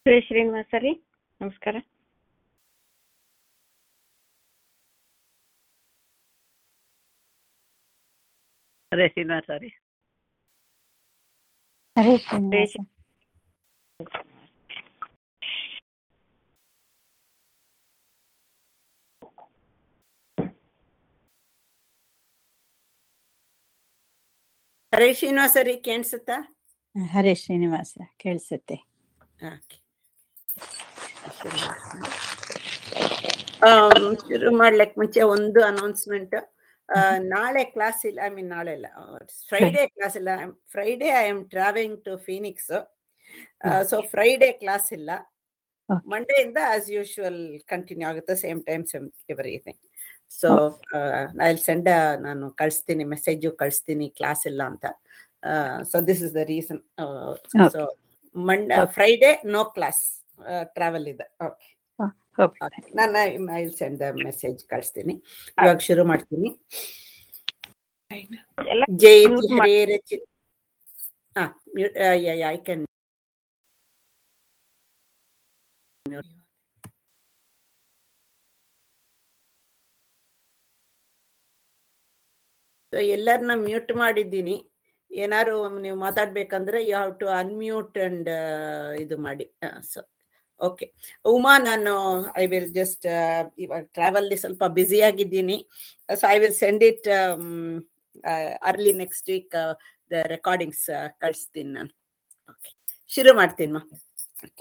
ಶ್ರೀ ಶ್ರೀನಿವಾಸ ರೀ ನಮಸ್ಕಾರ ಅದೇ ಶ್ರೀನಿವಾಸ ರೀ ಹರೇ ಶ್ರೀನಿವಾಸ ಹರೇ ಶ್ರೀನಿವಾಸ ರೀ ಕೇಳಿಸುತ್ತಾ ಹರೇ ಶ್ರೀನಿವಾಸ ಕೇಳಿಸುತ್ತೆ Okay. ಆಮ್, ಶುರು ಮಾಡ್ಲಿಕ್ ಮುಂಚೆ ಒಂದು ಅನೌನ್ಸ್ಮೆಂಟ್ ನಾಳೆ ಕ್ಲಾಸ್ ಇಲ್ಲ ಐ ಮೀನ್ ನಾಳೆ ಇಲ್ಲ ಫ್ರೈಡೇ ಕ್ಲಾಸ್ ಇಲ್ಲ Friday I am travelling to Phoenix so Friday class ಇಲ್ಲ Okay. ಮಂಡೇ ಇಂದ ಆಸ್ ಯೂಶುವಲ್ ಕಂಟಿನ್ಯೂ ಆಗುತ್ತೆ same time same everything so I send ನಾನು ಕಳಿಸ್ತೀನಿ ಮೆಸೇಜು ಕಳಿಸ್ತೀನಿ ಕ್ಲಾಸ್ ಇಲ್ಲ ಅಂತ so this is the reason Okay. So Monday Friday no class travel ಇದೆ okay okay ನಾನು ಐ ಸೆಂಡ್ ದ ಮೆಸೇಜ್ ಕಳಿಸ್ತೀನಿ ಇವಾಗ ಶುರು ಮಾಡ್ತೀನಿ ಎಲ್ಲ ಜಯತಿ mute ಮಾಡಿ. ಹರೇ ರಚಿ ಹಾ ಐ ಕ್ಯಾನ್ ಎಲ್ಲರನ್ನ ಮ್ಯೂಟ್ ಮಾಡಿದ್ದೀನಿ ಏನಾರು ನೀವು ಮಾತಾಡ್ಬೇಕಂದ್ರೆ you have to unmute and ಇದು ಮಾಡಿ ಸೊ ಓಕೆ ಉಮಾ ನಾನು ಐ ವಿಲ್ ಜಸ್ಟ್ ಇವಾಗ ಟ್ರಾವೆಲ್ ಸ್ವಲ್ಪ ಬ್ಯುಸಿ ಆಗಿದ್ದೀನಿ so I will send it early next week the recordings ಕಳಿಸ್ತೀನಿ ನಾನು ಓಕೆ ಶುರು ಮಾಡ್ತೀನಿ ಮಾ ಓಕೆ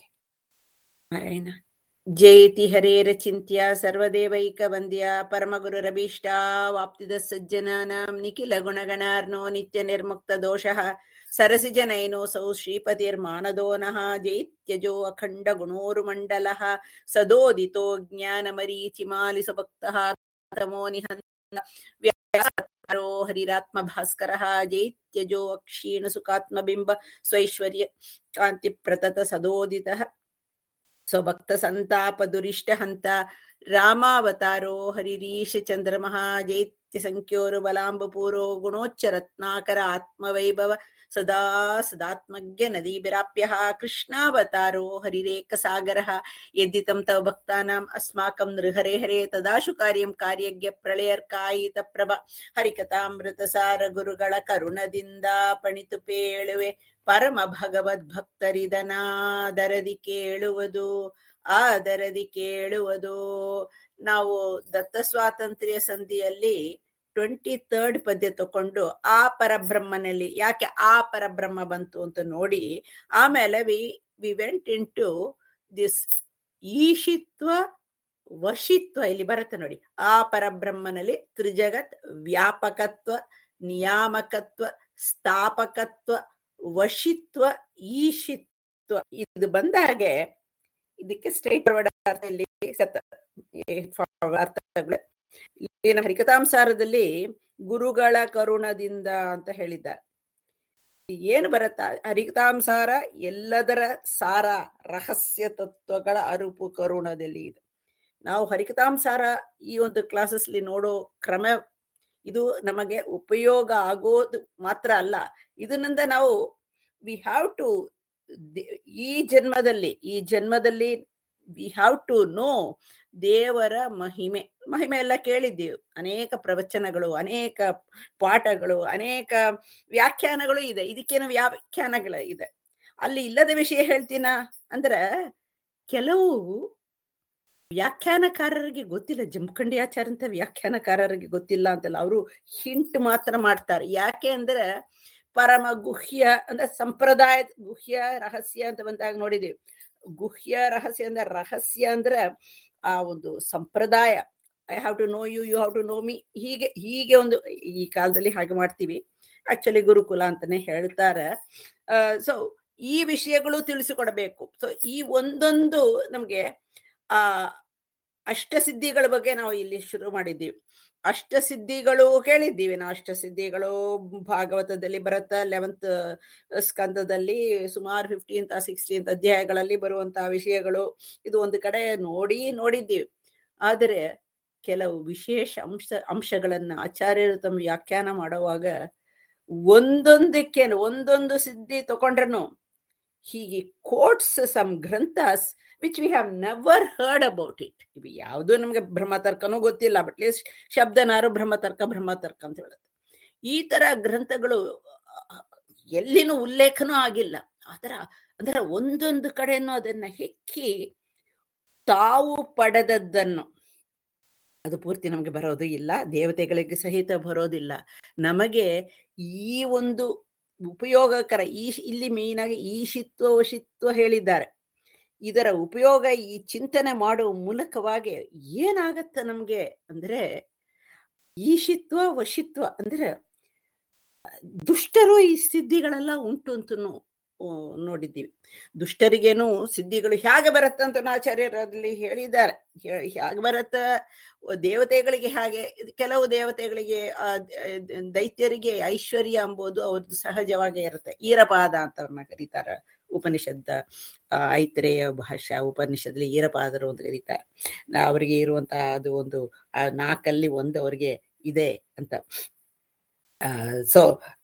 ಜಯತಿ ಹರೇರ ಚಿಂತ್ಯ ಸರ್ವದೇವೈಕ ವಂದ್ಯ ಪರಮಗುರುರಭೀಷ್ಟ ವಾಪ್ತಿದ ಸಜ್ಜನಾನಾಂ ನಿಖಿಲ ಗುಣಗಣಾರ್ನೋ ನಿತ್ಯ ನಿರ್ಮುಕ್ತ ದೋಷಃ ಸರಸಿಜನೈನೋऽಸೌ ಶ್ರೀಪತಿರ್ಮಾನದೋ ನಃ ಜೈತ್ಯಜೋ ಅಖಂಡ ಗುಣೋರುಮಂಡಲಃ ಸದೋದಿತೋ ಜ್ಞಾನಮರೀಚಿಮಾಲಿಸುಭಕ್ತಃ ತಮೋ ನಿಹಂತ ವ್ಯಾರೋ ಹರಿರಾತ್ಮ ಭಾಸ್ಕರಃ ಜೈತ್ಯಜೋ ಅಕ್ಷೀಣ ಸುಖಾತ್ಮಬಿಂಬ ಸ್ವೈಶ್ವರ್ಯ ಕಾಂತಿ ಪ್ರತತ ಸದೋದಿತಃ ಸ್ವಭಕ್ತ ಸಂತಾಪ ದುರಿಷ್ಟ ಹಂತ ರಾಮಾವತಾರೋ ಹರಿರೀಶ ಚಂದ್ರಮಃ ಜೈತ್ಯ ಸಂಖ್ಯೋರು ಬಲಾಂಬಪೂರೋ ಗುಣೋಚ್ಚ ರತ್ನಾಕರ ಆತ್ಮವೈಭವ ಸದಾ ಸದಾತ್ಮಜ್ಞ ನದೀಭಿರಾಪ್ಯ ಕೃಷ್ಣಾವತಾರೋ ಹರಿರೇಕ ಸಾಗರ ಯದ್ದಿತಂ ತವ ಭಕ್ತಾನಾಂ ಅಸ್ಮಾಕಂ ನೃಹರೆ ಹರೆ ತದಾಶು ಕಾರ್ಯಂ ಕಾರ್ಯಜ್ಞ ಪ್ರಳಯರ್ಕಾಯಿತ ಪ್ರಭ ಹರಿಕಥಾಮೃತ ಸಾರ ಗುರುಗಳ ಕರುಣದಿಂದ ಪಣಿತು ಪೇಳುವೆ ಪರಮ ಭಗವದ್ ಭಕ್ತರಿದನಾದರದಿ ಕೇಳುವುದು ಆದರದಿ ಕೇಳುವುದು ನಾವು ದತ್ತ ಸ್ವಾತಂತ್ರ್ಯ ಸಂಧಿಯಲ್ಲಿ ಟ್ವೆಂಟಿ ತರ್ಡ್ ಪದ್ಯ ತಕೊಂಡು ಆ ಪರಬ್ರಹ್ಮನಲ್ಲಿ ಯಾಕೆ ಆ ಪರಬ್ರಹ್ಮ ಬಂತು ಅಂತ ನೋಡಿ ಆಮೇಲೆ we we went into this ಈಶಿತ್ವ ವಶಿತ್ವ ಇಲ್ಲಿ ಬರುತ್ತೆ ನೋಡಿ ಆ ಪರಬ್ರಹ್ಮನಲ್ಲಿ ತ್ರಿಜಗತ್ ವ್ಯಾಪಕತ್ವ ನಿಯಾಮಕತ್ವ ಸ್ಥಾಪಕತ್ವ ವಶಿತ್ವ ಈಶಿತ್ವ ಇದು ಬಂದಾಗೆ ಇದಕ್ಕೆ ಸ್ಟ್ರೈಟ್ ಇಲ್ಲಿ ಸತ ಅರ್ಥಗಳು ಇಲ್ಲಿ ನಮ್ಮ ಹರಿಕಥಾಂಸಾರದಲ್ಲಿ ಗುರುಗಳ ಕರುಣದಿಂದ ಅಂತ ಹೇಳಿದ್ದಾರೆ ಏನು ಬರುತ್ತ ಹರಿಕಥಾಂಸಾರ ಎಲ್ಲದರ ಸಾರ ರಹಸ್ಯ ತತ್ವಗಳ ಅರುಪು ಕರುಣದಲ್ಲಿ ಇದೆ ನಾವು ಹರಿಕಥಾಂಸಾರ ಈ ಒಂದು ಕ್ಲಾಸಸ್ಲಿ ನೋಡೋ ಕ್ರಮ ಇದು ನಮಗೆ ಉಪಯೋಗ ಆಗೋದು ಮಾತ್ರ ಅಲ್ಲ ಇದರಿಂದ ನಾವು ವಿ ಹ್ಯಾವ್ ಟು ಈ ಜನ್ಮದಲ್ಲಿ ಈ ಜನ್ಮದಲ್ಲಿ ವಿ ಹ್ಯಾವ್ ಟು ನೋ ದೇವರ ಮಹಿಮೆ ಮಹಿಮೆ ಎಲ್ಲ ಕೇಳಿದ್ದೀವಿ ಅನೇಕ ಪ್ರವಚನಗಳು ಅನೇಕ ಪಾಠಗಳು ಅನೇಕ ವ್ಯಾಖ್ಯಾನಗಳು ಇದೆ ಇದಕ್ಕೇನು ವ್ಯಾಖ್ಯಾನಗಳು ಇದೆ ಅಲ್ಲಿ ಇಲ್ಲದ ವಿಷಯ ಹೇಳ್ತೀನ ಅಂದ್ರೆ ಕೆಲವು ವ್ಯಾಖ್ಯಾನಕಾರರಿಗೆ ಗೊತ್ತಿಲ್ಲ ಜಮಖಂಡಿ ಆಚಾರ ಅಂತ ವ್ಯಾಖ್ಯಾನಕಾರರಿಗೆ ಗೊತ್ತಿಲ್ಲ ಅಂತಲ್ಲ ಅವರು ಹಿಂಟ್ ಮಾತ್ರ ಮಾಡ್ತಾರೆ ಯಾಕೆ ಅಂದ್ರೆ ಪರಮ ಗುಹ್ಯ ಅಂದ್ರೆ ಸಂಪ್ರದಾಯ ಗುಹ್ಯ ರಹಸ್ಯ ಅಂತ ಬಂದಾಗ ನೋಡಿದೀವಿ ಗುಹ್ಯ ರಹಸ್ಯ ಅಂದ್ರೆ ರಹಸ್ಯ ಅಂದ್ರೆ ಆ ಒಂದು ಸಂಪ್ರದಾಯ I have to know you you have to know me ಹೀಗೆ ಹೀಗೆ ಒಂದು ಈ ಕಾಲದಲ್ಲಿ ಹಾಗೆ ಮಾಡ್ತೀವಿ ಆಕ್ಚುಲಿ ಗುರುಕುಲ ಅಂತಾನೆ ಹೇಳ್ತಾರೆ ಸೊ ಈ ವಿಷಯಗಳು ತಿಳಿಸಿಕೊಡಬೇಕು ಸೊ ಈ ಒಂದೊಂದು ನಮ್ಗೆ ಆ ಅಷ್ಟಸಿದ್ಧಿಗಳ ಬಗ್ಗೆ ನಾವು ಇಲ್ಲಿ ಶುರು ಮಾಡಿದ್ದೀವಿ ಅಷ್ಟಸಿದ್ಧಿಗಳು ಕೇಳಿದ್ದೀವಿ ನಾವು ಅಷ್ಟಸಿದ್ಧಿಗಳು ಭಾಗವತದಲ್ಲಿ ಬರುತ್ತ ಲೆವೆಂತ್ ಸ್ಕಂದದಲ್ಲಿ ಸುಮಾರು ಫಿಫ್ಟೀನ್ತ್ ಸಿಕ್ಸ್ಟೀನ್ತ್ ಅಧ್ಯಾಯಗಳಲ್ಲಿ ಬರುವಂತಹ ವಿಷಯಗಳು ಇದು ಒಂದು ಕಡೆ ನೋಡಿ ನೋಡಿದ್ದೀವಿ ಆದರೆ ಕೆಲವು ವಿಶೇಷ ಅಂಶ ಅಂಶಗಳನ್ನ ಆಚಾರ್ಯರು ತಮ್ಮ ವ್ಯಾಖ್ಯಾನ ಮಾಡುವಾಗ ಒಂದೊಂದಕ್ಕೆ ಒಂದೊಂದು ಸಿದ್ಧಿ ತಗೊಂಡ್ರನು ಹೀಗೆ ಕೋಟ್ಸ್ ಸಮ್ ಗ್ರಂಥಸ್ which we have never heard about it ಇವು ಯಾವುದು ನಮಗೆ ಬ್ರಹ್ಮತರ್ಕನೂ ಗೊತ್ತಿಲ್ಲ ಬಟ್ ಲೀಸ್ಟ್ ಶಬ್ದನಾರು ಬ್ರಹ್ಮತರ್ಕ ಬ್ರಹ್ಮತರ್ಕ ಅಂತ ಹೇಳುತ್ತೆ ಈ ತರ ಗ್ರಂಥಗಳು ಆ, ಎಲ್ಲಿನೂ ಉಲ್ಲೇಖನೂ ಆಗಿಲ್ಲ ಆತರ ಅಂದ್ರೆ ಒಂದೊಂದು ಕಡೆನೂ ಅದನ್ನ ಹೆಕ್ಕಿ ತಾವು ಪಡೆದದ್ದನ್ನು ಅದು ಪೂರ್ತಿ ನಮಗೆ ಬರೋದು ಇಲ್ಲ ದೇವತೆಗಳಿಗೆ ಸಹಿತ ಬರೋದಿಲ್ಲ ನಮಗೆ ಈ ಒಂದು ಉಪಯೋಗಕರ ಈ ಇಲ್ಲಿ ಮೇನ್ ಆಗಿ ಈಶಿತ್ವ ವಶಿತ್ವ ಹೇಳಿದ್ದಾರೆ ಇದರ ಉಪಯೋಗ ಈ ಚಿಂತನೆ ಮಾಡುವ ಮೂಲಕವಾಗಿ ಏನಾಗತ್ತೆ ನಮ್ಗೆ ಅಂದ್ರೆ ಈಶಿತ್ವ ವಶಿತ್ವ ಅಂದ್ರೆ ದುಷ್ಟರು ಈ ಸಿದ್ಧಿಗಳೆಲ್ಲ ಉಂಟು ಅಂತನೂ ಆ, ನೋಡಿದ್ದೀವಿ ದುಷ್ಟರಿಗೇನು ಸಿದ್ಧಿಗಳು ಹೇಗೆ ಬರುತ್ತೆ ಅಂತ ಆಚಾರ್ಯರಲ್ಲಿ ಹೇಳಿದ್ದಾರೆ ಹೇ- ಹೇಗೆ ಬರತ್ತ ದೇವತೆಗಳಿಗೆ ಹಾಗೆ ಕೆಲವು ದೇವತೆಗಳಿಗೆ ಆ ದ- ದೈತ್ಯರಿಗೆ ಐಶ್ವರ್ಯ ಎಂಬುದು ಅವ್ರದ್ದು ಸಹಜವಾಗೇ ಇರುತ್ತೆ ಈರಪಾದ ಅಂತ ಅವ್ರನ್ನ ಕರೀತಾರೆ ಉಪನಿಷತ್ ಆ, ಐತ್ರೇಯ ಭಾಷಾ ಉಪನಿಷತ್ಲಿ ಈರಪಾದರು ಅಂತ ಕರೀತಾರೆ ನಾ- ಅವರಿಗೆ ಇರುವಂತಹ ಅದು ಒಂದು ಆ ನಾಲ್ಕಲ್ಲಿ ಒಂದು ಅವರಿಗೆ ಇದೆ ಅಂತ ಸೊ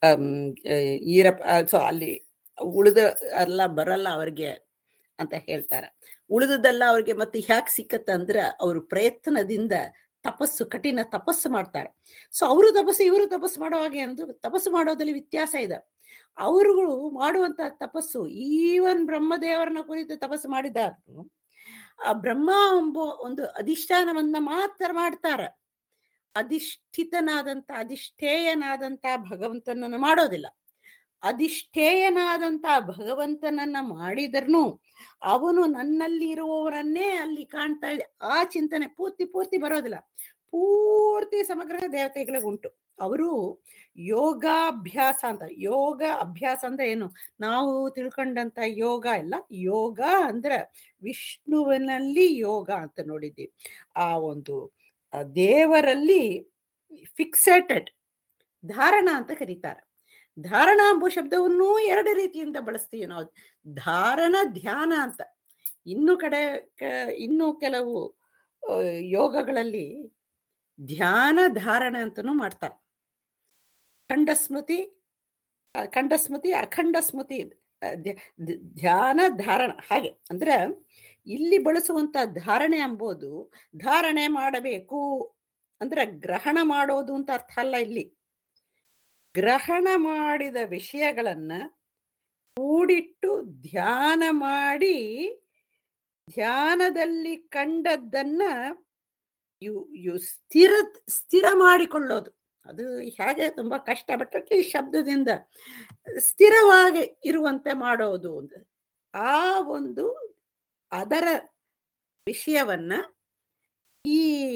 ಈರಪ್ಪ ಸೊ ಅಲ್ಲಿ ಉಳಿದ ಎಲ್ಲ ಬರಲ್ಲ ಅವ್ರಿಗೆ ಅಂತ ಹೇಳ್ತಾರೆ ಉಳಿದದೆಲ್ಲ ಅವ್ರಿಗೆ ಮತ್ತೆ ಹ್ಯಾಕ್ ಸಿಕ್ಕತ್ತ ಅಂದ್ರ ಅವ್ರ ಪ್ರಯತ್ನದಿಂದ ತಪಸ್ಸು ಕಠಿಣ ತಪಸ್ಸು ಮಾಡ್ತಾರೆ ಸೊ ಅವರು ತಪಸ್ಸು ಇವರು ತಪಸ್ಸು ಮಾಡೋ ಹಾಗೆ ಅಂದ್ರೆ ತಪಸ್ಸು ಮಾಡೋದ್ರಲ್ಲಿ ವ್ಯತ್ಯಾಸ ಇದೆ ಅವರುಗಳು ಮಾಡುವಂತ ತಪಸ್ಸು ಈವನ್ ಬ್ರಹ್ಮದೇವರನ್ನ ಕುರಿತು ತಪಸ್ಸು ಮಾಡಿದಾರು ಆ ಬ್ರಹ್ಮ ಎಂಬ ಒಂದು ಅಧಿಷ್ಠಾನವನ್ನ ಮಾತ್ರ ಮಾಡ್ತಾರ ಅಧಿಷ್ಠಿತನಾದಂತ ಅಧಿಷ್ಠೇಯನಾದಂತ ಭಗವಂತನನ್ನು ಮಾಡೋದಿಲ್ಲ ಅಧಿಷ್ಠೇಯನಾದಂತ ಭಗವಂತನನ್ನ ಮಾಡಿದ್ರೂ ಅವನು ನನ್ನಲ್ಲಿ ಇರುವವರನ್ನೇ ಅಲ್ಲಿ ಕಾಣ್ತಾ ಇದೆ ಆ ಚಿಂತನೆ ಪೂರ್ತಿ ಪೂರ್ತಿ ಬರೋದಿಲ್ಲ ಪೂರ್ತಿ ಸಮಗ್ರ ದೇವತೆಗಳಿಗೆ ಉಂಟು ಅವರು ಯೋಗಾಭ್ಯಾಸ ಅಂತ ಯೋಗ ಅಭ್ಯಾಸ ಅಂದ್ರೆ ಏನು ನಾವು ತಿಳ್ಕೊಂಡಂತ ಯೋಗ ಇಲ್ಲ ಯೋಗ ಅಂದ್ರೆ ವಿಷ್ಣುವಿನಲ್ಲಿ ಯೋಗ ಅಂತ ನೋಡಿದ್ದೀವಿ ಆ ಒಂದು ಆ ದೇವರಲ್ಲಿ ಫಿಕ್ಸೆಟೆಡ್ ಧಾರಣ ಅಂತ ಕರೀತಾರೆ ಧಾರಣ ಎಂಬ ಶಬ್ದವನ್ನು ಎರಡು ರೀತಿಯಿಂದ ಬಳಸ್ತೀವಿ ನಾವು ಧಾರಣ ಧ್ಯಾನ ಅಂತ ಇನ್ನು ಕಡೆ ಕ- ಇನ್ನು ಕೆಲವು ಆ, ಯೋಗಗಳಲ್ಲಿ ಧ್ಯಾನ ಧಾರಣ ಅಂತನೂ ಮಾಡ್ತಾರೆ ಖಂಡಸ್ಮೃತಿ ಆ, ಖಂಡಸ್ಮೃತಿ ಅಖಂಡ ಸ್ಮೃತಿ ಆ, ಧ್ಯ- ಧ್ಯ- ಧ್ಯಾನ ಧಾರಣ ಹಾಗೆ ಅಂದ್ರೆ ಇಲ್ಲಿ ಬಳಸುವಂತ ಧಾರಣೆ ಎಂಬುದು ಧಾರಣೆ ಮಾಡಬೇಕು ಅಂದ್ರೆ ಗ್ರಹಣ ಮಾಡೋದು ಅಂತ ಅರ್ಥ ಅಲ್ಲ ಇಲ್ಲಿ ಗ್ರಹಣ ಮಾಡಿದ ವಿಷಯಗಳನ್ನ ಕೂಡಿಟ್ಟು ಧ್ಯಾನ ಮಾಡಿ ಧ್ಯಾನದಲ್ಲಿ ಕಂಡದ್ದನ್ನ ಯು ಯು ಸ್ಥಿರ ಸ್ಥಿರ ಮಾಡಿಕೊಳ್ಳೋದು ಅದು ಹೇಗೆ ತುಂಬಾ ಕಷ್ಟ ಬಟ್ ಈ ಶಬ್ದದಿಂದ ಸ್ಥಿರವಾಗಿ ಇರುವಂತೆ ಮಾಡೋದು ಅಂತ ಆ ಒಂದು ಅದರ ವಿಷಯವನ್ನ ಈ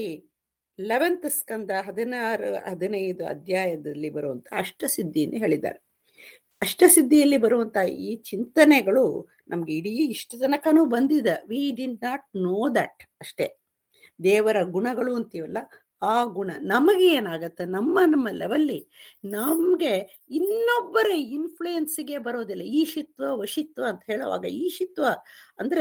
ಲೆವೆಂತ್ ಸ್ಕಂದ ಹದಿನಾರು ಹದಿನೈದು ಅಧ್ಯಾಯದಲ್ಲಿ ಬರುವಂತ ಅಷ್ಟಸಿದ್ಧಿಯನ್ನು ಹೇಳಿದ್ದಾರೆ ಅಷ್ಟಸಿದ್ಧಿಯಲ್ಲಿ ಬರುವಂತ ಈ ಚಿಂತನೆಗಳು ನಮ್ಗೆ ಇಡೀ ಇಷ್ಟು ತನಕನೂ ಬಂದಿದೆ we did not know that ಅಷ್ಟೇ ದೇವರ ಗುಣಗಳು ಅಂತೀವಲ್ಲ ಆ ಗುಣ ನಮಗೆ ಏನಾಗತ್ತೆ ನಮ್ಮ ನಮ್ಮ ಲೆವೆಲ್ಲಿ ನಮ್ಗೆ ಇನ್ನೊಬ್ಬರ ಇನ್ಫ್ಲೂಯೆನ್ಸ್ಗೆ ಬರೋದಿಲ್ಲ ಈಶಿತ್ವ ವಶಿತ್ವ ಅಂತ ಹೇಳುವಾಗ ಈಶಿತ್ವ ಅಂದ್ರೆ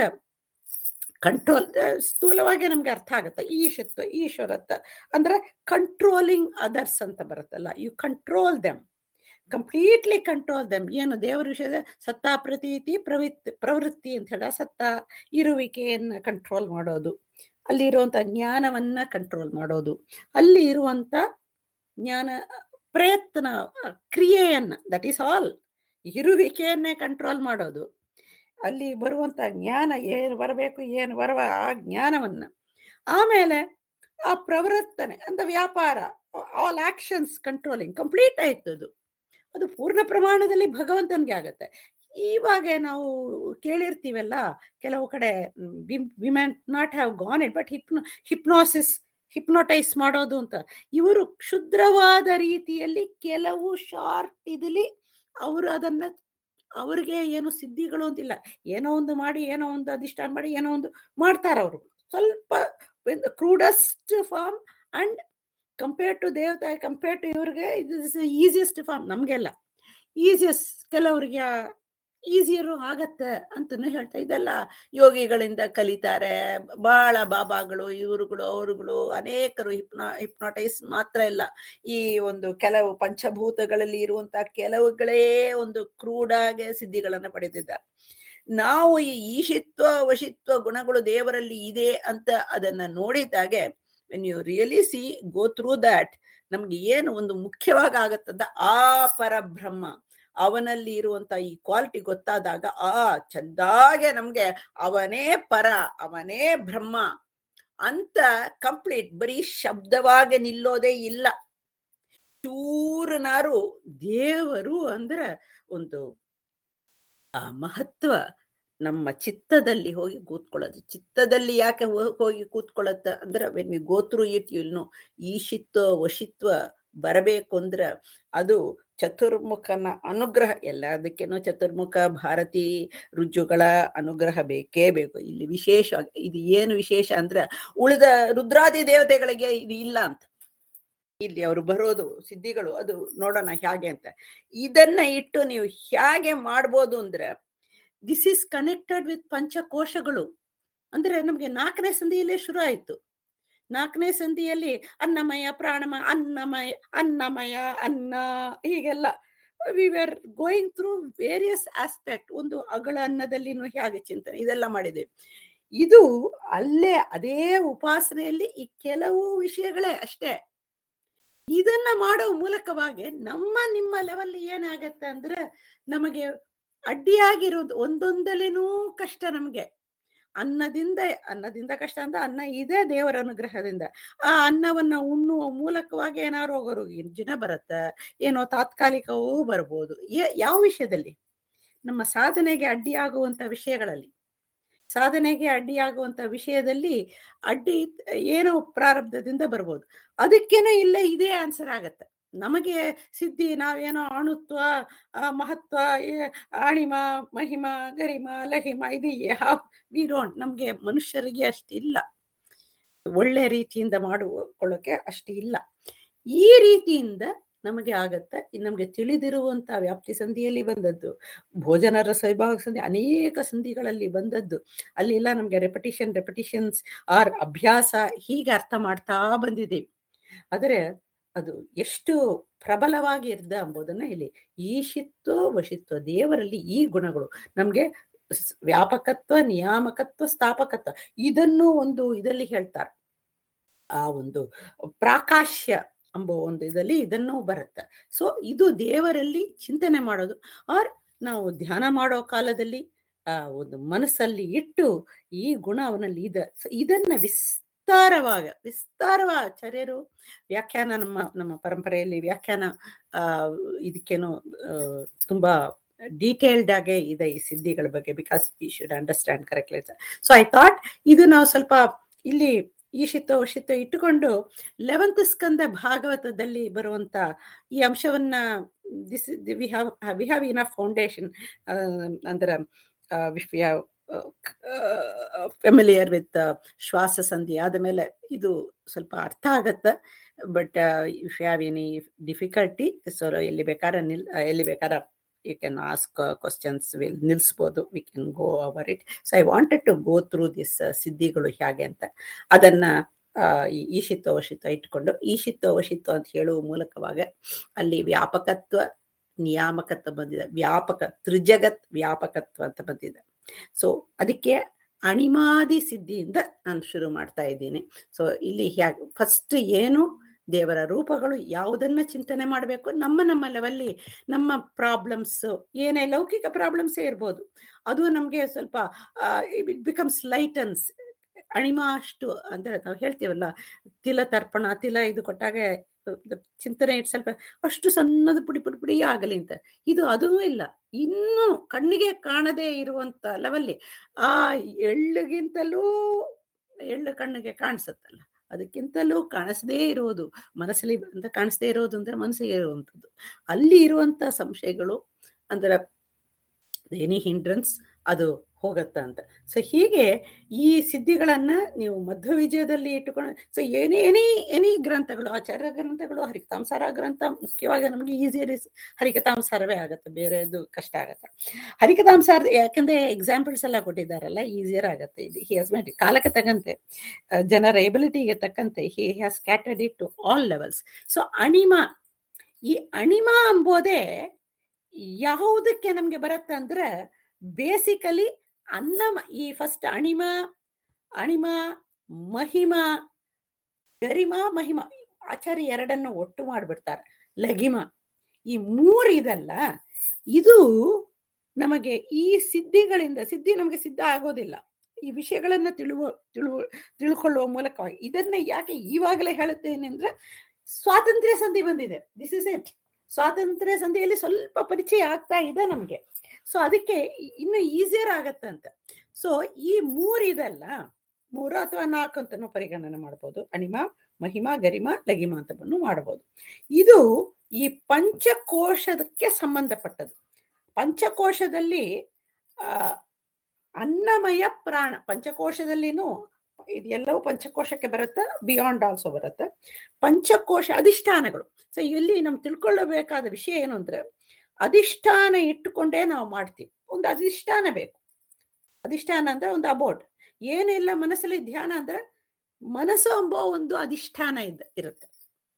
ಕಂಟ್ರೋಲ್ ಸ್ಥೂಲವಾಗಿ ನಮ್ಗೆ ಅರ್ಥ ಆಗುತ್ತೆ ಈಶತ್ವ ಈಶ್ವರತ್ವ ಅಂದ್ರೆ ಕಂಟ್ರೋಲಿಂಗ್ ಅದರ್ಸ್ ಅಂತ ಬರುತ್ತಲ್ಲ you control them completely control them ಏನು ದೇವರ ವಿಷಯದ ಸತ್ತಾ ಪ್ರತೀತಿ ಪ್ರವೃತ್ತಿ ಪ್ರವೃತ್ತಿ ಅಂತ ಹೇಳ ಸತ್ತ ಇರುವಿಕೆಯನ್ನ ಕಂಟ್ರೋಲ್ ಮಾಡೋದು ಅಲ್ಲಿ ಇರುವಂತ ಜ್ಞಾನವನ್ನ ಕಂಟ್ರೋಲ್ ಮಾಡೋದು ಅಲ್ಲಿ ಇರುವಂತ ಜ್ಞಾನ ಪ್ರಯತ್ನ ಆ, ಕ್ರಿಯೆಯನ್ನ ದಟ್ ಈಸ್ ಆಲ್ ಇರುವಿಕೆಯನ್ನೇ ಕಂಟ್ರೋಲ್ ಮಾಡೋದು ಅಲ್ಲಿ ಬರುವಂತ ಜ್ಞಾನ ಏನು ಬರಬೇಕು ಏನು ಬರುವ ಆ ಜ್ಞಾನವನ್ನ ಆಮೇಲೆ ಆ ಪ್ರವರ್ತನೆ ಅಂತ ವ್ಯಾಪಾರ ಆಲ್ ಆಕ್ಷನ್ಸ್ ಕಂಟ್ರೋಲಿಂಗ್ ಕಂಪ್ಲೀಟ್ ಆಯ್ತು ಅದು ಅದು ಪೂರ್ಣ ಪ್ರಮಾಣದಲ್ಲಿ ಭಗವಂತನಿಗೆ ಆಗತ್ತೆ ಇವಾಗ ನಾವು ಕೇಳಿರ್ತೀವಲ್ಲ ಕೆಲವು ಕಡೆ we man not have gone it but hypno hypnosis hypnotise ಮಾಡೋದು ಅಂತ ಇವರು ಕ್ಷುದ್ರವಾದ ರೀತಿಯಲ್ಲಿ ಕೆಲವು ಶಾರ್ಟ್ ಇದಲ್ಲಿ ಅವರು ಅದನ್ನ ಅವ್ರಿಗೆ ಏನು ಸಿದ್ಧಿಗಳು ಅಂತಿಲ್ಲ ಏನೋ ಒಂದು ಮಾಡಿ ಏನೋ ಒಂದು ಅಧಿಷ್ಠಾನ ಮಾಡಿ ಏನೋ ಒಂದು ಮಾಡ್ತಾರ ಅವರು ಸ್ವಲ್ಪ crudest form and compare to ದೇವತೆ ಕಂಪೇರ್ ಟು ಇವ್ರಿಗೆ ಇದು ಈಸಿಯೆಸ್ಟ್ ಫಾರ್ಮ್ ನಮ್ಗೆಲ್ಲ ಈಸಿಯಸ್ಟ್ ಕೆಲವರಿಗೆ ಈಸಿಯರು ಆಗತ್ತೆ ಅಂತನೂ ಹೇಳ್ತಾ ಇದೆಲ್ಲ ಯೋಗಿಗಳಿಂದ ಕಲಿತಾರೆ ಬಹಳ ಬಾಬಾಗಳು ಇವರುಗಳು ಅವರುಗಳು ಅನೇಕರು ಹಿಪ್ನಾ ಹಿಪ್ನಾಟೈಸ್ ಮಾತ್ರ ಇಲ್ಲ ಈ ಒಂದು ಕೆಲವು ಪಂಚಭೂತಗಳಲ್ಲಿ ಇರುವಂತಹ ಕೆಲವುಗಳೇ ಒಂದು ಕ್ರೂಡಾಗೆ ಸಿದ್ಧಿಗಳನ್ನ ಪಡೆದಿದ್ದಾರೆ ನಾವು ಈ ಈಶಿತ್ವ ವಶಿತ್ವ ಗುಣಗಳು ದೇವರಲ್ಲಿ ಇದೆ ಅಂತ ಅದನ್ನ ನೋಡಿದಾಗೆ when you really see go through that ನಮ್ಗೆ ಏನು ಒಂದು ಮುಖ್ಯವಾಗಿ ಆಗತ್ತದ ಆ ಪರಬ್ರಹ್ಮ ಅವನಲ್ಲಿ ಇರುವಂತ ಈ ಕ್ವಾಲಿಟಿ ಗೊತ್ತಾದಾಗ ಆ ಚಂದಾಗೆ ನಮ್ಗೆ ಅವನೇ ಪರ ಅವನೇ ಬ್ರಹ್ಮ ಅಂತ ಕಂಪ್ಲೀಟ್ ಬರೀ ಶಬ್ದವಾಗಿ ನಿಲ್ಲೋದೇ ಇಲ್ಲ ಚೂರನಾರು ದೇವರು ಅಂದ್ರೆ ಒಂದು ಆ ಮಹತ್ವ ನಮ್ಮ ಚಿತ್ತದಲ್ಲಿ ಹೋಗಿ ಕೂತ್ಕೊಳ್ಳೋದು ಚಿತ್ತದಲ್ಲಿ ಯಾಕೆ ಹೋ- ಹೋಗಿ ಕೂತ್ಕೊಳ್ಳುತ್ತ ಅಂದ್ರೆ ವೆನ್ ವಿ ಗೋತ್ರು ಇಟ್ ಇಲ್ನು ಈಶಿತ್ವ ವಶಿತ್ವ ಬರಬೇಕು ಅಂದ್ರೆ ಅದು ಚತುರ್ಮುಖನ ಅನುಗ್ರಹ ಎಲ್ಲದಕ್ಕೇನೋ ಚತುರ್ಮುಖ ಭಾರತಿ ರುಜುಗಳ ಅನುಗ್ರಹ ಬೇಕೇ ಬೇಕು ಇಲ್ಲಿ ವಿಶೇಷ ಇದು ಏನು ವಿಶೇಷ ಅಂದ್ರೆ ಉಳಿದ ರುದ್ರಾದಿ ದೇವತೆಗಳಿಗೆ ಇದು ಇಲ್ಲ ಅಂತ ಇಲ್ಲಿ ಅವರು ಬರೋದು ಸಿದ್ಧಿಗಳು ಅದು ನೋಡೋಣ ಹೇಗೆ ಅಂತ ಇದನ್ನ ಇಟ್ಟು ನೀವು ಹೇಗೆ ಮಾಡ್ಬೋದು ಅಂದ್ರೆ ದಿಸ್ ಈಸ್ ಕನೆಕ್ಟೆಡ್ ವಿತ್ ಪಂಚಕೋಶಗಳು ಅಂದ್ರೆ ನಮ್ಗೆ ನಾಲ್ಕನೇ ಸಂಧಿಯಲ್ಲೇ ಶುರು ಆಯ್ತು ನಾಲ್ಕನೇ ಸಂಧಿಯಲ್ಲಿ ಅನ್ನಮಯ ಪ್ರಾಣಮಯ ಅನ್ನಮಯ ಅನ್ನಮಯ ಅನ್ನ ಹೀಗೆಲ್ಲ we are going through various aspect ಒಂದು ಅಗಳ ಅನ್ನದಲ್ಲಿನೂ ಹೇಗೆ ಚಿಂತನೆ ಇದೆಲ್ಲ ಮಾಡಿದ್ದೇವೆ ಇದು ಅಲ್ಲೇ ಅದೇ ಉಪಾಸನೆಯಲ್ಲಿ ಈ ಕೆಲವು ವಿಷಯಗಳೇ ಅಷ್ಟೇ ಇದನ್ನ ಮಾಡೋ ಮೂಲಕವಾಗಿ ನಮ್ಮ ನಿಮ್ಮ ಲೆವೆಲ್ ಏನಾಗತ್ತೆ ಅಂದ್ರೆ ನಮಗೆ ಅಡ್ಡಿಯಾಗಿರೋದು ಒಂದೊಂದಲೇನೂ ಕಷ್ಟ ನಮ್ಗೆ ಅನ್ನದಿಂದ ಅನ್ನದಿಂದ ಕಷ್ಟ ಅಂದ್ರೆ ಅನ್ನ ಇದೆ ದೇವರ ಅನುಗ್ರಹದಿಂದ ಆ ಅನ್ನವನ್ನ ಉಣ್ಣುವ ಮೂಲಕವಾಗಿ ಏನಾರು ಹೋಗೋರು ಜನ ಬರುತ್ತೆ ಏನೋ ತಾತ್ಕಾಲಿಕವೂ ಬರ್ಬೋದು ಏ- ಯಾವ ವಿಷಯದಲ್ಲಿ ನಮ್ಮ ಸಾಧನೆಗೆ ಅಡ್ಡಿಯಾಗುವಂತ ವಿಷಯಗಳಲ್ಲಿ ಸಾಧನೆಗೆ ಅಡ್ಡಿಯಾಗುವಂತ ವಿಷಯದಲ್ಲಿ ಅಡ್ಡಿ ಏನೋ ಪ್ರಾರಬ್ಧದಿಂದ ಬರ್ಬೋದು ಅದಕ್ಕೇನೋ ಇಲ್ಲೇ ಇದೇ ಆನ್ಸರ್ ಆಗತ್ತೆ ನಮಗೆ ಸಿದ್ಧಿ ನಾವೇನೋ ಅಣುತ್ವ ಆ, ಮಹತ್ವ ಏ- ಆಣಿಮ ಮಹಿಮ ಗರಿಮ ಲಹಿಮ ಇದು ಯಾವ ವಿ ಡೋಂಟ್ ನಮ್ಗೆ ಮನುಷ್ಯರಿಗೆ ಅಷ್ಟಿಲ್ಲ ಒಳ್ಳೆ ರೀತಿಯಿಂದ ಮಾಡಿಕೊಳ್ಳೋಕೆ ಅಷ್ಟಿಲ್ಲ ಈ ರೀತಿಯಿಂದ ನಮಗೆ ಆಗತ್ತೆ ಇನ್ನು ನಮ್ಗೆ ತಿಳಿದಿರುವಂತ ವ್ಯಾಪ್ತಿ ಸಂಧಿಯಲ್ಲಿ ಬಂದದ್ದು ಭೋಜನ ರಸ ವಿಭಾಗ ಸಂಧಿ ಅನೇಕ ಸಂಧಿಗಳಲ್ಲಿ ಬಂದದ್ದು ಅಲ್ಲೆಲ್ಲ ನಮ್ಗೆ ರೆಪಿಟಿಷನ್ ರೆಪಿಟಿಷನ್ಸ್ ಆರ್ ಅಭ್ಯಾಸ ಹೀಗೆ ಅರ್ಥ ಮಾಡ್ತಾ ಬಂದಿದ್ದೀವಿ ಆದರೆ ಅದು ಎಷ್ಟು ಪ್ರಬಲವಾಗಿ ಇರ್ದ ಎಂಬುದನ್ನ ಇಲ್ಲಿ ಈಶಿತ್ವ ವಶಿತ್ವ ದೇವರಲ್ಲಿ ಈ ಗುಣಗಳು ನಮ್ಗೆ ಸ್- ವ್ಯಾಪಕತ್ವ ನಿಯಾಮಕತ್ವ ಸ್ಥಾಪಕತ್ವ ಇದನ್ನು ಒಂದು ಇದರಲ್ಲಿ ಹೇಳ್ತಾರೆ ಆ ಒಂದು ಪ್ರಾಕಾಶ್ಯ ಎಂಬ ಒಂದು ಇದರಲ್ಲಿ ಇದನ್ನು ಬರುತ್ತೆ ಸೊ ಇದು ದೇವರಲ್ಲಿ ಚಿಂತನೆ ಮಾಡೋದು ಆರ್ ನಾವು ಧ್ಯಾನ ಮಾಡೋ ಕಾಲದಲ್ಲಿ ಆ ಒಂದು ಮನಸ್ಸಲ್ಲಿ ಇಟ್ಟು ಈ ಗುಣ ಅವನಲ್ಲಿ ಇದೆ So ಇದನ್ನ ವಿಸ್ತಾರವಾಗ ವಿಸ್ತಾರವ ಆಚಾರ್ಯರು ವ್ಯಾಖ್ಯಾನ ನಮ್ಮ ನಮ್ಮ ಪರಂಪರೆಯಲ್ಲಿ ವ್ಯಾಖ್ಯಾನ ಆ ಇದಕ್ಕೇನು ಆ, ತುಂಬಾ ಡೀಟೇಲ್ಡ್ ಆಗೇ ಇದೆ ಈ ಸಿದ್ಧಿಗಳ ಬಗ್ಗೆ because we should understand correctly so I thought ಇದು ನಾವು ಸ್ವಲ್ಪ ಇಲ್ಲಿ ಈಶಿತ್ವ ವಶಿತ್ವ ಇಟ್ಟುಕೊಂಡು ಲೆವೆಂತ್ ಸ್ಕಂದ ಭಾಗವತದಲ್ಲಿ ಬರುವಂತ ಈ ಅಂಶವನ್ನ this we have we have in foundation ಅಂದ್ರೆ ವಿ ಹ್ಯಾವ್ ಫೆಮಿಲಿಯರ್ ವಿತ್ ಶ್ವಾಸ ಸಂಧಿ ಆದಮೇಲೆ ಇದು ಸ್ವಲ್ಪ ಅರ್ಥ ಆಗತ್ತೆ but if have any difficulty so ಎಲ್ಲಿ ಬೇಕಾದ್ರೆ ನಿಲ್ ಎಲ್ಲಿ ಬೇಕಾದ್ರೆ you can ask questions will ನಿಲ್ಸ್ಬೋದು we can go over it so I wanted to go through this ಸಿದ್ಧಿಗಳು ಹೇಗೆ ಅಂತ ಅದನ್ನ ಆ, ಈ ಈಶಿತ್ವ ವಶಿತ್ವ ಇಟ್ಕೊಂಡು ಈಶಿತ್ವ ವಶಿತ್ವ ಅಂತ ಹೇಳುವ ಮೂಲಕವಾಗ ಅಲ್ಲಿ ವ್ಯಾಪಕತ್ವ ನಿಯಾಮಕತ್ವ ಬಂದಿದೆ ವ್ಯಾಪಕ ತ್ರಿಜಗತ್ ವ್ಯಾಪಕತ್ವ ಅಂತ ಬಂದಿದೆ ಸೊ ಅದಕ್ಕೆ ಅಣಿಮಾದಿ ಸಿದ್ಧಿಯಿಂದ ನಾನು ಶುರು ಮಾಡ್ತಾ ಇದ್ದೀನಿ ಸೊ ಇಲ್ಲಿ ಹ್ಯಾಗ್ ಫಸ್ಟ್ ಏನು ದೇವರ ರೂಪಗಳು ಯಾವುದನ್ನ ಚಿಂತನೆ ಮಾಡಬೇಕು ನಮ್ಮ ನಮ್ಮ ಲೆವೆಲ್ಲಿ ನಮ್ಮ ಪ್ರಾಬ್ಲಮ್ಸ್ ಏನೇ ಲೌಕಿಕ ಪ್ರಾಬ್ಲಮ್ಸೇ ಇರ್ಬೋದು ಅದು ನಮಗೆ ಸ್ವಲ್ಪ ಇಟ್ ಬಿಕಮ್ಸ್ ಲೈಟನ್ಸ್ ಅಣಿಮ ಅಷ್ಟು ಅಂದ್ರೆ ನಾವು ಹೇಳ್ತೀವಲ್ಲ ತಿಲ ತರ್ಪಣ ತಿಲ ಇದು ಕೊಟ್ಟಾಗ ಅಹ್, ಚಿಂತನೆ ಇಟ್ ಸ್ವಲ್ಪ ಅಷ್ಟು ಸಣ್ಣದು ಪುಡಿ ಪುಡಿ ಪುಡಿ ಆಗಲಿ ಅಂತ ಇದು ಅದೂ ಇಲ್ಲ ಇನ್ನೂ ಕಣ್ಣಿಗೆ ಕಾಣದೇ ಇರುವಂತ ಲೆವೆಲ್ಲಿ ಆ ಎಳ್ಳಿಗಿಂತಲೂ ಎಳ್ಳು ಕಣ್ಣಿಗೆ ಕಾಣಿಸುತ್ತಲ್ಲ ಅದಕ್ಕಿಂತಲೂ ಕಾಣಿಸದೇ ಇರೋದು ಮನಸ್ಸಲ್ಲಿ ಅಂತ ಕಾಣಿಸದೇ ಇರೋದು ಅಂದ್ರೆ ಮನಸ್ಸಿಗೆ ಇರುವಂಥದ್ದು ಅಲ್ಲಿ ಇರುವಂತ ಸಂಶಯಗಳು ಅಂದ್ರೆ ಎನಿ ಹಿಂಡ್ರನ್ಸ್ ಅದು ಹೋಗತ್ತ ಅಂತ ಸೊ ಹೀಗೆ ಈ ಸಿದ್ಧಿಗಳನ್ನ ನೀವು ಮಧ್ವ ವಿಜಯದಲ್ಲಿ ಇಟ್ಟುಕೊಂಡು ಸೊ ಎನಿ ಎನಿ ಎನಿ ಗ್ರಂಥಗಳು ಆಚಾರ್ಯ ಗ್ರಂಥಗಳು ಹರಿಕತಾಂಸಾರ ಗ್ರಂಥ ಮುಖ್ಯವಾಗಿ ನಮಗೆ ಈಸಿ ಹರಿಕತಾಂಸಾರವೇ ಆಗತ್ತೆ ಬೇರೆದು ಕಷ್ಟ ಆಗತ್ತೆ ಹರಿಕತಾಂಸಾರ ಯಾಕಂದ್ರೆ ಎಕ್ಸಾಂಪಲ್ಸ್ ಎಲ್ಲ ಕೊಟ್ಟಿದ್ದಾರಲ್ಲ ಈಸಿಯರ್ ಆಗತ್ತೆ ಇದು ಹಿ ಹಸ್ ಮೇಡ್ ಕಾಲಕ್ಕೆ ತಕ್ಕಂತೆ ಆ, ಜನರ ಎಬಿಲಿಟಿಗೆ ತಕ್ಕಂತೆ he has catered it to all levels so ಅಣಿಮ ಈ ಅಣಿಮ ಎಂಬುದೇ ಯಾವುದಕ್ಕೆ ನಮ್ಗೆ ಬರುತ್ತೆ ಅಂದ್ರೆ ಬೇಸಿಕಲಿ ಅನ್ನಮ ಈ ಫಸ್ಟ್ ಅಣಿಮ ಅಣಿಮ ಮಹಿಮ ಗರಿಮಾ ಮಹಿಮ ಆಚಾರ್ಯ ಎರಡನ್ನು ಒಟ್ಟು ಮಾಡ್ಬಿಡ್ತಾರೆ ಲಗಿಮ ಈ ಮೂರು ಇದಲ್ಲ ಇದು ನಮಗೆ ಈ ಸಿದ್ಧಿಗಳಿಂದ ಸಿದ್ಧಿ ನಮಗೆ ಸಿದ್ಧ ಆಗೋದಿಲ್ಲ ಈ ವಿಷಯಗಳನ್ನ ತಿಳುವ ತಿಳುವ ತಿಳ್ಕೊಳ್ಳುವ ಮೂಲಕವಾಗಿ ಇದನ್ನ ಯಾಕೆ ಇವಾಗಲೇ ಹೇಳುತ್ತೇನೆ ಅಂದ್ರೆ ಸ್ವಾತಂತ್ರ್ಯ ಸಂಧಿ ಬಂದಿದೆ ದಿಸ್ ಇಸ್ ಇಟ್ ಸ್ವಾತಂತ್ರ್ಯ ಸಂಧಿಯಲ್ಲಿ ಸ್ವಲ್ಪ ಪರಿಚಯ ಆಗ್ತಾ ಇದೆ ನಮ್ಗೆ ಸೊ ಅದಕ್ಕೆ ಇ- ಇನ್ನು ಈಸಿಯರ್ ಆಗತ್ತಂತ ಸೊ ಈ ಮೂರಿದಲ್ಲ ಮೂರು ಅಥವಾ ನಾಲ್ಕು ಅಂತಾನು ಪರಿಗಣನೆ ಮಾಡ್ಬೋದು ಅಣಿಮ ಮಹಿಮಾ ಗರಿಮಾ ಲಗಿಮ ಅಂತ ಬಂದು ಮಾಡಬಹುದು ಇದು ಈ ಪಂಚಕೋಶದಕ್ಕೆ ಸಂಬಂಧಪಟ್ಟದ್ದು ಪಂಚಕೋಶದಲ್ಲಿ ಆ ಅನ್ನಮಯ ಪ್ರಾಣ ಪಂಚಕೋಶದಲ್ಲಿನೂ ಇದು ಎಲ್ಲವೂ ಪಂಚಕೋಶಕ್ಕೆ ಬರುತ್ತೆ ಬಿಯಾಂಡ್ ಆಲ್ಸೋ ಬರುತ್ತೆ ಪಂಚಕೋಶ ಅಧಿಷ್ಠಾನಗಳು ಸೊ ಇಲ್ಲಿ ನಮ್ ತಿಳ್ಕೊಳ್ಳಬೇಕಾದ ವಿಷಯ ಏನು ಅಂದ್ರೆ ಅಧಿಷ್ಠಾನ ಇಟ್ಟುಕೊಂಡೇ ನಾವು ಮಾಡ್ತೀವಿ ಒಂದು ಅಧಿಷ್ಠಾನ ಬೇಕು ಅಧಿಷ್ಠಾನ ಅಂದ್ರೆ ಒಂದು ಅಬೋರ್ಡ್ ಏನಿಲ್ಲ ಮನಸ್ಸಲ್ಲಿ ಧ್ಯಾನ ಅಂದ್ರೆ ಮನಸ್ಸು ಎಂಬ ಒಂದು ಅಧಿಷ್ಠಾನ ಇದ್ದ ಇರುತ್ತೆ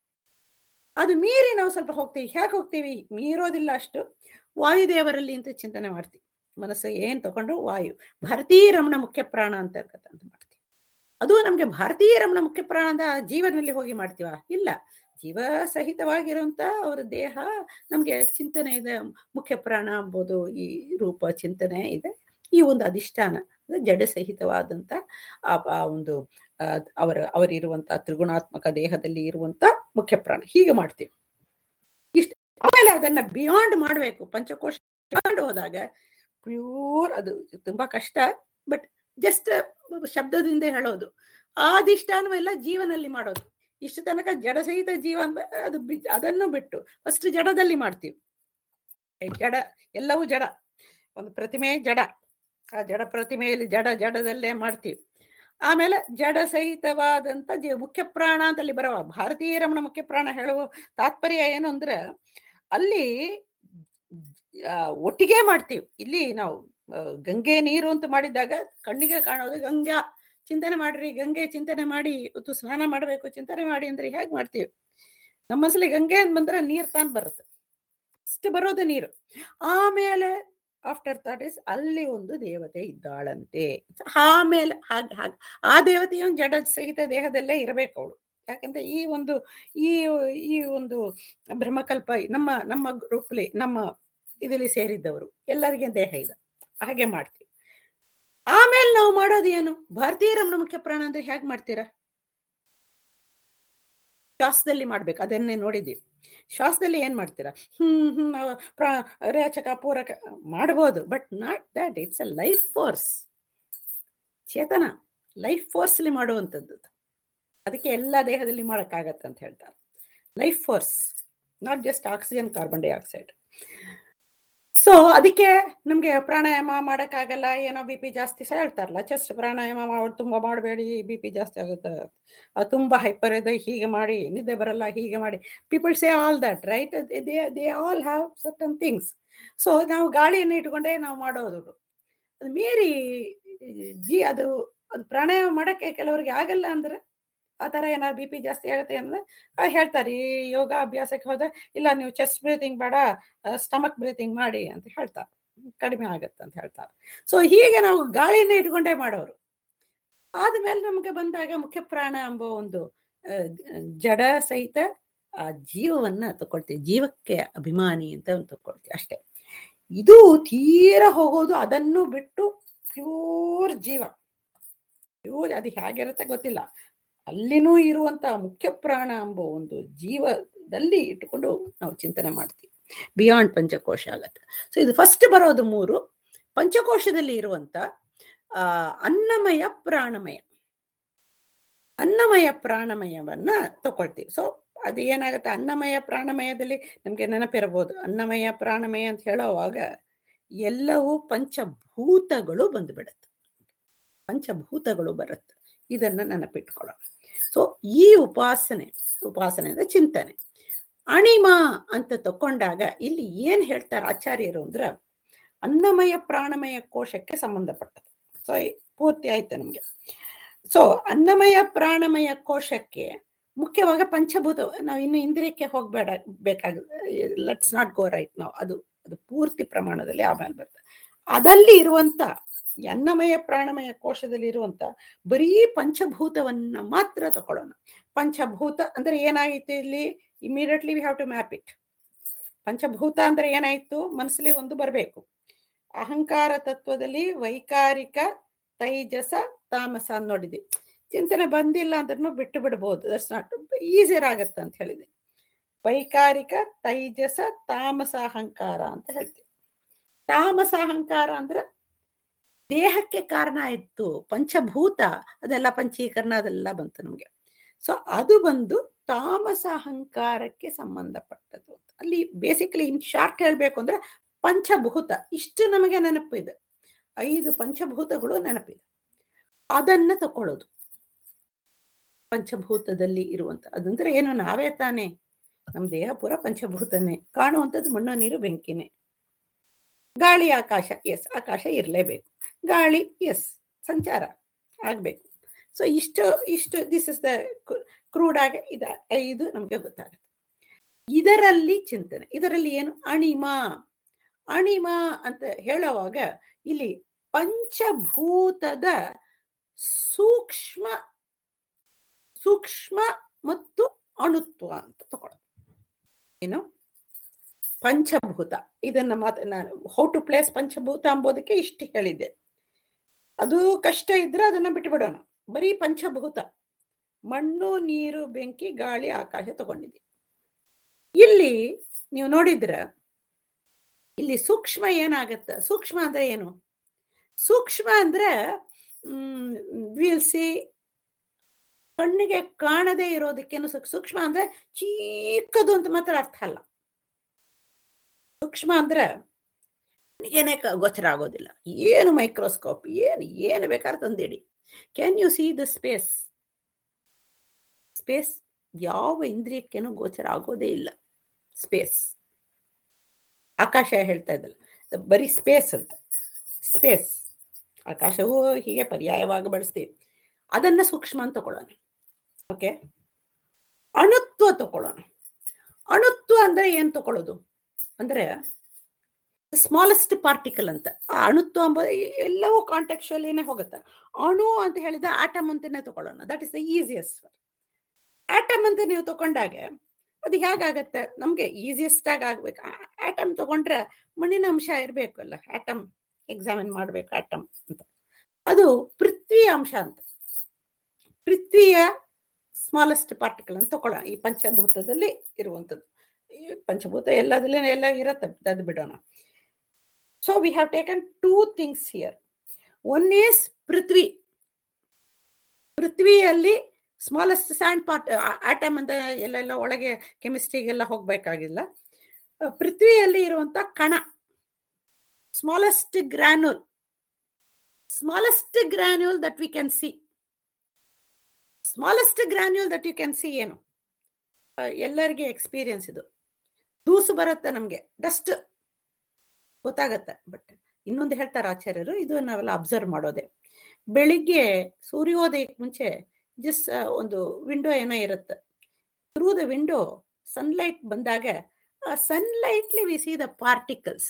ಅದು ಮೀರಿ ನಾವು ಸ್ವಲ್ಪ ಹೋಗ್ತೀವಿ ಹೇಗೆ ಹೋಗ್ತೀವಿ ಮೀರೋದಿಲ್ಲ ಅಷ್ಟು ವಾಯುದೇವರಲ್ಲಿ ಅಂತ ಚಿಂತನೆ ಮಾಡ್ತೀವಿ ಮನಸ್ಸು ಏನ್ ತಗೊಂಡು ವಾಯು ಭಾರತೀಯ ರಮಣ ಮುಖ್ಯ ಪ್ರಾಣ ಅಂತ ಇರ್ತದೆ ಅಂತ ಮಾಡ್ತೀವಿ ಅದು ನಮ್ಗೆ ಭಾರತೀಯ ರಮಣ ಮುಖ್ಯ ಪ್ರಾಣ ಅಂತ ಜೀವನಲ್ಲಿ ಹೋಗಿ ಮಾಡ್ತೀವ ಇಲ್ಲ ಜೀವ ಸಹಿತವಾಗಿರುವಂತ ಅವರ ದೇಹ ನಮ್ಗೆ ಚಿಂತನೆ ಇದೆ ಮುಖ್ಯ ಪ್ರಾಣ ಎಂಬುದು ಈ ರೂಪ ಚಿಂತನೆ ಇದೆ ಈ ಒಂದು ಅಧಿಷ್ಠಾನ ಅಂದ್ರೆ ಜಡ ಸಹಿತವಾದಂತ ಆ ಆ ಒಂದು ಆ, ಅವರ ಅವರಿರುವಂತ ತ್ರಿಗುಣಾತ್ಮಕ ದೇಹದಲ್ಲಿ ಇರುವಂತ ಮುಖ್ಯ ಪ್ರಾಣ ಹೀಗೆ ಮಾಡ್ತೀವಿ ಇಷ್ಟ ಆಮೇಲೆ ಅದನ್ನ ಬಿಯಾಂಡ್ ಮಾಡ್ಬೇಕು ಪಂಚಕೋಶ ಬಿಯಾಂಡ್ ಹೋದಾಗ ಪ್ಯೂರ್ ಅದು ತುಂಬಾ ಕಷ್ಟ ಬಟ್ ಜಸ್ಟ್ ಶಬ್ದದಿಂದ ಹೇಳೋದು ಆ ಅಧಿಷ್ಠಾನವೆಲ್ಲ ಜೀವನಲ್ಲಿ ಮಾಡೋದು ಇಷ್ಟು ತನಕ ಜಡ ಸಹಿತ ಜೀವ ಅಂದ- ಅದು ಬಿ- ಅದನ್ನು ಬಿಟ್ಟು ಫಸ್ಟ್ ಜಡದಲ್ಲಿ ಮಾಡ್ತೀವಿ ಏ, ಜಡ ಎಲ್ಲವೂ ಜಡ ಒಂದು ಪ್ರತಿಮೆ ಜಡ ಆ ಜಡ ಪ್ರತಿಮೆಯಲ್ಲಿ ಜಡ ಜಡದಲ್ಲೇ ಮಾಡ್ತೀವಿ ಆಮೇಲೆ ಜಡ ಸಹಿತವಾದಂತ ಜೀವ ಮುಖ್ಯ ಪ್ರಾಣ ಅಂತಲ್ಲಿ ಬರವ ಭಾರತೀಯ ರಮಣ ಮುಖ್ಯ ಪ್ರಾಣ ಹೇಳುವ ತಾತ್ಪರ್ಯ ಏನು ಅಂದ್ರೆ ಅಲ್ಲಿ ಆ, ಒಟ್ಟಿಗೆ ಮಾಡ್ತೀವಿ ಇಲ್ಲಿ ನಾವು ಆ, ಗಂಗೆ ನೀರು ಅಂತ ಮಾಡಿದಾಗ ಕಣ್ಣಿಗೆ ಕಾಣೋದು ಗಂಗಾ ಚಿಂತನೆ ಮಾಡ್ರಿ ಗಂಗೆ ಚಿಂತನೆ ಮಾಡಿ ಇವತ್ತು ಸ್ನಾನ ಮಾಡ್ಬೇಕು ಚಿಂತನೆ ಮಾಡಿ ಅಂದ್ರೆ ಹೇಗ್ ಮಾಡ್ತೀವಿ ನಮ್ಮ ಮನಸ್ಸಲ್ಲಿ ಗಂಗೆ ಅಂತ ಬಂದ್ರೆ ನೀರ್ ತಾನ್ ಬರುತ್ತೆ ಇಷ್ಟು ಬರೋದು ನೀರು ಆಮೇಲೆ ಆಫ್ಟರ್ ದಟ್ ಇಸ್ ಅಲ್ಲಿ ಒಂದು ದೇವತೆ ಇದ್ದಾಳಂತೆ ಆಮೇಲೆ ಹಾಗೆ ಹಾಗೆ ಆ ದೇವತೆಯು ಜಡ ಸಹಿತ ದೇಹದಲ್ಲೇ ಇರಬೇಕು ಅವಳು ಯಾಕಂದ್ರೆ ಈ ಒಂದು ಈ ಈ ಒಂದು ಬ್ರಹ್ಮಕಲ್ಪ ನಮ್ಮ ನಮ್ಮ ಗ್ರೂಪ್ಲಿ ನಮ್ಮ ಇದರಲ್ಲಿ ಸೇರಿದ್ದವರು ಎಲ್ಲರಿಗೆ ದೇಹ ಇದೆ ಹಾಗೆ ಮಾಡ್ತೀವಿ ಆಮೇಲೆ ನಾವು ಮಾಡೋದು ಏನು ಭಾರತೀಯ ರಮಣ ಮುಖ್ಯ ಪ್ರಾಣ ಅಂದ್ರೆ ಹೇಗ್ ಮಾಡ್ತೀರಾ ಶ್ವಾಸದಲ್ಲಿ ಮಾಡ್ಬೇಕು ಅದನ್ನೇ ನೋಡಿದ್ದೀವಿ ಶ್ವಾಸದಲ್ಲಿ ಏನ್ ಮಾಡ್ತೀರಾ ಹ್ಮ್ ಹ್ಮ್ ಅವ ಪ್ರ ರೇಚಕ ಪೂರಕ ಮಾಡ್ಬೋದು but not that it's a life force ಚೇತನ ಲೈಫ್ ಫೋರ್ಸ್ಲಿ ಮಾಡುವಂಥದ್ದು ಅದು. ಅದಕ್ಕೆ ಎಲ್ಲ ದೇಹದಲ್ಲಿ ಮಾಡಕ್ಕಾಗತ್ತೆ ಅಂತ ಹೇಳ್ತಾರೆ life force not just oxygen carbon dioxide so ಅದಕ್ಕೆ ನಮ್ಗೆ ಪ್ರಾಣಾಯಾಮ ಮಾಡಕ್ಕಾಗಲ್ಲ ಏನೋ ಬಿ ಪಿ ಜಾಸ್ತಿ ಸಹ ಹೇಳ್ತಾರಲ್ಲ ಚೆಸ್ಟ್ ಪ್ರಾಣಾಯಾಮ ಮಾಡಿ ತುಂಬಾ ಮಾಡಬೇಡಿ ಬಿ ಪಿ ಜಾಸ್ತಿ ಆಗುತ್ತೆ ಅದು ತುಂಬಾ ಹೈಪರ್ ಇದೆ ಹೀಗೆ ಮಾಡಿ ನಿದ್ದೆ ಬರಲ್ಲ ಹೀಗೆ ಮಾಡಿ people say all that right they they all have certain things so ನಾವು ಗಾಳಿಯನ್ನು ಇಟ್ಕೊಂಡೇ ನಾವು ಮಾಡೋದು ಅದು ಮೀರಿ ಜಿ ಅದು ಅದು ಪ್ರಾಣಾಯಾಮ ಮಾಡಕ್ಕೆ ಕೆಲವರಿಗೆ ಆಗಲ್ಲ ಅಂದ್ರೆ ಆ ಥರ ಏನಾದ್ರು ಬಿ ಪಿ ಜಾಸ್ತಿ ಆಗುತ್ತೆ ಅಂದ್ರೆ ಆ ಹೇಳ್ತಾರೆ ಈ ಯೋಗ ಅಭ್ಯಾಸಕ್ಕೆ ಹೋದ್ರೆ ಇಲ್ಲ ನೀವು ಚೆಸ್ಟ್ ಬ್ರೀತಿಂಗ್ ಬೇಡ ಸ್ಟಮಕ್ ಬ್ರೀತಿಂಗ್ ಮಾಡಿ ಅಂತ ಹೇಳ್ತಾರೆ ಕಡಿಮೆ ಆಗತ್ತೆ ಅಂತ ಹೇಳ್ತಾರೆ ಸೊ ಹೀಗೆ ನಾವು ಗಾಳಿನ ಇಟ್ಕೊಂಡೇ ಮಾಡೋರು ಆದ್ಮೇಲೆ ನಮಗೆ ಬಂದಾಗ ಮುಖ್ಯ ಪ್ರಾಣ ಎಂಬ ಒಂದು ಆ, ಜಡ ಸಹಿತ ಆ ಜೀವವನ್ನ ತಕೊಳ್ತೀವಿ ಜೀವಕ್ಕೆ ಅಭಿಮಾನಿ ಅಂತ ಒಂದು ತಕೊಳ್ತೀವಿ ಅಷ್ಟೇ ಇದು ತೀರ ಹೋಗೋದು ಅದನ್ನು ಬಿಟ್ಟು ಪ್ಯೂರ್ ಜೀವ ಪ್ಯೂರ್ ಅದು ಹೇಗಿರುತ್ತೆ ಗೊತ್ತಿಲ್ಲ ಅಲ್ಲಿನೂ ಇರುವಂತ ಮುಖ್ಯ ಪ್ರಾಣ ಎಂಬ ಒಂದು ಜೀವದಲ್ಲಿ ಇಟ್ಟುಕೊಂಡು ನಾವು ಚಿಂತನೆ ಮಾಡ್ತೀವಿ ಬಿಯಾಂಡ್ ಪಂಚಕೋಶ ಆಗತ್ತೆ ಸೊ ಇದು ಫಸ್ಟ್ ಬರೋದು ಮೂರು ಪಂಚಕೋಶದಲ್ಲಿ ಇರುವಂತ ಆ ಅನ್ನಮಯ ಪ್ರಾಣಮಯ ಅನ್ನಮಯ ಪ್ರಾಣಮಯವನ್ನ ತಗೊಳ್ತೀವಿ ಸೊ ಅದು ಏನಾಗುತ್ತೆ ಅನ್ನಮಯ ಪ್ರಾಣಮಯದಲ್ಲಿ ನಮ್ಗೆ ನೆನಪಿರಬಹುದು ಅನ್ನಮಯ ಪ್ರಾಣಮಯ ಅಂತ ಹೇಳೋವಾಗ ಎಲ್ಲವೂ ಪಂಚಭೂತಗಳು ಬಂದ್ಬಿಡತ್ತೆ ಪಂಚಭೂತಗಳು ಬರುತ್ತೆ ಇದನ್ನ ನೆನಪಿಟ್ಕೊಳ್ಳೋಣ ಸೊ ಈ ಉಪಾಸನೆ ಉಪಾಸನೆ ಅಂದ್ರೆ ಚಿಂತನೆ ಅಣಿಮ ಅಂತ ತಕೊಂಡಾಗ ಇಲ್ಲಿ ಏನ್ ಹೇಳ್ತಾರೆ ಆಚಾರ್ಯರು ಅಂದ್ರ ಅನ್ನಮಯ ಪ್ರಾಣಮಯ ಕೋಶಕ್ಕೆ ಸಂಬಂಧಪಟ್ಟದ್ದು ಸೊ ಪೂರ್ತಿ ಆಯ್ತು ನಮ್ಗೆ ಸೊ ಅನ್ನಮಯ ಪ್ರಾಣಮಯ ಕೋಶಕ್ಕೆ ಮುಖ್ಯವಾಗಿ ಪಂಚಭೂತ ನಾವು ಇನ್ನು ಇಂದ್ರಿಯಕ್ಕೆ ಹೋಗ್ಬೇಡ ಬೇಕಾಗ ಲೆಟ್ಸ್ ನಾಟ್ ಗೋ ರೈಟ್ ನಾವು ಅದು ಅದು ಪೂರ್ತಿ ಪ್ರಮಾಣದಲ್ಲಿ ಆಮೇಲೆ ಬರ್ತದೆ ಅದಲ್ಲಿ ಇರುವಂತ ಅನ್ನಮಯ ಪ್ರಾಣಮಯ ಕೋಶದಲ್ಲಿ ಇರುವಂತ ಬರೀ ಪಂಚಭೂತವನ್ನ ಮಾತ್ರ ತಗೊಳ್ಳೋಣ ಪಂಚಭೂತ ಅಂದ್ರೆ ಏನಾಗಿತ್ತು ಇಲ್ಲಿ immediately we have to map it ಪಂಚಭೂತ ಅಂದ್ರೆ ಏನಾಯ್ತು ಮನಸ್ಸಲ್ಲಿ ಒಂದು ಬರಬೇಕು ಅಹಂಕಾರ ತತ್ವದಲ್ಲಿ ವೈಕಾರಿಕ ತೈಜಸ ತಾಮಸ ಅಂತ ನೋಡಿದ್ವಿ ಚಿಂತನೆ ಬಂದಿಲ್ಲ ಅಂದ್ರೂ ಬಿಟ್ಟು ಬಿಡ್ಬೋದು ದಟ್ಸ್ ನಾಟ್ ಈಸಿಯರ್ ಆಗತ್ತೆ ಅಂತ ಹೇಳಿದೆ ವೈಕಾರಿಕ ತೈಜಸ ತಾಮಸ ಅಹಂಕಾರ ಅಂತ ಹೇಳ್ತೀವಿ ತಾಮಸ ಅಹಂಕಾರ ಅಂದ್ರೆ ದೇಹಕ್ಕೆ ಕಾರಣ ಆಯ್ತು ಪಂಚಭೂತ ಅದೆಲ್ಲ ಪಂಚೀಕರಣ ಅದೆಲ್ಲ ಬಂತು ನಮ್ಗೆ ಸೊ ಅದು ಬಂದು ತಾಮಸ ಅಹಂಕಾರಕ್ಕೆ ಸಂಬಂಧಪಟ್ಟದ್ದು ಅಂತ. ಅಲ್ಲಿ ಬೇಸಿಕಲಿ ಇನ್ ಶಾರ್ಟ್ ಹೇಳ್ಬೇಕು ಅಂದ್ರೆ ಪಂಚಭೂತ ಇಷ್ಟು ನಮಗೆ ನೆನಪಿದೆ ಐದು ಪಂಚಭೂತಗಳು ನೆನಪಿದೆ ಅದನ್ನ ತಕೊಳ್ಳೋದು ಪಂಚಭೂತದಲ್ಲಿ ಇರುವಂತ ಅದಂದ್ರೆ ಏನು ನಾವೇ ತಾನೇ ನಮ್ ದೇಹ ಪೂರ ಪಂಚಭೂತನೇ ಕಾಣುವಂಥದ್ದು ಮಣ್ಣು ನೀರು ಬೆಂಕಿನೇ ಗಾಳಿ ಆಕಾಶ ಎಸ್ ಆಕಾಶ ಇರಲೇಬೇಕು ಗಾಳಿ ಎಸ್ ಸಂಚಾರ ಆಗ್ಬೇಕು ಸೊ ಇಷ್ಟು ಇಷ್ಟು ದಿಸ್ ಇಸ್ ದ ಕ್ರೂಡ್ ಆಗಿ ಇದ ಐದು ನಮ್ಗೆ ಗೊತ್ತಾಗುತ್ತೆ ಇದರಲ್ಲಿ ಚಿಂತನೆ ಇದರಲ್ಲಿ ಏನು ಅಣಿಮ ಅಣಿಮ ಅಂತ ಹೇಳುವಾಗ ಇಲ್ಲಿ ಪಂಚಭೂತದ ಸೂಕ್ಷ್ಮ ಸೂಕ್ಷ್ಮ ಮತ್ತು ಅಣುತ್ವ ಅಂತ ತಗೊಳ್ಳೋದು ಏನು ಪಂಚಭೂತ ಇದನ್ನ ಮಾತ ನಾನು ಹೌ ಟು ಪ್ಲೇಸ್ ಪಂಚಭೂತ ಅಂಬೋದಕ್ಕೆ ಇಷ್ಟು ಹೇಳಿದ್ದೆ ಅದು ಕಷ್ಟ ಇದ್ರೆ ಅದನ್ನ ಬಿಟ್ಟು ಬಿಡೋಣ ಬರೀ ಪಂಚಭೂತ ಮಣ್ಣು ನೀರು ಬೆಂಕಿ ಗಾಳಿ ಆಕಾಶ ತಗೊಂಡಿದ್ದೆ ಇಲ್ಲಿ ನೀವು ನೋಡಿದ್ರ ಇಲ್ಲಿ ಸೂಕ್ಷ್ಮ ಏನಾಗತ್ತ ಸೂಕ್ಷ್ಮ ಅಂದ್ರೆ ಏನು ಸೂಕ್ಷ್ಮ ಅಂದ್ರೆ ಹ್ಮ್ ವಿಲ್ ಸಿ ಕಣ್ಣಿಗೆ ಕಾಣದೇ ಇರೋದಕ್ಕೇನು ಸೂಕ್- ಸೂಕ್ಷ್ಮ ಅಂದ್ರೆ ಚಿಕ್ಕದು ಅಂತ ಮಾತ್ರ ಅರ್ಥ ಅಲ್ಲ ಸೂಕ್ಷ್ಮ ಅಂದ್ರೆ ಏನೇ ಗೋಚರ ಆಗೋದಿಲ್ಲ ಏನು ಮೈಕ್ರೋಸ್ಕೋಪ್ ಏನು ಏನು ಬೇಕಾದ್ರೆ ತಂದಿಡಿ can you see the space space ಯಾವ ಇಂದ್ರಿಯಕ್ಕೇನು ಗೋಚರ ಆಗೋದೇ ಇಲ್ಲ ಸ್ಪೇಸ್ ಆಕಾಶ ಹೇಳ್ತಾ ಇದ್ದಲ್ಲ ಅದು ಬರೀ ಸ್ಪೇಸ್ ಅಂತ ಸ್ಪೇಸ್ ಆಕಾಶವು ಹೀಗೆ ಪರ್ಯಾಯವಾಗಿ ಬಳಸ್ತೀವಿ ಅದನ್ನ ಸೂಕ್ಷ್ಮ ಅಂತ ತಗೊಳ್ಳೋಣ ಓಕೆ ಅಣುತ್ವ ತಗೊಳ್ಳೋಣ ಅಣುತ್ವ ಅಂದ್ರೆ ಏನ್ ತಗೊಳ್ಳೋದು ಅಂದ್ರೆ ಸ್ಮಾಲೆಸ್ಟ್ ಪಾರ್ಟಿಕಲ್ ಅಂತ ಆ ಅಣುತ್ವ ಎಂಬುದು ಎಲ್ಲವೂ ಕಾಂಟೆಕ್ಚುಯಲಿನೇ ಹೋಗುತ್ತೆ ಅಣು ಅಂತ ಹೇಳಿದ ಆಟಮ್ ಅಂತಾನೆ ತಗೊಳ್ಳೋಣ that is the easiest atom ಅಂತ ನೀವು ತಗೊಂಡಾಗ ಅದು ಹೇಗಾಗತ್ತೆ ನಮ್ಗೆ ಈಸಿಯೆಸ್ಟ್ ಆಗಿ ಆಗ್ಬೇಕು ಆಟಮ್ ತಗೊಂಡ್ರೆ ಮಣ್ಣಿನ ಅಂಶ ಇರಬೇಕು ಅಲ್ಲ ಆಟಮ್ ಎಕ್ಸಾಮಿನ್ ಮಾಡ್ಬೇಕು ಆಟಮ್ ಅಂತ ಅದು ಪೃಥ್ವಿಯ ಅಂಶ ಅಂತ ಪೃಥ್ವಿಯ ಸ್ಮಾಲೆಸ್ಟ್ ಪಾರ್ಟಿಕಲ್ ಅಂತ ತಗೊಳ್ಳೋಣ ಈ ಪಂಚಭೂತದಲ್ಲಿ ಇರುವಂಥದ್ದು ಈ ಪಂಚಭೂತ ಎಲ್ಲದಲ್ಲೇ ಎಲ್ಲ ಇರತ್ತೆ ಅದು ಬಿಡೋಣ so we have taken two things here one is ಪೃಥ್ವಿ ಪೃಥ್ವಿಯಲ್ಲಿ ಸ್ಮಾಲೆಸ್ಟ್ ಸ್ಯಾಂಡ್ ಪಾರ್ಟ್ ಆಟಮ್ ಅಂತ ಎಲ್ಲೆಲ್ಲ ಒಳಗೆ ಕೆಮಿಸ್ಟ್ರಿಗೆಲ್ಲ ಹೋಗ್ಬೇಕಾಗಿಲ್ಲ ಅಹ್, ಪೃಥ್ವಿಯಲ್ಲಿ ಇರುವಂತ ಕಣ smallest granule smallest granule that we can see smallest granule that you can see ಏನು ಅಹ್, ಎಲ್ಲರಿಗೆ ಎಕ್ಸ್ಪೀರಿಯನ್ಸ್ ಇದು ದೂಸು ಬರುತ್ತೆ ನಮ್ಗೆ ಡಸ್ಟ್ ಗೊತ್ತಾಗತ್ತೆ ಬಟ್ ಇನ್ನೊಂದು ಹೇಳ್ತಾರೆ ಆಚಾರ್ಯರು ಇದು ನಾವೆಲ್ಲ ಅಬ್ಸರ್ವ್ ಮಾಡೋದೆ ಬೆಳಿಗ್ಗೆ ಸೂರ್ಯೋದಯಕ್ಕೆ ಮುಂಚೆ ಜಸ್ಟ್ ಒಂದು ವಿಂಡೋ ಏನೋ ಇರುತ್ತೆ ಥ್ರೂ ದ ವಿಂಡೋ ಸನ್ಲೈಟ್ ಬಂದಾಗ ಆ ಸನ್ಲೈಟ್ಲಿ ವಿ ಸಿ ದ ಪಾರ್ಟಿಕಲ್ಸ್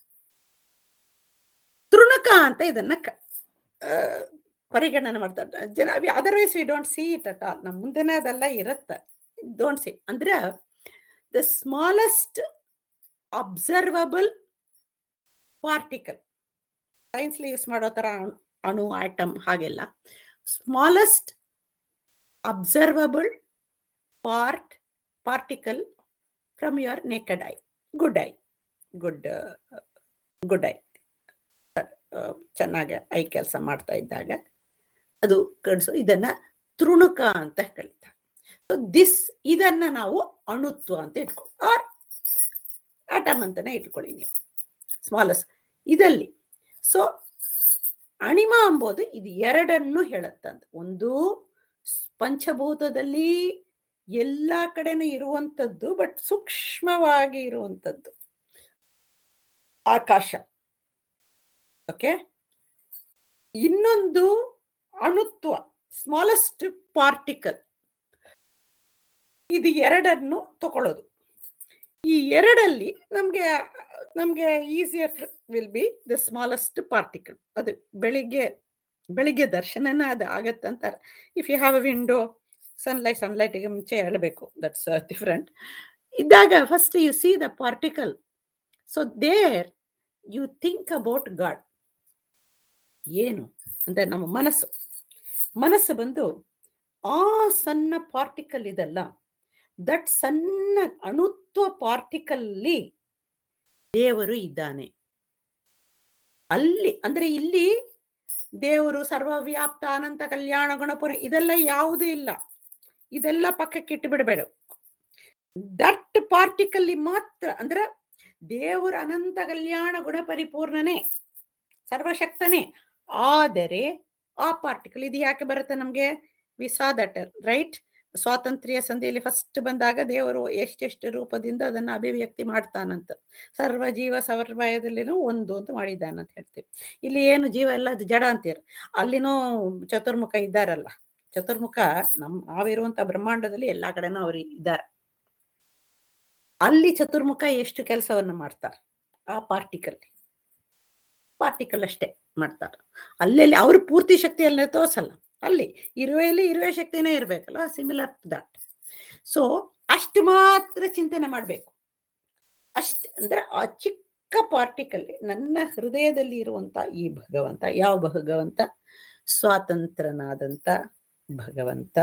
ತೃಣಕ ಅಂತ ಇದನ್ನ ಕ- ಆ, ಪರಿಗಣನೆ ಮಾಡ್ತಾರೆ ಜನ otherwise we don't see it at all ನಮ್ಮ ಮುಂದೆನೆ ಅದೆಲ್ಲ ಇರುತ್ತೆ ಡೋಂಟ್ ಸಿ ಅಂದ್ರೆ ದ ಸ್ಮಾಲೆಸ್ಟ್ ಅಬ್ಸರ್ವಬಲ್ ಪಾರ್ಟಿಕಲ್ ಸೈನ್ಸ್ಲಿ ಯೂಸ್ ಮಾಡೋ ತರ ಅಣು- ಅಣು ಆಟಮ್ ಹಾಗೆಲ್ಲ smallest observable part particle from your naked eye good eye good good eye ಚೆನ್ನಾಗಿ ಐ ಕೆಲಸ ಮಾಡ್ತಾ ಇದ್ದಾಗ ಅದು ಕಡಿಸು ಇದನ್ನ ತೃಣುಕ ಅಂತ ಕರೀತಾರೆ ಸೊ ದಿಸ್ ಇದನ್ನ ನಾವು ಅಣುತ್ವ ಅಂತ ಇಟ್ಕೊಳ್ಳಿ ಆರ್ ಆಟಮ್ ಅಂತಾನೆ ಇಟ್ಕೊಳ್ಳಿ ನೀವು ಸ್ಮಾಲೆಸ್ಟ್ ಇದಲ್ಲಿ ಸೊ ಅಣಿಮ ಎಂಬುದು ಇದು ಎರಡನ್ನು ಹೇಳುತ್ತಂತ ಒಂದು ಸ್- ಪಂಚಭೂತದಲ್ಲಿ ಎಲ್ಲಾ ಕಡೆನೂ ಇರುವಂತದ್ದು ಬಟ್ ಸೂಕ್ಷ್ಮವಾಗಿ ಇರುವಂತದ್ದು ಆಕಾಶ ಓಕೆ ಇನ್ನೊಂದು ಅಣುತ್ವ ಸ್ಮಾಲೆಸ್ಟ್ ಪಾರ್ಟಿಕಲ್ ಇದು ಎರಡನ್ನು ತಗೊಳ್ಳೋದು ಈ ಎರಡಲ್ಲಿ ನಮ್ಗೆ ನಮ್ಗೆ easier will be the smallest particle ಅದು ಬೆಳಿಗ್ಗೆ ಬೆಳಿಗ್ಗೆ ದರ್ಶನನ ಅದು ಆಗತ್ತೆ ಅಂತಾರೆ if you have a window sunlight ಸನ್ಲೈಟಿಗೆ ಮುಂಚೆ ಹೇಳಬೇಕು ದಟ್ಸ್ ಡಿಫರೆಂಟ್ ಇದ್ದಾಗ first you see the particle so there you think about God ಏನು ಅಂದ್ರೆ ನಮ್ಮ ಮನಸ್ಸು ಮನಸ್ಸು ಬಂದು ಆ ಸಣ್ಣ ಪಾರ್ಟಿಕಲ್ ಇದಲ್ಲ ದಟ್ ಸಣ್ಣ ಅಣುತ್ವ ಪಾರ್ಟಿಕಲ್ಲಿ ದೇವರು ಇದ್ದಾನೆ ಅಲ್ಲಿ ಅಂದ್ರೆ ಇಲ್ಲಿ ದೇವರು ಸರ್ವವ್ಯಾಪ್ತ ಅನಂತ ಕಲ್ಯಾಣ ಗುಣಪುರ ಇದೆಲ್ಲ ಯಾವುದೂ ಇಲ್ಲ ಇದೆಲ್ಲ ಪಕ್ಕಕ್ಕೆ ಇಟ್ಟು ಬಿಡಬೇಡ ದಟ್ ಪಾರ್ಟಿಕಲ್ಲಿ ಮಾತ್ರ ಅಂದ್ರೆ ದೇವರು ಅನಂತ ಕಲ್ಯಾಣ ಗುಣ ಪರಿಪೂರ್ಣನೇ ಸರ್ವಶಕ್ತನೇ ಆದರೆ ಆ ಪಾರ್ಟಿಕಲ್ ಇದು ಯಾಕೆ ಬರುತ್ತೆ ನಮ್ಗೆ ವಿಸಾ ದಟ್ ರೈಟ್ ಸ್ವಾತಂತ್ರ್ಯ ಸಂಧಿಯಲ್ಲಿ ಫಸ್ಟ್ ಬಂದಾಗ ದೇವರು ಎಷ್ಟೆಷ್ಟು ರೂಪದಿಂದ ಅದನ್ನ ಅಭಿವ್ಯಕ್ತಿ ಮಾಡ್ತಾನಂತ ಸರ್ವ ಜೀವ ಸರ್ವಯದಲ್ಲಿನೂ ಒಂದು ಅಂತ ಮಾಡಿದ್ದಾನಂತ ಹೇಳ್ತೀವಿ ಇಲ್ಲಿ ಏನು ಜೀವ ಎಲ್ಲ ಅದು ಜಡ ಅಂತೀರ ಅಲ್ಲಿನೂ ಚತುರ್ಮುಖ ಇದ್ದಾರಲ್ಲ ಚತುರ್ಮುಖ ನಮ್ ನಾವಿರುವಂತ ಬ್ರಹ್ಮಾಂಡದಲ್ಲಿ ಎಲ್ಲಾ ಕಡೆನೂ ಅವ್ರು ಇದ್ದಾರೆ ಅಲ್ಲಿ ಚತುರ್ಮುಖ ಎಷ್ಟು ಕೆಲಸವನ್ನ ಮಾಡ್ತಾರೆ ಆ ಪಾರ್ಟಿಕಲ್ ಪಾರ್ಟಿಕಲ್ ಅಷ್ಟೇ ಮಾಡ್ತಾರೆ ಅಲ್ಲೆಲ್ಲಿ ಅವ್ರ ಪೂರ್ತಿ ಶಕ್ತಿಯಲ್ಲ ತೋರ್ಸಲ್ಲ ಅಲ್ಲಿ ಇರುವೆಯಲ್ಲಿ ಇರುವೆ ಶಕ್ತಿನೇ ಇರ್ಬೇಕಲ್ಲ ಸಿಮಿಲರ್ ಟು ದಟ್ ಸೊ ಅಷ್ಟು ಮಾತ್ರ ಚಿಂತನೆ ಮಾಡ್ಬೇಕು ಅಷ್ಟ ಅಂದ್ರೆ ಆ ಚಿಕ್ಕ ಪಾರ್ಟಿಕಲ್ ನನ್ನ ಹೃದಯದಲ್ಲಿ ಇರುವಂತ ಈ ಭಗವಂತ ಯಾವ ಭಗವಂತ ಸ್ವಾತಂತ್ರ್ಯನಾದಂತ ಭಗವಂತ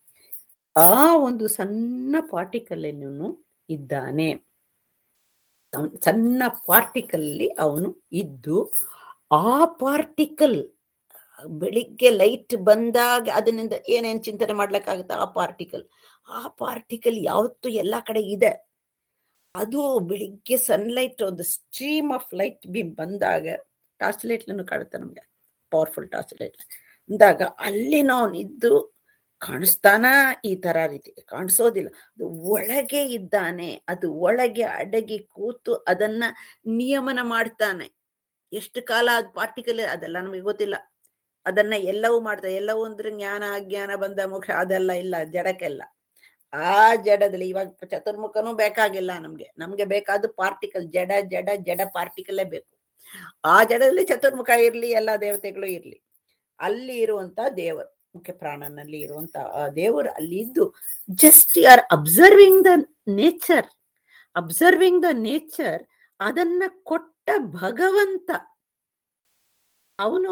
ಆ ಒಂದು ಸಣ್ಣ ಪಾರ್ಟಿಕಲ್ ಇದ್ದಾನೆ ಅವ್ನ್ ಸಣ್ಣ ಪಾರ್ಟಿಕಲ್ಲಿ ಅವನು ಇದ್ದು ಆ ಪಾರ್ಟಿಕಲ್ ಬೆಳಿಗ್ಗೆ ಲೈಟ್ ಬಂದಾಗ ಅದರಿಂದ ಏನೇನ್ ಚಿಂತನೆ ಮಾಡ್ಲಿಕ್ಕಾಗುತ್ತೆ ಆ ಪಾರ್ಟಿಕಲ್ ಆ ಪಾರ್ಟಿಕಲ್ ಯಾವತ್ತು ಎಲ್ಲಾ ಕಡೆ ಇದೆ ಅದು ಬೆಳಿಗ್ಗೆ ಸನ್ಲೈಟ್ ಒಂದು ಸ್ಟ್ರೀಮ್ ಆಫ್ ಲೈಟ್ ಬೀಮ್ ಬಂದಾಗ ಟಾರ್ಚ್ ಲೈಟ್ ಕಾಣುತ್ತೆ ನಮ್ಗೆ ಪವರ್ಫುಲ್ ಟಾರ್ಚ್ ಲೈಟ್ ಅಂದಾಗ ಅಲ್ಲಿ ನಾವು ಇದ್ದು ಕಾಣಿಸ್ತಾನ ಈ ತರ ರೀತಿ ಕಾಣಿಸೋದಿಲ್ಲ ಅದು ಒಳಗೆ ಇದ್ದಾನೆ ಅದು ಒಳಗೆ ಅಡಗಿ ಕೂತು ಅದನ್ನ ನಿಯಮನ ಮಾಡ್ತಾನೆ ಎಷ್ಟು ಕಾಲ ಅದು ಪಾರ್ಟಿಕಲ್ ಅದೆಲ್ಲ ನಮಗೆ ಗೊತ್ತಿಲ್ಲ ಅದನ್ನ ಎಲ್ಲವೂ ಮಾಡ್ತಾರೆ ಎಲ್ಲವೂ ಅಂದ್ರೆ ಜ್ಞಾನ ಅಜ್ಞಾನ ಬಂದ ಮುಖ ಅದೆಲ್ಲ ಇಲ್ಲ ಜಡಕ್ಕೆಲ್ಲ ಆ ಜಡದಲ್ಲಿ ಇವಾಗ ಚತುರ್ಮುಖನೂ ಬೇಕಾಗಿಲ್ಲ ನಮ್ಗೆ ನಮ್ಗೆ ಬೇಕಾದ ಪಾರ್ಟಿಕಲ್ ಜಡ ಜಡ ಜಡ ಪಾರ್ಟಿಕಲ್ಲೇ ಬೇಕು ಆ ಜಡದಲ್ಲಿ ಚತುರ್ಮುಖ ಇರ್ಲಿ ಎಲ್ಲಾ ದೇವತೆಗಳು ಇರ್ಲಿ ಅಲ್ಲಿ ಇರುವಂತ ದೇವರು ಮುಖ್ಯ ಪ್ರಾಣನಲ್ಲಿ ಇರುವಂತ ಆ ದೇವರು ಅಲ್ಲಿ ಇದ್ದು just you are observing the nature observing the nature ಅದನ್ನ ಕೊಟ್ಟ ಭಗವಂತ ಅವನು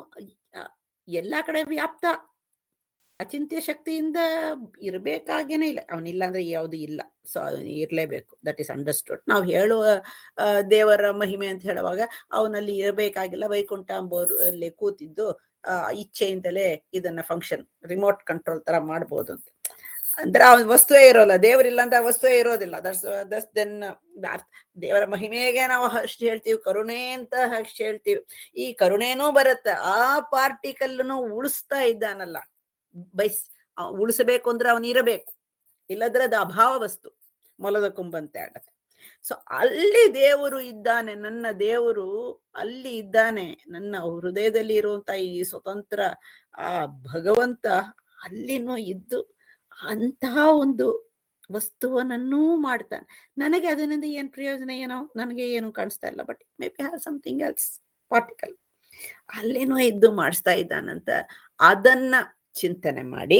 ಎಲ್ಲಾ ಕಡೆ ವ್ಯಾಪ್ತ ಅಚಿಂತ್ಯ ಶಕ್ತಿಯಿಂದ ಇರ್ಬೇಕಾಗೇನೆ ಇಲ್ಲ ಅವನಿಲ್ಲ ಅಂದ್ರೆ ಯಾವುದು ಇಲ್ಲ ಸೊ ಇರ್ಲೇಬೇಕು ದಟ್ ಇಸ್ ಅಂಡರ್ಸ್ಟುಡ್ ನಾವು ಹೇಳುವ ಆ, ದೇವರ ಮಹಿಮೆ ಅಂತ ಹೇಳುವಾಗ ಅವನಲ್ಲಿ ಇರಬೇಕಾಗಿಲ್ಲ ವೈಕುಂಠ ಅಂಬೋರು ಅಲ್ಲಿ ಕೂತಿದ್ದು ಆ ಇಚ್ಛೆಯಿಂದಲೇ ಇದನ್ನ ಫಂಕ್ಷನ್ ರಿಮೋಟ್ ಕಂಟ್ರೋಲ್ ತರ ಮಾಡ್ಬೋದು ಅಂತ ಅಂದ್ರೆ ಆ ವಸ್ತುವೇ ಇರೋಲ್ಲ ದೇವರಿಲ್ಲ ಅಂತ ಆ ವಸ್ತುವೇ ಇರೋದಿಲ್ಲ ದಟ್ಸ್ ದಸ್ ದೆನ್ ದೇವರ ಮಹಿಮೆಗೆ ನಾವು ಅಷ್ಟು ಹೇಳ್ತೀವಿ ಕರುಣೆ ಅಂತ ಅಷ್ಟು ಹೇಳ್ತೀವಿ ಈ ಕರುಣೆನೂ ಬರುತ್ತೆ ಆ ಪಾರ್ಟಿಕಲ್ನು ಉಳಿಸ್ತಾ ಇದ್ದಾನಲ್ಲ ಬೈಸ್ ಅವ್ ಉಳಿಸಬೇಕು ಅಂದ್ರೆ ಅವನು ಇರಬೇಕು ಇಲ್ಲದ್ರೆ ಅದು ಅಭಾವ ವಸ್ತು ಮೊಲದ ಕುಂಬಂತೆ ಆಗತ್ತೆ ಸೊ ಅಲ್ಲಿ ದೇವರು ಇದ್ದಾನೆ ನನ್ನ ದೇವರು ಅಲ್ಲಿ ಇದ್ದಾನೆ ನನ್ನ ಹೃದಯದಲ್ಲಿ ಇರುವಂತ ಈ ಸ್ವತಂತ್ರ ಆ ಭಗವಂತ ಅಲ್ಲಿನೂ ಇದ್ದು ಅಂತಹ ಒಂದು ವಸ್ತುವನ್ನೂ ಮಾಡ್ತಾನೆ ನನಗೆ ಅದರಿಂದ ಏನ್ ಪ್ರಯೋಜನ ಏನೋ ನನಗೆ ಏನು ಕಾಣಿಸ್ತಾ ಇಲ್ಲ but may be have something else particle ಅಲ್ಲೇನೋ ಇದ್ದು ಮಾಡಿಸ್ತಾ ಇದ್ದಾನಂತ ಅದನ್ನ ಚಿಂತನೆ ಮಾಡಿ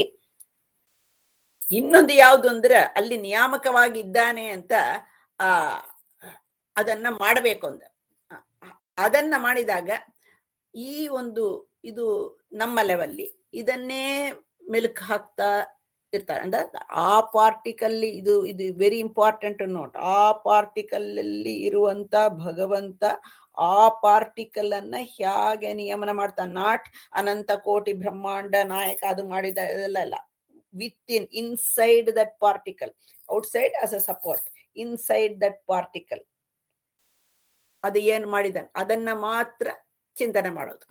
ಇನ್ನೊಂದು ಯಾವುದು ಅಂದ್ರೆ ಅಲ್ಲಿ ನಿಯಾಮಕವಾಗಿ ಇದ್ದಾನೆ ಅಂತ ಆ ಅದನ್ನ ಮಾಡಬೇಕು ಅಂದ ಅ- ಅ- ಅದನ್ನ ಮಾಡಿದಾಗ ಈ ಒಂದು ಇದು ನಮ್ಮ ಲೆವೆಲ್ಲಿ ಇದನ್ನೇ ಮೆಲುಕು ಹಾಕ್ತಾ ಇರ್ತಾರೆ ಅಂದ್ರೆ ಆ ಪಾರ್ಟಿಕಲ್ ಇದು ಇದು ವೆರಿ ಇಂಪಾರ್ಟೆಂಟ್ ನೋಟ್ ಆ ಪಾರ್ಟಿಕಲ್ ಅಲ್ಲಿ ಇರುವಂತ ಭಗವಂತ ಆ ಪಾರ್ಟಿಕಲ್ ಅನ್ನ ಹೇಗೆ ನಿಯಮನ ಮಾಡ್ತಾನೆ ನಾಟ್ ಅನಂತ ಕೋಟಿ ಬ್ರಹ್ಮಾಂಡ ನಾಯಕ ಅದು ಮಾಡಿದ ಇದೆಲ್ಲ ಅಲ್ಲ with in inside that particle outside as a support inside that particle ಅದು ಏನ್ ಮಾಡಿದಾನೆ ಅದನ್ನ ಮಾತ್ರ ಚಿಂತನೆ ಮಾಡೋದು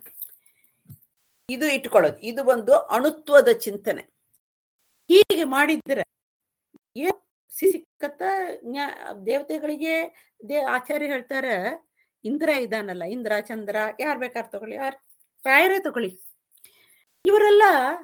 ಇದು ಇಟ್ಕೊಳ್ಳೋದು ಇದು ಒಂದು ಅಣುತ್ವದ ಚಿಂತನೆ ಹೀಗೆ ಮಾಡಿದ್ರೆ ಏನ್ ಸಿಕ್ಕತ್ತ ದೇವತೆಗಳಿಗೆ ದೇ ಆಚಾರ್ಯ ಹೇಳ್ತಾರೆ ಇಂದ್ರ ಇದಾನಲ್ಲ ಇಂದ್ರ ಚಂದ್ರ ಯಾರ್ ಬೇಕಾರ್ ತಗೊಳ್ಳಿ ಯಾರ್ ರಾಯರೇ ತಗೊಳ್ಳಿ ಇವರೆಲ್ಲ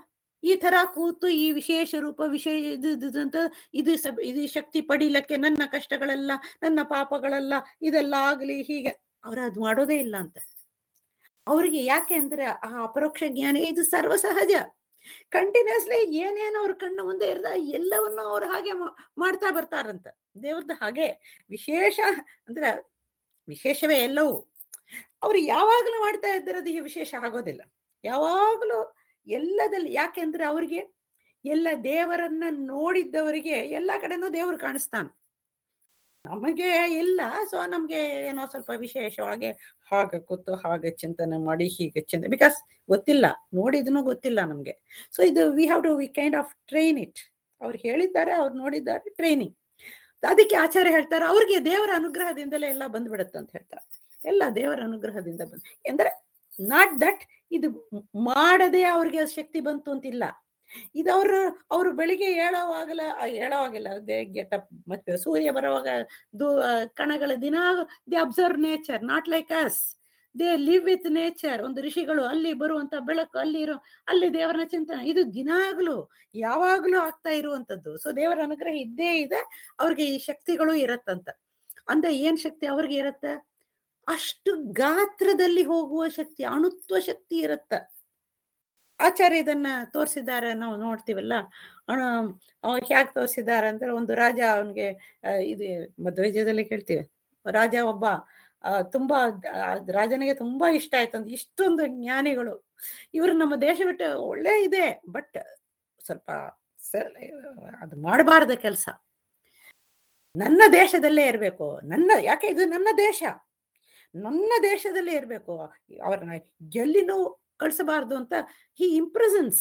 ಈ ತರ ಕೂತು ಈ ವಿಶೇಷ ರೂಪ ವಿಶೇಷ ಇದು ಇದು ಇದು ಅಂತ ಇದು ಸಬ್- ಇದು ಶಕ್ತಿ ಪಡೀಲಕ್ಕೆ ನನ್ನ ಕಷ್ಟಗಳೆಲ್ಲ ನನ್ನ ಪಾಪಗಳೆಲ್ಲ ಇದೆಲ್ಲ ಆಗ್ಲಿ ಹೀಗೆ ಅವ್ರು ಅದು ಮಾಡೋದೇ ಇಲ್ಲ ಅಂತ ಅವ್ರಿಗೆ ಯಾಕೆ ಅಂದ್ರೆ ಆ ಅಪರೋಕ್ಷ ಜ್ಞಾನ ಇದು ಸರ್ವ ಸಹಜ ಕಂಟಿನ್ಯೂಸ್ಲಿ ಏನೇನು ಅವ್ರ ಕಣ್ಣು ಮುಂದೆ ಇರ್ದ ಎಲ್ಲವನ್ನು ಅವ್ರು ಹಾಗೆ ಮಾ- ಮಾಡ್ತಾ ಬರ್ತಾರಂತ ದೇವ್ರದ್ದು ಹಾಗೆ ವಿಶೇಷ ಅಂದ್ರೆ ವಿಶೇಷವೇ ಎಲ್ಲವೂ ಅವ್ರು ಯಾವಾಗಲೂ ಮಾಡ್ತಾ ಇದ್ದಾರೆ ಅದು ವಿಶೇಷ ಆಗೋದಿಲ್ಲ ಯಾವಾಗಲೂ ಎಲ್ಲದಲ್ಲಿ ಯಾಕೆಂದ್ರೆ ಅವ್ರಿಗೆ ಎಲ್ಲ ದೇವರನ್ನ ನೋಡಿದ್ದವರಿಗೆ ಎಲ್ಲಾ ಕಡೆನೂ ದೇವರು ಕಾಣಿಸ್ತಾನೆ ನಮಗೆ ಇಲ್ಲ ಸೊ ನಮ್ಗೆ ಏನೋ ಸ್ವಲ್ಪ ವಿಶೇಷವಾಗಿ ಹಾಗೆ ಕೂತು ಹಾಗೆ ಚಿಂತನೆ ಮಾಡಿ ಹೀಗೆ ಚಿಂತನೆ ಬಿಕಾಸ್ ಗೊತ್ತಿಲ್ಲ ನೋಡಿದ್ನು ಗೊತ್ತಿಲ್ಲ ನಮ್ಗೆ ಸೊ ಇದು we have to we kind of train it ಅವ್ರು ಹೇಳಿದ್ದಾರೆ ಅವ್ರು ನೋಡಿದ್ದಾರೆ ಟ್ರೈನಿಂಗ್ ಅದಕ್ಕೆ ಆಚಾರ್ಯ ಹೇಳ್ತಾರೆ ಅವ್ರಿಗೆ ದೇವರ ಅನುಗ್ರಹದಿಂದಲೇ ಎಲ್ಲ ಬಂದ್ಬಿಡುತ್ತೆ ಅಂತ ಹೇಳ್ತಾರೆ ಎಲ್ಲ ದೇವರ ಅನುಗ್ರಹದಿಂದ ಬಂದ್ ಅಂದ್ರೆ ನಾಟ್ ದಟ್ ಇದು ಮಾಡದೆ ಅವ್ರಿಗೆ ಶಕ್ತಿ ಬಂತು ಅಂತಿಲ್ಲ ಇದು ಅವರು ಅವರು ಬೆಳಿಗ್ಗೆ ಹೇಳೋವಾಗಲ ಹೇಳೋವಾಗಿಲ್ಲ ದೇ ಗೆಟ್ ಅಪ್ ಮತ್ತೆ ಸೂರ್ಯ ಬರುವಾಗ ದೂ ಆ, ಕಣಗಳ ದಿನ they observe nature not like us they live with nature ಒಂದು ಋಷಿಗಳು ಅಲ್ಲಿ ಬರುವಂತ ಬೆಳಕು ಅಲ್ಲಿ ಇರೋ ಅಲ್ಲಿ ದೇವರ ಚಿಂತನೆ ಇದು ದಿನಾಗ್ಲೂ ಯಾವಾಗ್ಲೂ ಆಗ್ತಾ ಇರುವಂತದ್ದು ಸೊ ದೇವರ ಅನುಗ್ರಹ ಇದ್ದೇ ಇದೆ ಅವ್ರಿಗೆ ಈ ಶಕ್ತಿಗಳು ಇರತ್ತಂತ ಅಂದ್ರೆ ಏನ್ ಶಕ್ತಿ ಅವ್ರಿಗೆ ಇರತ್ತೆ ಅಷ್ಟು ಗಾತ್ರದಲ್ಲಿ ಹೋಗುವ ಶಕ್ತಿ ಅಣುತ್ವ ಶಕ್ತಿ ಇರತ್ತ ಆಚಾರ್ಯ ಇದನ್ನ ತೋರಿಸಿದ್ದಾರೆ ನಾವು ನೋಡ್ತೀವಲ್ಲ ಅಣ ಹ್ಯಾಕ್ ತೋರಿಸಿದ್ದಾರೆ ಅಂದ್ರೆ ಒಂದು ರಾಜ ಅವನಿಗೆ ಇದು ಮಧ್ವಜದಲ್ಲಿ ಕೇಳ್ತೀವಿ ರಾಜ ಒಬ್ಬ ಆ, ತುಂಬಾ ಆ, ರಾಜನಿಗೆ ತುಂಬಾ ಇಷ್ಟ ಆಯ್ತಂತ ಇಷ್ಟೊಂದು ಜ್ಞಾನಿಗಳು ಇವರು ನಮ್ಮ ದೇಶ ಬಿಟ್ಟು ಒಳ್ಳೆ ಇದೆ ಬಟ್ ಸ್ವಲ್ಪ ಸ- ಅದು ಮಾಡಬಾರ್ದ ಕೆಲಸ ನನ್ನ ದೇಶದಲ್ಲೇ ಇರ್ಬೇಕು ನನ್ನ ಯಾಕೆ ಇದು ನನ್ನ ದೇಶ ನನ್ನ ದೇಶದಲ್ಲೇ ಇರ್ಬೇಕು ಅವ್ರನ್ನ ಎಲ್ಲಿನೂ ಕಳಿಸಬಾರ್ದು ಅಂತ ಹಿ ಇಂಪ್ರೆಸನ್ಸ್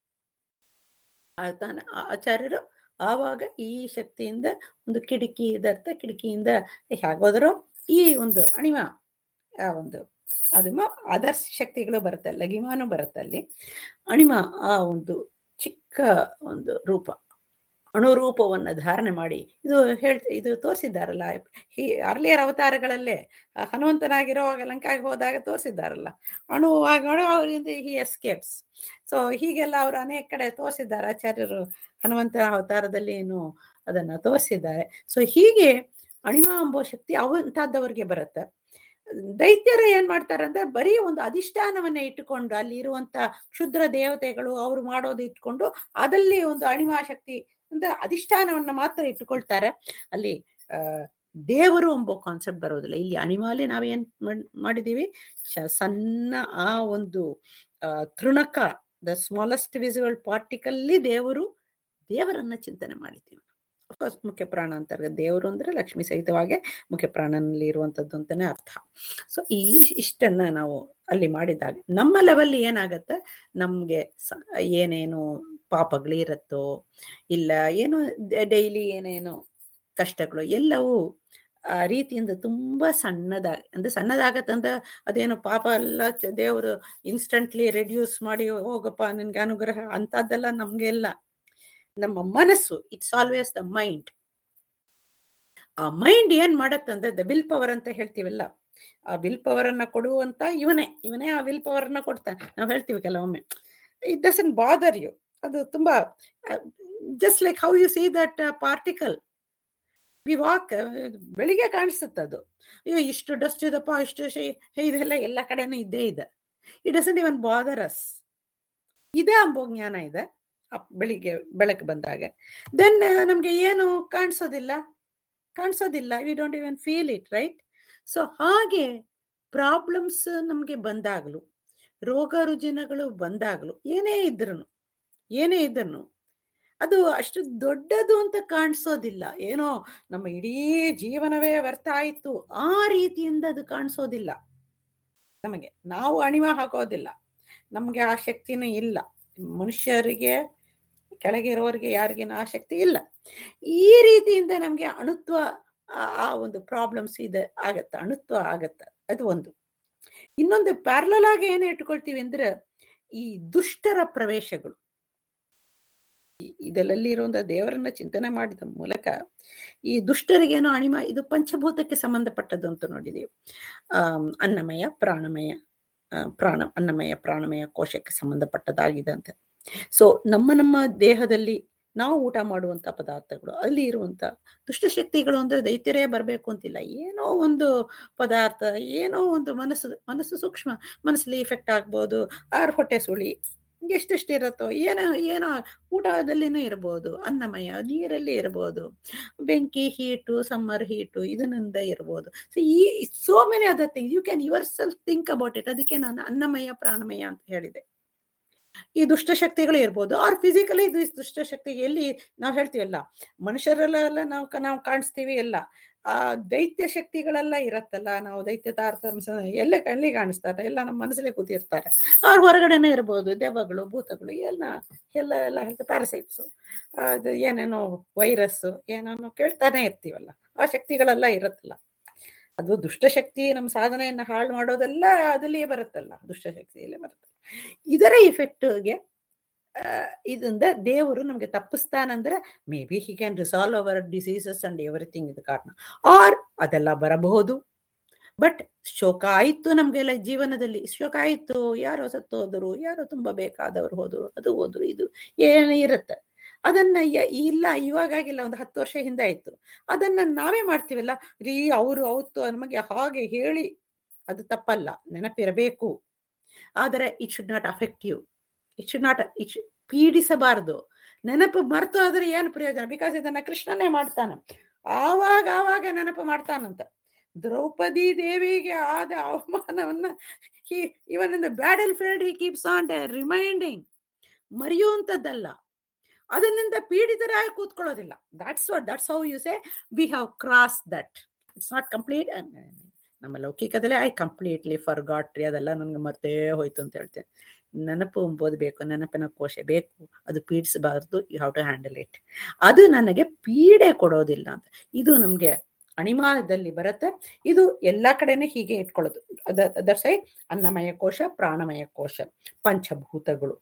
ಆತನ ಆಚಾರ್ಯರು ಆವಾಗ ಈ ಶಕ್ತಿಯಿಂದ ಒಂದು ಕಿಟಕಿ ಇದರ್ಥ ಕಿಟಕಿಯಿಂದ ಹೇಗೋದ್ರು ಈ ಒಂದು ಅಣಿಮ ಆ ಒಂದು ಅದು ಅದರ್ಸ್ ಶಕ್ತಿಗಳು ಬರುತ್ತೆ ಲಗಿಮಾನು ಬರುತ್ತೆ ಅಲ್ಲಿ ಅಣಿಮ ಆ ಒಂದು ಚಿಕ್ಕ ಒಂದು ರೂಪ ಅಣುರೂಪವನ್ನ ಧಾರಣೆ ಮಾಡಿ ಇದು ಹೇಳ್ ಇದು ತೋರಿಸಿದ್ದಾರಲ್ಲ ಈ ಅರ್ಲಿಯರ್ ಅವತಾರಗಳಲ್ಲೇ ಆ ಹನುಮಂತನಾಗಿರುವಾಗ ಲಂಕಾಗೆ ಹೋದಾಗ ತೋರಿಸಿದ್ದಾರಲ್ಲ ಅಣು ಆಗ ಅಣು ಅವರಿಂದ ಹಿ ಎಸ್ಕೇಪ್ಸ್ ಸೊ ಹೀಗೆಲ್ಲ ಅವರು ಅನೇಕ ಕಡೆ ತೋರಿಸಿದ್ದಾರೆ ಆಚಾರ್ಯರು ಹನುಮಂತ ಅವತಾರದಲ್ಲಿ ಏನು ಅದನ್ನ ತೋರಿಸಿದ್ದಾರೆ ಸೊ ಹೀಗೆ ಅಣಿಮ ಎಂಬೋ ಶಕ್ತಿ ಅವಂತಹದ್ದವರಿಗೆ ಬರುತ್ತೆ ದೈತ್ಯರು ಏನ್ ಮಾಡ್ತಾರೆ ಅಂದ್ರೆ ಬರೀ ಒಂದು ಅಧಿಷ್ಠಾನವನ್ನ ಇಟ್ಟುಕೊಂಡು ಅಲ್ಲಿ ಇರುವಂತ ಕ್ಷುದ್ರ ದೇವತೆಗಳು ಅವ್ರು ಮಾಡೋದು ಇಟ್ಕೊಂಡು ಅದಲ್ಲಿ ಒಂದು ಅಣಿಮಾ ಶಕ್ತಿ ಅಂದ್ರೆ ಅಧಿಷ್ಠಾನವನ್ನ ಮಾತ್ರ ಇಟ್ಟುಕೊಳ್ತಾರೆ ಅಲ್ಲಿ ಆ ದೇವರು ಎಂಬ ಕಾನ್ಸೆಪ್ಟ್ ಬರೋದಿಲ್ಲ ಇಲ್ಲಿ ಅಣಿಮಾಲಿ ನಾವೇನ್ ಮಾಡ್- ಮಾಡಿದೀವಿ ಶ- ಸಣ್ಣ ಆ ಒಂದು ಆ, ತೃಣಕ ದ ಸ್ಮಾಲೆಸ್ಟ್ ವಿಸಿಬಲ್ ಪಾರ್ಟಿಕಲ್ಲಿ ದೇವರು ದೇವರನ್ನ ಚಿಂತನೆ ಮಾಡಿದ್ದೀವಿ ಅಫ್ಕೋರ್ಸ್ ಮುಖ್ಯ ಪ್ರಾಣ ಅಂತಾರೆ ದೇವರು ಅಂದ್ರೆ ಲಕ್ಷ್ಮಿ ಸಹಿತವಾಗಿ ಮುಖ್ಯ ಪ್ರಾಣನಲ್ಲಿ ಇರುವಂತದ್ದು ಅಂತಾನೆ ಅರ್ಥ ಸೊ ಈ ಇಷ್ಟನ್ನ ನಾವು ಅಲ್ಲಿ ಮಾಡಿದಾಗ ನಮ್ಮ ಲೆವೆಲ್ ಏನಾಗತ್ತೆ ನಮ್ಗೆ ಸ- ಏನೇನು ಪಾಪಗಳು ಇರತ್ತೋ ಇಲ್ಲ ಏನು ಡೈಲಿ ಏನೇನು ಕಷ್ಟಗಳು ಎಲ್ಲವೂ ಆ ರೀತಿಯಿಂದ ತುಂಬಾ ಸಣ್ಣದಾಗ ಅಂದ್ರೆ ಸಣ್ಣದಾಗತ್ತಂತ ಅದೇನು ಪಾಪ ಎಲ್ಲ ಚ- ದೇವರು ಇನ್ಸ್ಟಂಟ್ಲಿ ರೆಡ್ಯೂಸ್ ಮಾಡಿ ಹೋಗಪ್ಪ ನಿನ್ಗೆ ಅನುಗ್ರಹ ಅಂತದ್ದೆಲ್ಲ ನಮ್ಗೆ ಇಲ್ಲ ನಮ್ಮ ಮನಸ್ಸು ಇಟ್ಸ್ ಆಲ್ವೇಸ್ ದ ಮೈಂಡ್ ಆ ಮೈಂಡ್ ಏನ್ ಮಾಡತ್ತಂದ್ರೆ ದ ವಿಲ್ ಪವರ್ ಅಂತ ಹೇಳ್ತೀವಲ್ಲ ಆ ವಿಲ್ ಪವರ್ ಅನ್ನ ಕೊಡುವಂತ ಇವನೇ ಇವನೇ ಆ ವಿಲ್ ಪವರ್ ಅನ್ನ ಕೊಡ್ತಾನೆ ನಾವು ಹೇಳ್ತೀವಿ ಕೆಲವೊಮ್ಮೆ ಇಟ್ ಡಸನ್ ಬಾದರ್ ಯು ಅದು ತುಂಬಾ just like how you see that particle we walk ಬೆಳಿಗ್ಗೆ ಕಾಣಿಸುತ್ತೆ ಅದು ಅಯ್ಯೋ ಇಷ್ಟು ಡಸ್ಟ್ ಇದಪ್ಪ ಇಷ್ಟು ಶೇ- ಇದೆಲ್ಲ ಎಲ್ಲ ಕಡೆನೂ ಇದ್ದೇ ಇದೆ it doesn't even bother us ಇದೇ ಅಂಬೋ ಜ್ಞಾನ ಇದೆ ಅಪ್- ಬೆಳಿಗ್ಗೆ ಬೆಳಕು ಬಂದಾಗ ದೆನ್ ನಮ್ಗೆ ಏನು ಕಾಣಿಸೋದಿಲ್ಲ ಕಾಣಿಸೋದಿಲ್ಲ we don't even feel it right so ಹಾಗೆ ಪ್ರಾಬ್ಲಮ್ಸ್ ನಮ್ಗೆ ಬಂದಾಗ್ಲು ರೋಗ ರುಜಿನಗಳು ಬಂದಾಗ್ಲು ಏನೇ ಇದ್ರು ಏನೇ ಇದ್ರು ಅದು ಅಷ್ಟು ದೊಡ್ಡದು ಅಂತ ಕಾಣಿಸೋದಿಲ್ಲ ಏನೋ ನಮ್ಮ ಇಡೀ ಜೀವನವೇ ವ್ಯರ್ಥ ಆಯ್ತು ಆ ರೀತಿಯಿಂದ ಅದು ಕಾಣಿಸೋದಿಲ್ಲ ನಮಗೆ ನಾವು ಅಣಿವ ಹಾಕೋದಿಲ್ಲ ನಮ್ಗೆ ಆ ಶಕ್ತಿನೂ ಇಲ್ಲ ಮನುಷ್ಯರಿಗೆ ಕೆಳಗೆ ಇರೋರಿಗೆ ಯಾರಿಗೇನು ಆ ಶಕ್ತಿ ಇಲ್ಲ ಈ ರೀತಿಯಿಂದ ನಮ್ಗೆ ಅಣುತ್ವ ಆ- ಆ ಒಂದು ಪ್ರಾಬ್ಲಮ್ಸ್ ಇದೆ ಆಗತ್ತ ಅಣುತ್ವ ಆಗತ್ತ ಅದು ಒಂದು ಇನ್ನೊಂದು ಪ್ಯಾರಲಲ್ ಆಗಿ ಏನ್ ಇಟ್ಕೊಳ್ತೀವಿ ಅಂದ್ರೆ ಈ ದುಷ್ಟರ ಪ್ರವೇಶಗಳು ಈ- ಇದರಲ್ಲಿ ಇರುವಂತ ದೇವರನ್ನ ಚಿಂತನೆ ಮಾಡಿದ ಮೂಲಕ ಈ ದುಷ್ಟರಿಗೇನೋ ಅಣಿಮ ಇದು ಪಂಚಭೂತಕ್ಕೆ ಸಂಬಂಧಪಟ್ಟದ್ದು ಅಂತ ನೋಡಿದೀವಿ ಆಮ್, ಅನ್ನಮಯ ಪ್ರಾಣಮಯ ಆ, ಪ್ರಾಣ ಅನ್ನಮಯ ಪ್ರಾಣಮಯ ಕೋಶಕ್ಕೆ ಸಂಬಂಧಪಟ್ಟದಾಗಿದೆ ಅಂತ ಸೊ ನಮ್ಮ ನಮ್ಮ ದೇಹದಲ್ಲಿ ನಾವು ಊಟ ಮಾಡುವಂತ ಪದಾರ್ಥಗಳು ಅಲ್ಲಿ ಇರುವಂತ ದುಷ್ಟಶಕ್ತಿಗಳು ಅಂದ್ರೆ ದೈತ್ಯರೇ ಬರ್ಬೇಕು ಅಂತಿಲ್ಲ ಏನೋ ಒಂದು ಪದಾರ್ಥ ಏನೋ ಒಂದು ಮನಸ್ಸು ಮನಸ್ಸು ಸೂಕ್ಷ್ಮ ಮನಸ್ಸಲ್ಲಿ ಇಫೆಕ್ಟ್ ಆಗ್ಬೋದು ಆರ್ ಹೊಟ್ಟೆ ಸುಳಿ ಎಷ್ಟೆಷ್ಟು ಇರುತ್ತೋ ಏನೋ ಏನೋ ಊಟದಲ್ಲಿನೂ ಇರ್ಬೋದು ಅನ್ನಮಯ ನೀರಲ್ಲಿ ಇರ್ಬೋದು ಬೆಂಕಿ ಹೀಟು ಸಮ್ಮರ್ ಹೀಟು ಇದನ್ನಿಂದ ಇರ್ಬೋದು ಸೊ ಈ so many other thing you can yourself think about it ಅದಕ್ಕೆ ನಾನು ಅನ್ನಮಯ ಪ್ರಾಣಮಯ ಅಂತ ಹೇಳಿದೆ ಈ ದುಷ್ಟಶಕ್ತಿಗಳು ಇರ್ಬೋದು ಆರ್ ಫಿಸಿಕಲಿ ಇದು ದುಷ್ಟಶಕ್ತಿ ಎಲ್ಲಿ ನಾವು ಹೇಳ್ತೀವಲ್ಲ ಮನುಷ್ಯರಲ್ಲೆಲ್ಲ ನಾವು ಕ- ನಾವು ಕಾಣಿಸ್ತೀವಿ ಎಲ್ಲ ಆ ದೈತ್ಯ ಶಕ್ತಿಗಳೆಲ್ಲ ಇರತ್ತಲ್ಲ ನಾವು ದೈತ್ಯ ತಾರತಮ್ಯ ಎಲ್ಲ ಕಣ್ಣಿ ಕಾಣಿಸ್ತಾರೆ ಎಲ್ಲ ನಮ್ಮ ಮನಸ್ಸಲ್ಲೇ ಕೂತಿರ್ತಾರೆ ಅವ್ರ ಹೊರಗಡೆನೆ ಇರ್ಬೋದು ದೆವ್ವಗಳು ಭೂತಗಳು ಎಲ್ಲ ಎಲ್ಲ ಎಲ್ಲ ಪ್ಯಾರಸೈಟ್ಸ್ ಅದು ಏನೇನೋ ವೈರಸ್ ಏನೇನೋ ಕೇಳ್ತಾನೆ ಇರ್ತೀವಲ್ಲ ಆ ಶಕ್ತಿಗಳೆಲ್ಲ ಇರತ್ತಲ್ಲ ಅದು ದುಷ್ಟಶಕ್ತಿ ನಮ್ಮ ಸಾಧನೆಯನ್ನ ಹಾಳು ಮಾಡೋದೆಲ್ಲ ಅದಲ್ಲಿಯೇ ಬರುತ್ತಲ್ಲ ದುಷ್ಟಶಕ್ತಿಯಲ್ಲೇ ಬರುತ್ತಲ್ಲ ಇದರ ಇಫೆಕ್ಟ್ಗೆ ಇದರಿಂದ ದೇವರು ನಮ್ಗೆ ತಪ್ಪಿಸ್ತಾನಂದ್ರೆ may be he can resolve our diseases and everything ಇದು ಕಾರಣ ಆರ್ ಅದೆಲ್ಲ ಬರಬಹುದು ಬಟ್ ಶೋಕ ಆಯ್ತು ನಮ್ಗೆಲ್ಲ ಜೀವನದಲ್ಲಿ ಶೋಕ ಆಯ್ತು ಯಾರೋ ಸತ್ತೋದ್ರು ಯಾರೋ ತುಂಬಾ ಬೇಕಾದವರು ಹೋದ್ರು ಅದು ಹೋದ್ರು ಇದು ಏನು ಇರುತ್ತೆ ಅದನ್ನ ಯ- ಇಲ್ಲ ಇವಾಗಾಗಿಲ್ಲ ಒಂದು ಹತ್ತು ವರ್ಷ ಹಿಂದೆ ಆಯ್ತು ಅದನ್ನ ನಾವೇ ಮಾಡ್ತೀವಲ್ಲ ರೀ ಅವರು ಅವತ್ತು ನಮಗೆ ಹಾಗೆ ಹೇಳಿ ಅದು ತಪ್ಪಲ್ಲ ನೆನಪಿರಬೇಕು ಆದರೆ it should not affect you it should not it ಪೀಡಿಸಬಾರದು ನೆನಪು ಮರ್ತು ಆದ್ರೆ ಏನು ಪ್ರಯೋಜನ ಬಿಕಾಸ್ ಇದನ್ನ ಕೃಷ್ಣನೇ ಮಾಡ್ತಾನೆ ಆವಾಗ ಆವಾಗ ನೆನಪು ಮಾಡ್ತಾನಂತ ದ್ರೌಪದಿ ದೇವಿಗೆ ಆದ ಅವಮಾನವನ್ನ even in the battlefield he keeps on reminding ಮರೆಯುವಂಥದ್ದಲ್ಲ ಅದನ್ನಿಂದ ಪೀಡಿತರಾಗಿ ಕೂತ್ಕೊಳ್ಳೋದಿಲ್ಲ that's what that's how you say we have cross that it's not complete ನಮ್ಮ ಲೌಕಿಕದಲ್ಲೇ ಐ ಕಂಪ್ಲೀಟ್ಲಿ ಫರ್ ಗಾಟ್ರಿ ಅದೆಲ್ಲ ನನ್ಗೆ ಮತ್ತೆ ಹೋಯ್ತು ಅಂತ ಹೇಳ್ತೇನೆ ನೆನಪು ಎಂಬುದು ಬೇಕು ನೆನಪಿನ ಕೋಶ ಬೇಕು ಅದು ಪೀಡಿಸಬಾರ್ದು you have to handle it ಅದು ನನಗೆ ಪೀಡೆ ಕೊಡೋದಿಲ್ಲ ಅಂತ ಇದು ನಮ್ಗೆ ಅಣಿಮಾನದಲ್ಲಿ ಬರುತ್ತೆ ಇದು ಎಲ್ಲಾ ಕಡೆನೆ ಹೀಗೆ ಇಟ್ಕೊಳ್ಳೋದು ಅದರ್ ಸೈ ಅನ್ನಮಯ ಕೋಶ ಪ್ರಾಣಮಯ ಕೋಶ ಪಂಚಭೂತಗಳು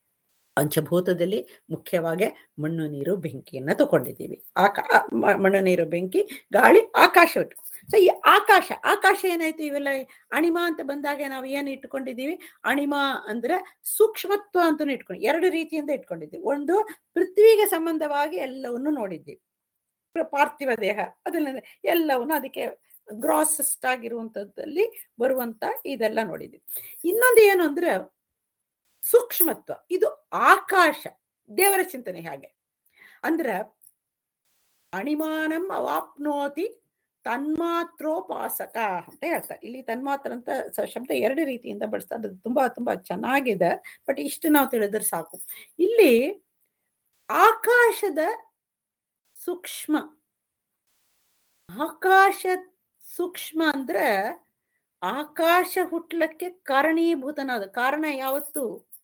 ಪಂಚಭೂತದಲ್ಲಿ ಮುಖ್ಯವಾಗಿ ಮಣ್ಣು ನೀರು ಬೆಂಕಿಯನ್ನ ತಗೊಂಡಿದ್ದೀವಿ ಆಕಾ ಮ- ಮಣ್ಣು ನೀರು ಬೆಂಕಿ ಗಾಳಿ ಆಕಾಶ ಇಟ್ಕೊ ಸೊ ಈ ಆಕಾಶ ಆಕಾಶ ಏನಾಯ್ತು ಇವೆಲ್ಲ ಅಣಿಮ ಅಂತ ಬಂದಾಗ ನಾವು ಏನ್ ಇಟ್ಕೊಂಡಿದ್ದೀವಿ ಅಣಿಮ ಅಂದ್ರೆ ಸೂಕ್ಷ್ಮತ್ವ ಅಂತ ಇಟ್ಕೊಂಡು ಎರಡು ರೀತಿಯಿಂದ ಇಟ್ಕೊಂಡಿದ್ದೀವಿ ಒಂದು ಪೃಥ್ವಿಗೆ ಸಂಬಂಧವಾಗಿ ಎಲ್ಲವನ್ನು ನೋಡಿದ್ದೀವಿ ಪ್ರ- ಪಾರ್ಥಿವ ದೇಹ ಅದನ್ನ ಎಲ್ಲವನ್ನು ಅದಕ್ಕೆ ಗ್ರಾಸೆಸ್ಟ್ ಆಗಿರುವಂತದ್ದಲ್ಲಿ ಬರುವಂತ ಇದೆಲ್ಲ ನೋಡಿದ್ವಿ ಇನ್ನೊಂದು ಏನು ಅಂದ್ರೆ ಸೂಕ್ಷ್ಮತ್ವ ಇದು ಆಕಾಶ ದೇವರ ಚಿಂತನೆ ಹಾಗೆ ಅಂದ್ರ ಅಣಿಮಾನಂ ಅವಾಪ್ನೋತಿ ತನ್ಮಾತ್ರೋಪಾಸಕ ಅಂತ ಹೇಳ್ತಾರೆ ಇಲ್ಲಿ ತನ್ಮಾತ್ರ ಅಂತ ಸ- ಶಬ್ದ ಎರಡು ರೀತಿಯಿಂದ ಬಳಸ್ತಾರೆ ಅದು ತುಂಬಾ ತುಂಬಾ ಚೆನ್ನಾಗಿದೆ ಬಟ್ ಇಷ್ಟು ನಾವು ತಿಳಿದ್ರೆ ಸಾಕು ಇಲ್ಲಿ ಆಕಾಶದ ಸೂಕ್ಷ್ಮ ಆಕಾಶ ಸೂಕ್ಷ್ಮ ಅಂದ್ರೆ ಆಕಾಶ ಹುಟ್ಲಕ್ಕೆ ಕಾರಣೀಭೂತನಾದ ಕಾರಣ ಯಾವತ್ತು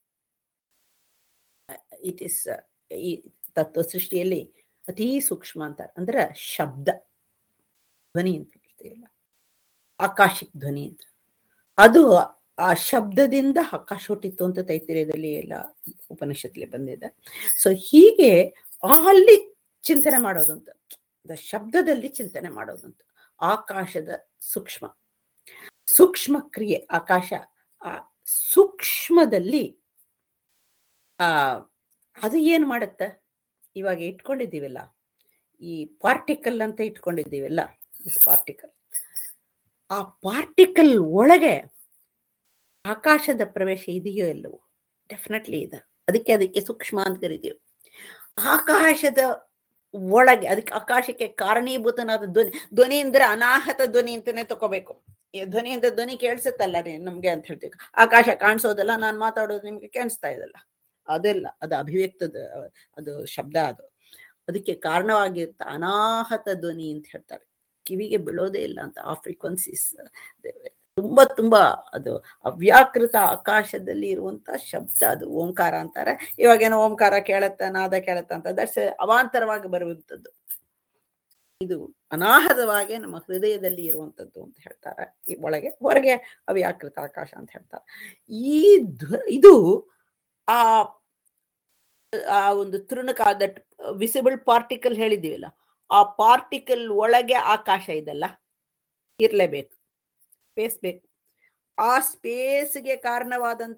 ಇಟ್ ಇಸ್ ಈ ತತ್ವ ಸೃಷ್ಟಿಯಲ್ಲಿ ಅತೀ ಸೂಕ್ಷ್ಮ ಅಂತಾರೆ ಅಂದ್ರೆ ಶಬ್ದ ಧ್ವನಿ ಅಂತ ಹೇಳ್ತೀವಲ್ಲ ಆಕಾಶಿಕ್ ಧ್ವನಿ ಅಂತ ಅದು ಆ ಶಬ್ದದಿಂದ ಆಕಾಶ ಹುಟ್ಟಿತ್ತು ಅಂತ ತೈತಿರ್ಯದಲ್ಲಿ ಎಲ್ಲ ಉಪನಿಷತ್ಲಿ ಬಂದಿದೆ ಸೊ ಹೀಗೆ ಅಲ್ಲಿ ಚಿಂತನೆ ಮಾಡೋದಂತ ದ ಶಬ್ದದಲ್ಲಿ ಚಿಂತನೆ ಮಾಡೋದಂತ ಆಕಾಶದ ಸೂಕ್ಷ್ಮ ಸೂಕ್ಷ್ಮ ಕ್ರಿಯೆ ಆಕಾಶ ಆ ಸೂಕ್ಷ್ಮದಲ್ಲಿ ಆ ಅದು ಏನ್ ಮಾಡುತ್ತೆ ಇವಾಗ ಇಟ್ಕೊಂಡಿದ್ದೀವಲ್ಲ ಈ ಪಾರ್ಟಿಕಲ್ ಅಂತ ಇಟ್ಕೊಂಡಿದ್ದೀವಲ್ಲ ಪಾರ್ಟಿಕಲ್ ಆ ಪಾರ್ಟಿಕಲ್ ಒಳಗೆ ಆಕಾಶದ ಪ್ರವೇಶ ಇದೆಯೋ ಇಲ್ಲವೋ ಡೆಫಿನೆಟ್ಲಿ ಇದೆ ಅದಕ್ಕೆ ಅದಕ್ಕೆ ಸೂಕ್ಷ್ಮ ಅಂತ ಕರಿತೀವಿ ಆಕಾಶದ ಒಳಗೆ ಅದಕ್ಕೆ ಆಕಾಶಕ್ಕೆ ಕಾರಣೀಭೂತನಾದ ಧ್ವನಿ ಧ್ವನಿ ಅಂದ್ರೆ ಅನಾಹತ ಧ್ವನಿ ಅಂತಾನೆ ತಗೋಬೇಕು ಈ ಧ್ವನಿ ಅಂತ ಧ್ವನಿ ಕೇಳಿಸುತ್ತಲ್ಲ ರೀ ನಮ್ಗೆ ಅಂತ ಹೇಳ್ತೀವಿ ಆಕಾಶ ಕಾಣಿಸೋದಲ್ಲ ನಾನು ಮಾತಾಡೋದು ನಿಮ್ಗೆ ಕೇಳಿಸ್ತಾ ಇದಲ್ಲ ಅದೆಲ್ಲ ಅದು ಅಭಿವ್ಯಕ್ತದ ಅದು ಶಬ್ದ ಅದು ಅದಕ್ಕೆ ಕಾರಣವಾಗಿರ್ತ ಅನಾಹತ ಧ್ವನಿ ಅಂತ ಹೇಳ್ತಾರೆ ಕಿವಿಗೆ ಬೀಳೋದೇ ಇಲ್ಲ ಅಂತ ಆ ಫ್ರೀಕ್ವೆನ್ಸೀಸ್ ತುಂಬಾ ತುಂಬಾ ಅದು ಅವ್ಯಾಕೃತ ಆಕಾಶದಲ್ಲಿ ಇರುವಂತ ಶಬ್ದ ಅದು ಓಂಕಾರ ಅಂತಾರೆ ಇವಾಗೇನೋ ಓಂಕಾರ ಕೇಳತ್ತ ನಾದ ಕೇಳತ್ತ ಅಂತ ದಟ್ಸ್ ಅವಾಂತರವಾಗಿ ಬರುವಂಥದ್ದು ಇದು ಅನಾಹತವಾಗಿ ನಮ್ಮ ಹೃದಯದಲ್ಲಿ ಇರುವಂತದ್ದು ಅಂತ ಹೇಳ್ತಾರೆ ಈ ಒಳಗೆ ಹೊರಗೆ ಅವ್ಯಾಕೃತ ಆಕಾಶ ಅಂತ ಹೇಳ್ತಾರೆ ಈ ಧ್ವ- ಇದು ಆ ಆ ಒಂದು ತೃಣಕ ದಟ್ ವಿಸಿಬಲ್ ಪಾರ್ಟಿಕಲ್ ಹೇಳಿದೀವಲ್ಲ ಆ ಪಾರ್ಟಿಕಲ್ ಒಳಗೆ ಆಕಾಶ ಇದಲ್ಲ ಇರ್ಲೇಬೇಕು ಸ್ಪೇಸ್ ಬೇಕು ಆ ಸ್ಪೇಸ್ಗೆ ಕಾರಣವಾದಂತ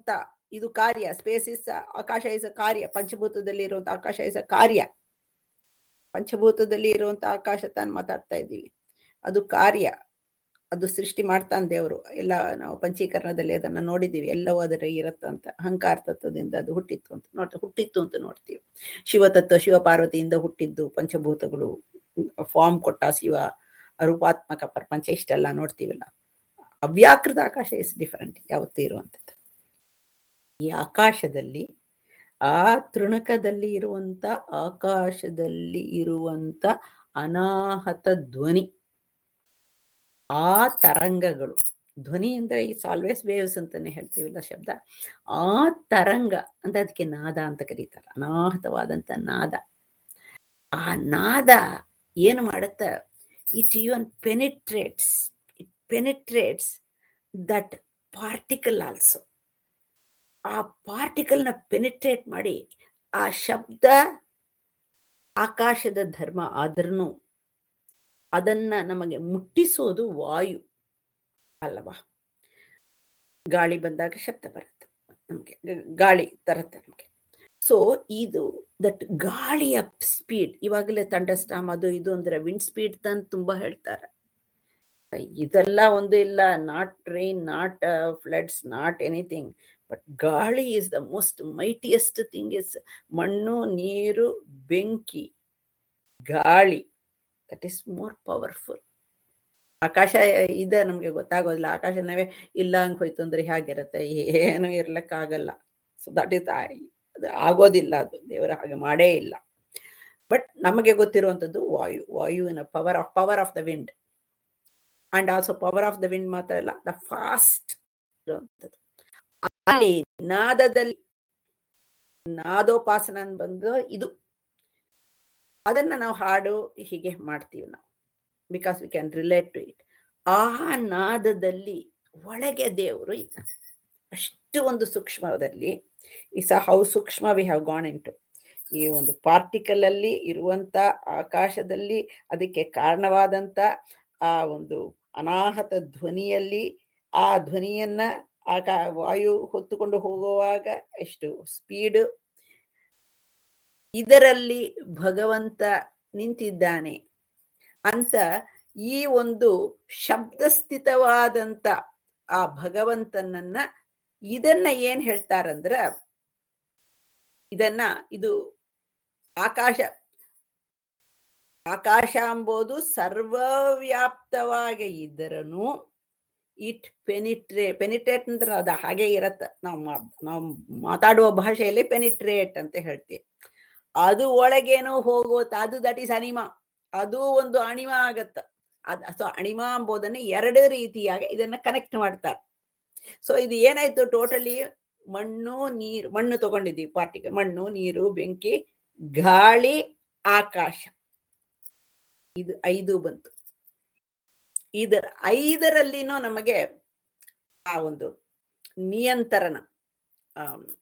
ಇದು ಕಾರ್ಯ ಸ್ಪೇಸ್ ಇಸ್ ಆಕಾಶ ಇಸ್ ಕಾರ್ಯ ಪಂಚಭೂತದಲ್ಲಿ ಇರುವಂತ ಆಕಾಶ ಇಸ್ ಕಾರ್ಯ ಪಂಚಭೂತದಲ್ಲಿ ಇರುವಂತ ಆಕಾಶ ತಾನು ಮಾತಾಡ್ತಾ ಇದ್ದೀವಿ ಅದು ಕಾರ್ಯ ಅದು ಸೃಷ್ಟಿ ಮಾಡ್ತಾನೆ ದೇವರು ಎಲ್ಲ ನಾವು ಪಂಚೀಕರಣದಲ್ಲಿ ಅದನ್ನ ನೋಡಿದ್ದೀವಿ ಎಲ್ಲವೂ ಅದರ ಇರತ್ತಂತ ಅಹಂಕಾರ ತತ್ವದಿಂದ ಅದು ಹುಟ್ಟಿತ್ತು ಅಂತ ನೋಡ್ ಹುಟ್ಟಿತ್ತು ಅಂತ ನೋಡ್ತೀವಿ ಶಿವತತ್ವ ಶಿವ ಪಾರ್ವತಿಯಿಂದ ಹುಟ್ಟಿದ್ದು ಪಂಚಭೂತಗಳು ಫಾರ್ಮ್ ಕೊಟ್ಟ ಶಿವ ರೂಪಾತ್ಮಕ ಪ್ರಪಂಚ ಇಷ್ಟೆಲ್ಲ ನೋಡ್ತೀವಲ್ಲ ಅವ್ಯಾಕೃತ ಆಕಾಶ ಇಸ್ ಡಿಫರೆಂಟ್ ಯಾವತ್ತೂ ಇರುವಂಥದ್ದು ಈ ಆಕಾಶದಲ್ಲಿ ಆ ತೃಣಕದಲ್ಲಿ ಇರುವಂತ ಆಕಾಶದಲ್ಲಿ ಇರುವಂತ ಅನಾಹತ ಧ್ವನಿ ಆ ತರಂಗಗಳು ಧ್ವನಿ ಅಂದ್ರೆ ಇಟ್ಸ್ ಆಲ್ವೇಸ್ ವೇವ್ಸ್ ಅಂತಾನೆ ಹೇಳ್ತೀವಲ್ಲ ಶಬ್ದ ಆ ತರಂಗ ಅಂತ ಅದಕ್ಕೆ ನಾದ ಅಂತ ಕರೀತಾರೆ ಅನಾಹತವಾದಂತ ನಾದ ಆ ನಾದ ಏನು ಮಾಡುತ್ತ it even penetrates it penetrates that particle also ಆ ಪಾರ್ಟಿಕಲ್ ನ ಪೆನಿಟ್ರೇಟ್ ಮಾಡಿ ಆ ಶಬ್ದ ಆಕಾಶದ ಧರ್ಮ ಆದ್ರೂ ಅದನ್ನ ನಮಗೆ ಮುಟ್ಟಿಸೋದು ವಾಯು ಅಲ್ಲವಾ ಗಾಳಿ ಬಂದಾಗ ಶಬ್ದ ಬರುತ್ತೆ ನಮ್ಗೆ ಗಾಳಿ ತರುತ್ತೆ ನಮ್ಗೆ ಸೊ ಇದು ದಟ್ ಗಾಳಿಯ ಸ್ಪೀಡ್ ಇವಾಗಲೇ ತಂಡಸ್ಟಾಮ್ ಅದು ಇದು ಅಂದ್ರೆ ವಿಂಡ್ ಸ್ಪೀಡ್ ತಂದು ತುಂಬಾ ಹೇಳ್ತಾರೆ ಇದೆಲ್ಲ ಒಂದು ಇಲ್ಲ not rain not floods not anything but ಗಾಳಿ is the most mightiest thing is ಮಣ್ಣು ನೀರು ಬೆಂಕಿ ಗಾಳಿ ದಟ್ ಈಸ್ ಮೋರ್ ಪವರ್ಫುಲ್ ಆಕಾಶ ಇದೆ ನಮ್ಗೆ ಗೊತ್ತಾಗೋದಿಲ್ಲ ಆಕಾಶನವೇ ಇಲ್ಲ ಹಂಗ್ ಹೋಯ್ತು ಅಂದ್ರೆ ಹೇಗಿರುತ್ತೆ ಏನು ಇರ್ಲಕ್ಕಾಗಲ್ಲ ಸೊ ದಟ್ ಇಸ್ ಅದು ಆಗೋದಿಲ್ಲ ಅದು ದೇವರ ಹಾಗೆ ಮಾಡೇ ಇಲ್ಲ ಬಟ್ ನಮಗೆ ಗೊತ್ತಿರುವಂಥದ್ದು ವಾಯು ವಾಯುವಿನ power of power of the wind and also power of the wind ಮಾತ್ರ ಅಲ್ಲ ದ ಫಾಸ್ಟ್ ಇರುವಂಥದ್ದು ಅಲ್ಲಿ ನಾದದಲ್ಲಿ ನಾದೋಪಾಸನ ಬಂದು ಇದು ಅದನ್ನ ನಾವು ಹಾಡು ಹೀಗೆ ಮಾಡ್ತೀವಿ ನಾವು because we can relate to it ಆ ನಾದದಲ್ಲಿ ಒಳಗೆ ದೇವರು ಇದ್ದ ಅಷ್ಟು ಒಂದು ಸೂಕ್ಷ್ಮದಲ್ಲಿ ಈ ಸಹ ಹೌ ಸೂಕ್ಷ್ಮ we have gone into ಈ ಒಂದು ಪಾರ್ಟಿಕಲ್ ಅಲ್ಲಿ ಇರುವಂತ ಆಕಾಶದಲ್ಲಿ ಅದಕ್ಕೆ ಕಾರಣವಾದಂತ ಆ ಒಂದು ಅನಾಹತ ಧ್ವನಿಯಲ್ಲಿ ಆ ಧ್ವನಿಯನ್ನ ಆಕಾ ವಾಯು ಹೊತ್ತುಕೊಂಡು ಹೋಗುವಾಗ ಎಷ್ಟು ಸ್ಪೀಡ್ ಇದರಲ್ಲಿ ಭಗವಂತ ನಿಂತಿದ್ದಾನೆ ಅಂತ ಈ ಒಂದು ಶಬ್ದಸ್ಥಿತವಾದಂತ ಆ ಭಗವಂತನನ್ನ ಇದನ್ನ ಏನ್ ಹೇಳ್ತಾರಂದ್ರ ಇದನ್ನ ಇದು ಆಕಾಶ ಆಕಾಶ ಎಂಬುದು ಸರ್ವವ್ಯಾಪ್ತವಾಗಿ ಇದ್ದರನು ಇಟ್ ಪೆನಿಟ್ರೇ ಪೆನಿಟ್ರೇಟ್ ಅಂದ್ರೆ ಅದು ಹಾಗೆ ಇರತ್ತ ನಾವು ನಾವು ಮಾತಾಡುವ ಭಾಷೆಯಲ್ಲಿ ಪೆನಿಟ್ರೇಟ್ ಅಂತ ಹೇಳ್ತೀವಿ ಅದು ಒಳಗೇನೋ ಹೋಗೋತ ಅದು ದಟ್ ಈಸ್ ಅಣಿಮ ಅದು ಒಂದು ಅಣಿಮ ಆಗತ್ತ ಅದ್ ಸೊ ಅಣಿಮ ಎಂಬುದನ್ನ ಎರಡು ರೀತಿಯಾಗಿ ಇದನ್ನ ಕನೆಕ್ಟ್ ಮಾಡ್ತಾರೆ ಸೊ ಇದು ಏನಾಯ್ತು ಟೋಟಲಿ ಮಣ್ಣು ನೀರು ಮಣ್ಣು ತಗೊಂಡಿದ್ದೀವಿ ಪಾರ್ಟಿಗೆ ಮಣ್ಣು ನೀರು ಬೆಂಕಿ ಗಾಳಿ ಆಕಾಶ ಇದು ಐದು ಬಂತು ಇದರ ಐದರಲ್ಲಿನೂ ನಮಗೆ ಆ ಒಂದು ನಿಯಂತ್ರಣ ಆ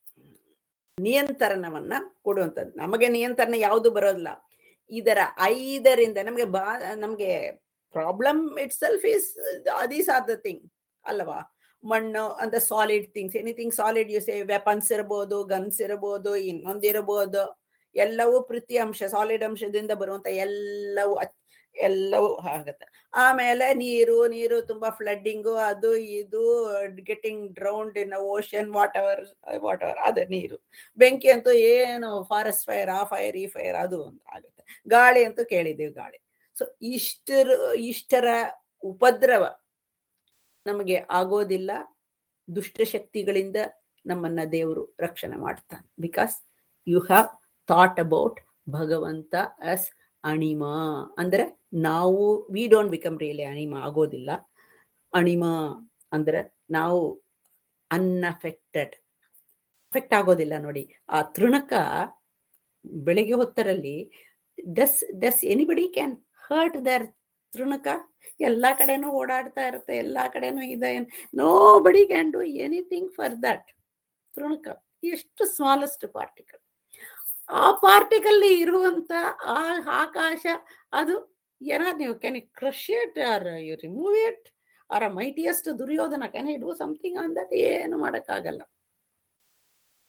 ನಿಯಂತ್ರಣವನ್ನ ಕೊಡುವಂಥದ್ದು ನಮಗೆ ನಿಯಂತ್ರಣ ಯಾವುದು ಬರೋದಿಲ್ಲ ಇದರ ಐದರಿಂದ ನಮಗೆ ಬಾ ನಮಗೆ problem itself is these are the thing ಅಲ್ಲವಾ ಮಣ್ಣು ಅಂತ solid things anything solid use weapons ಇರಬಹುದು ಗನ್ಸ್ ಇರಬಹುದು ಇನ್ನೊಂದಿರಬಹುದು ಎಲ್ಲವೂ ಪ್ರತಿ ಅಂಶ ಸಾಲಿಡ್ ಅಂಶದಿಂದ ಬರುವಂತ ಎಲ್ಲವೂ ಎಲ್ಲವೂ ಆಗತ್ತೆ ಆಮೇಲೆ ನೀರು ನೀರು ತುಂಬಾ ಫ್ಲಡ್ಡಿಂಗು ಅದು ಇದು getting drowned in ocean whatever whatever ಅದು ನೀರು ಬೆಂಕಿ ಅಂತೂ ಏನು ಫಾರೆಸ್ಟ್ ಫೈರ್ ಆ ಫೈರ್ ಈ ಫೈರ್ ಅದು ಒಂದು ಆಗುತ್ತೆ ಗಾಳಿ ಅಂತೂ ಕೇಳಿದ್ದೀವಿ ಗಾಳಿ ಸೊ ಇಷ್ಟರ ಇಷ್ಟರ ಉಪದ್ರವ ನಮಗೆ ಆಗೋದಿಲ್ಲ ದುಷ್ಟಶಕ್ತಿಗಳಿಂದ ನಮ್ಮನ್ನ ದೇವರು ರಕ್ಷಣೆ ಮಾಡ್ತಾನೆ because you have thought about ಭಗವಂತ ಅಸ್ ಅಣಿಮ ಅಂದ್ರೆ ನಾವು ವಿ ಡೋಂಟ್ ಬಿಕಮ್ ರಿಯಲಿ ಅಣಿಮ ಆಗೋದಿಲ್ಲ ಅಣಿಮ ಅಂದ್ರೆ ನಾವು ಅನ್ಅಫೆಕ್ಟೆಡ್ ಅಫೆಕ್ಟ್ ಆಗೋದಿಲ್ಲ ನೋಡಿ ಆ ತೃಣಕ ಬೆಳಿಗ್ಗೆ ಹೊತ್ತರಲ್ಲಿ does does anybody can hurt their ತೃಣಕ ಎಲ್ಲಾ ಕಡೆನೂ ಓಡಾಡ್ತಾ ಇರುತ್ತೆ ಎಲ್ಲಾ ಕಡೆನೂ ಇದೆ nobody can do anything for that ತೃಣಕ ಎಷ್ಟು ಸ್ಮಾಲೆಸ್ಟ್ ಪಾರ್ಟಿಕಲ್ ಆ ಪಾರ್ಟಿಕಲ್ ಇರುವಂತ ಆ ಆಕಾಶ ಅದು ಏನಾದ್ರು ನೀವು can crush it or you remove it or mightiest Duryodhana can I do something on that ಏನು ಮಾಡೋಕ್ಕಾಗಲ್ಲ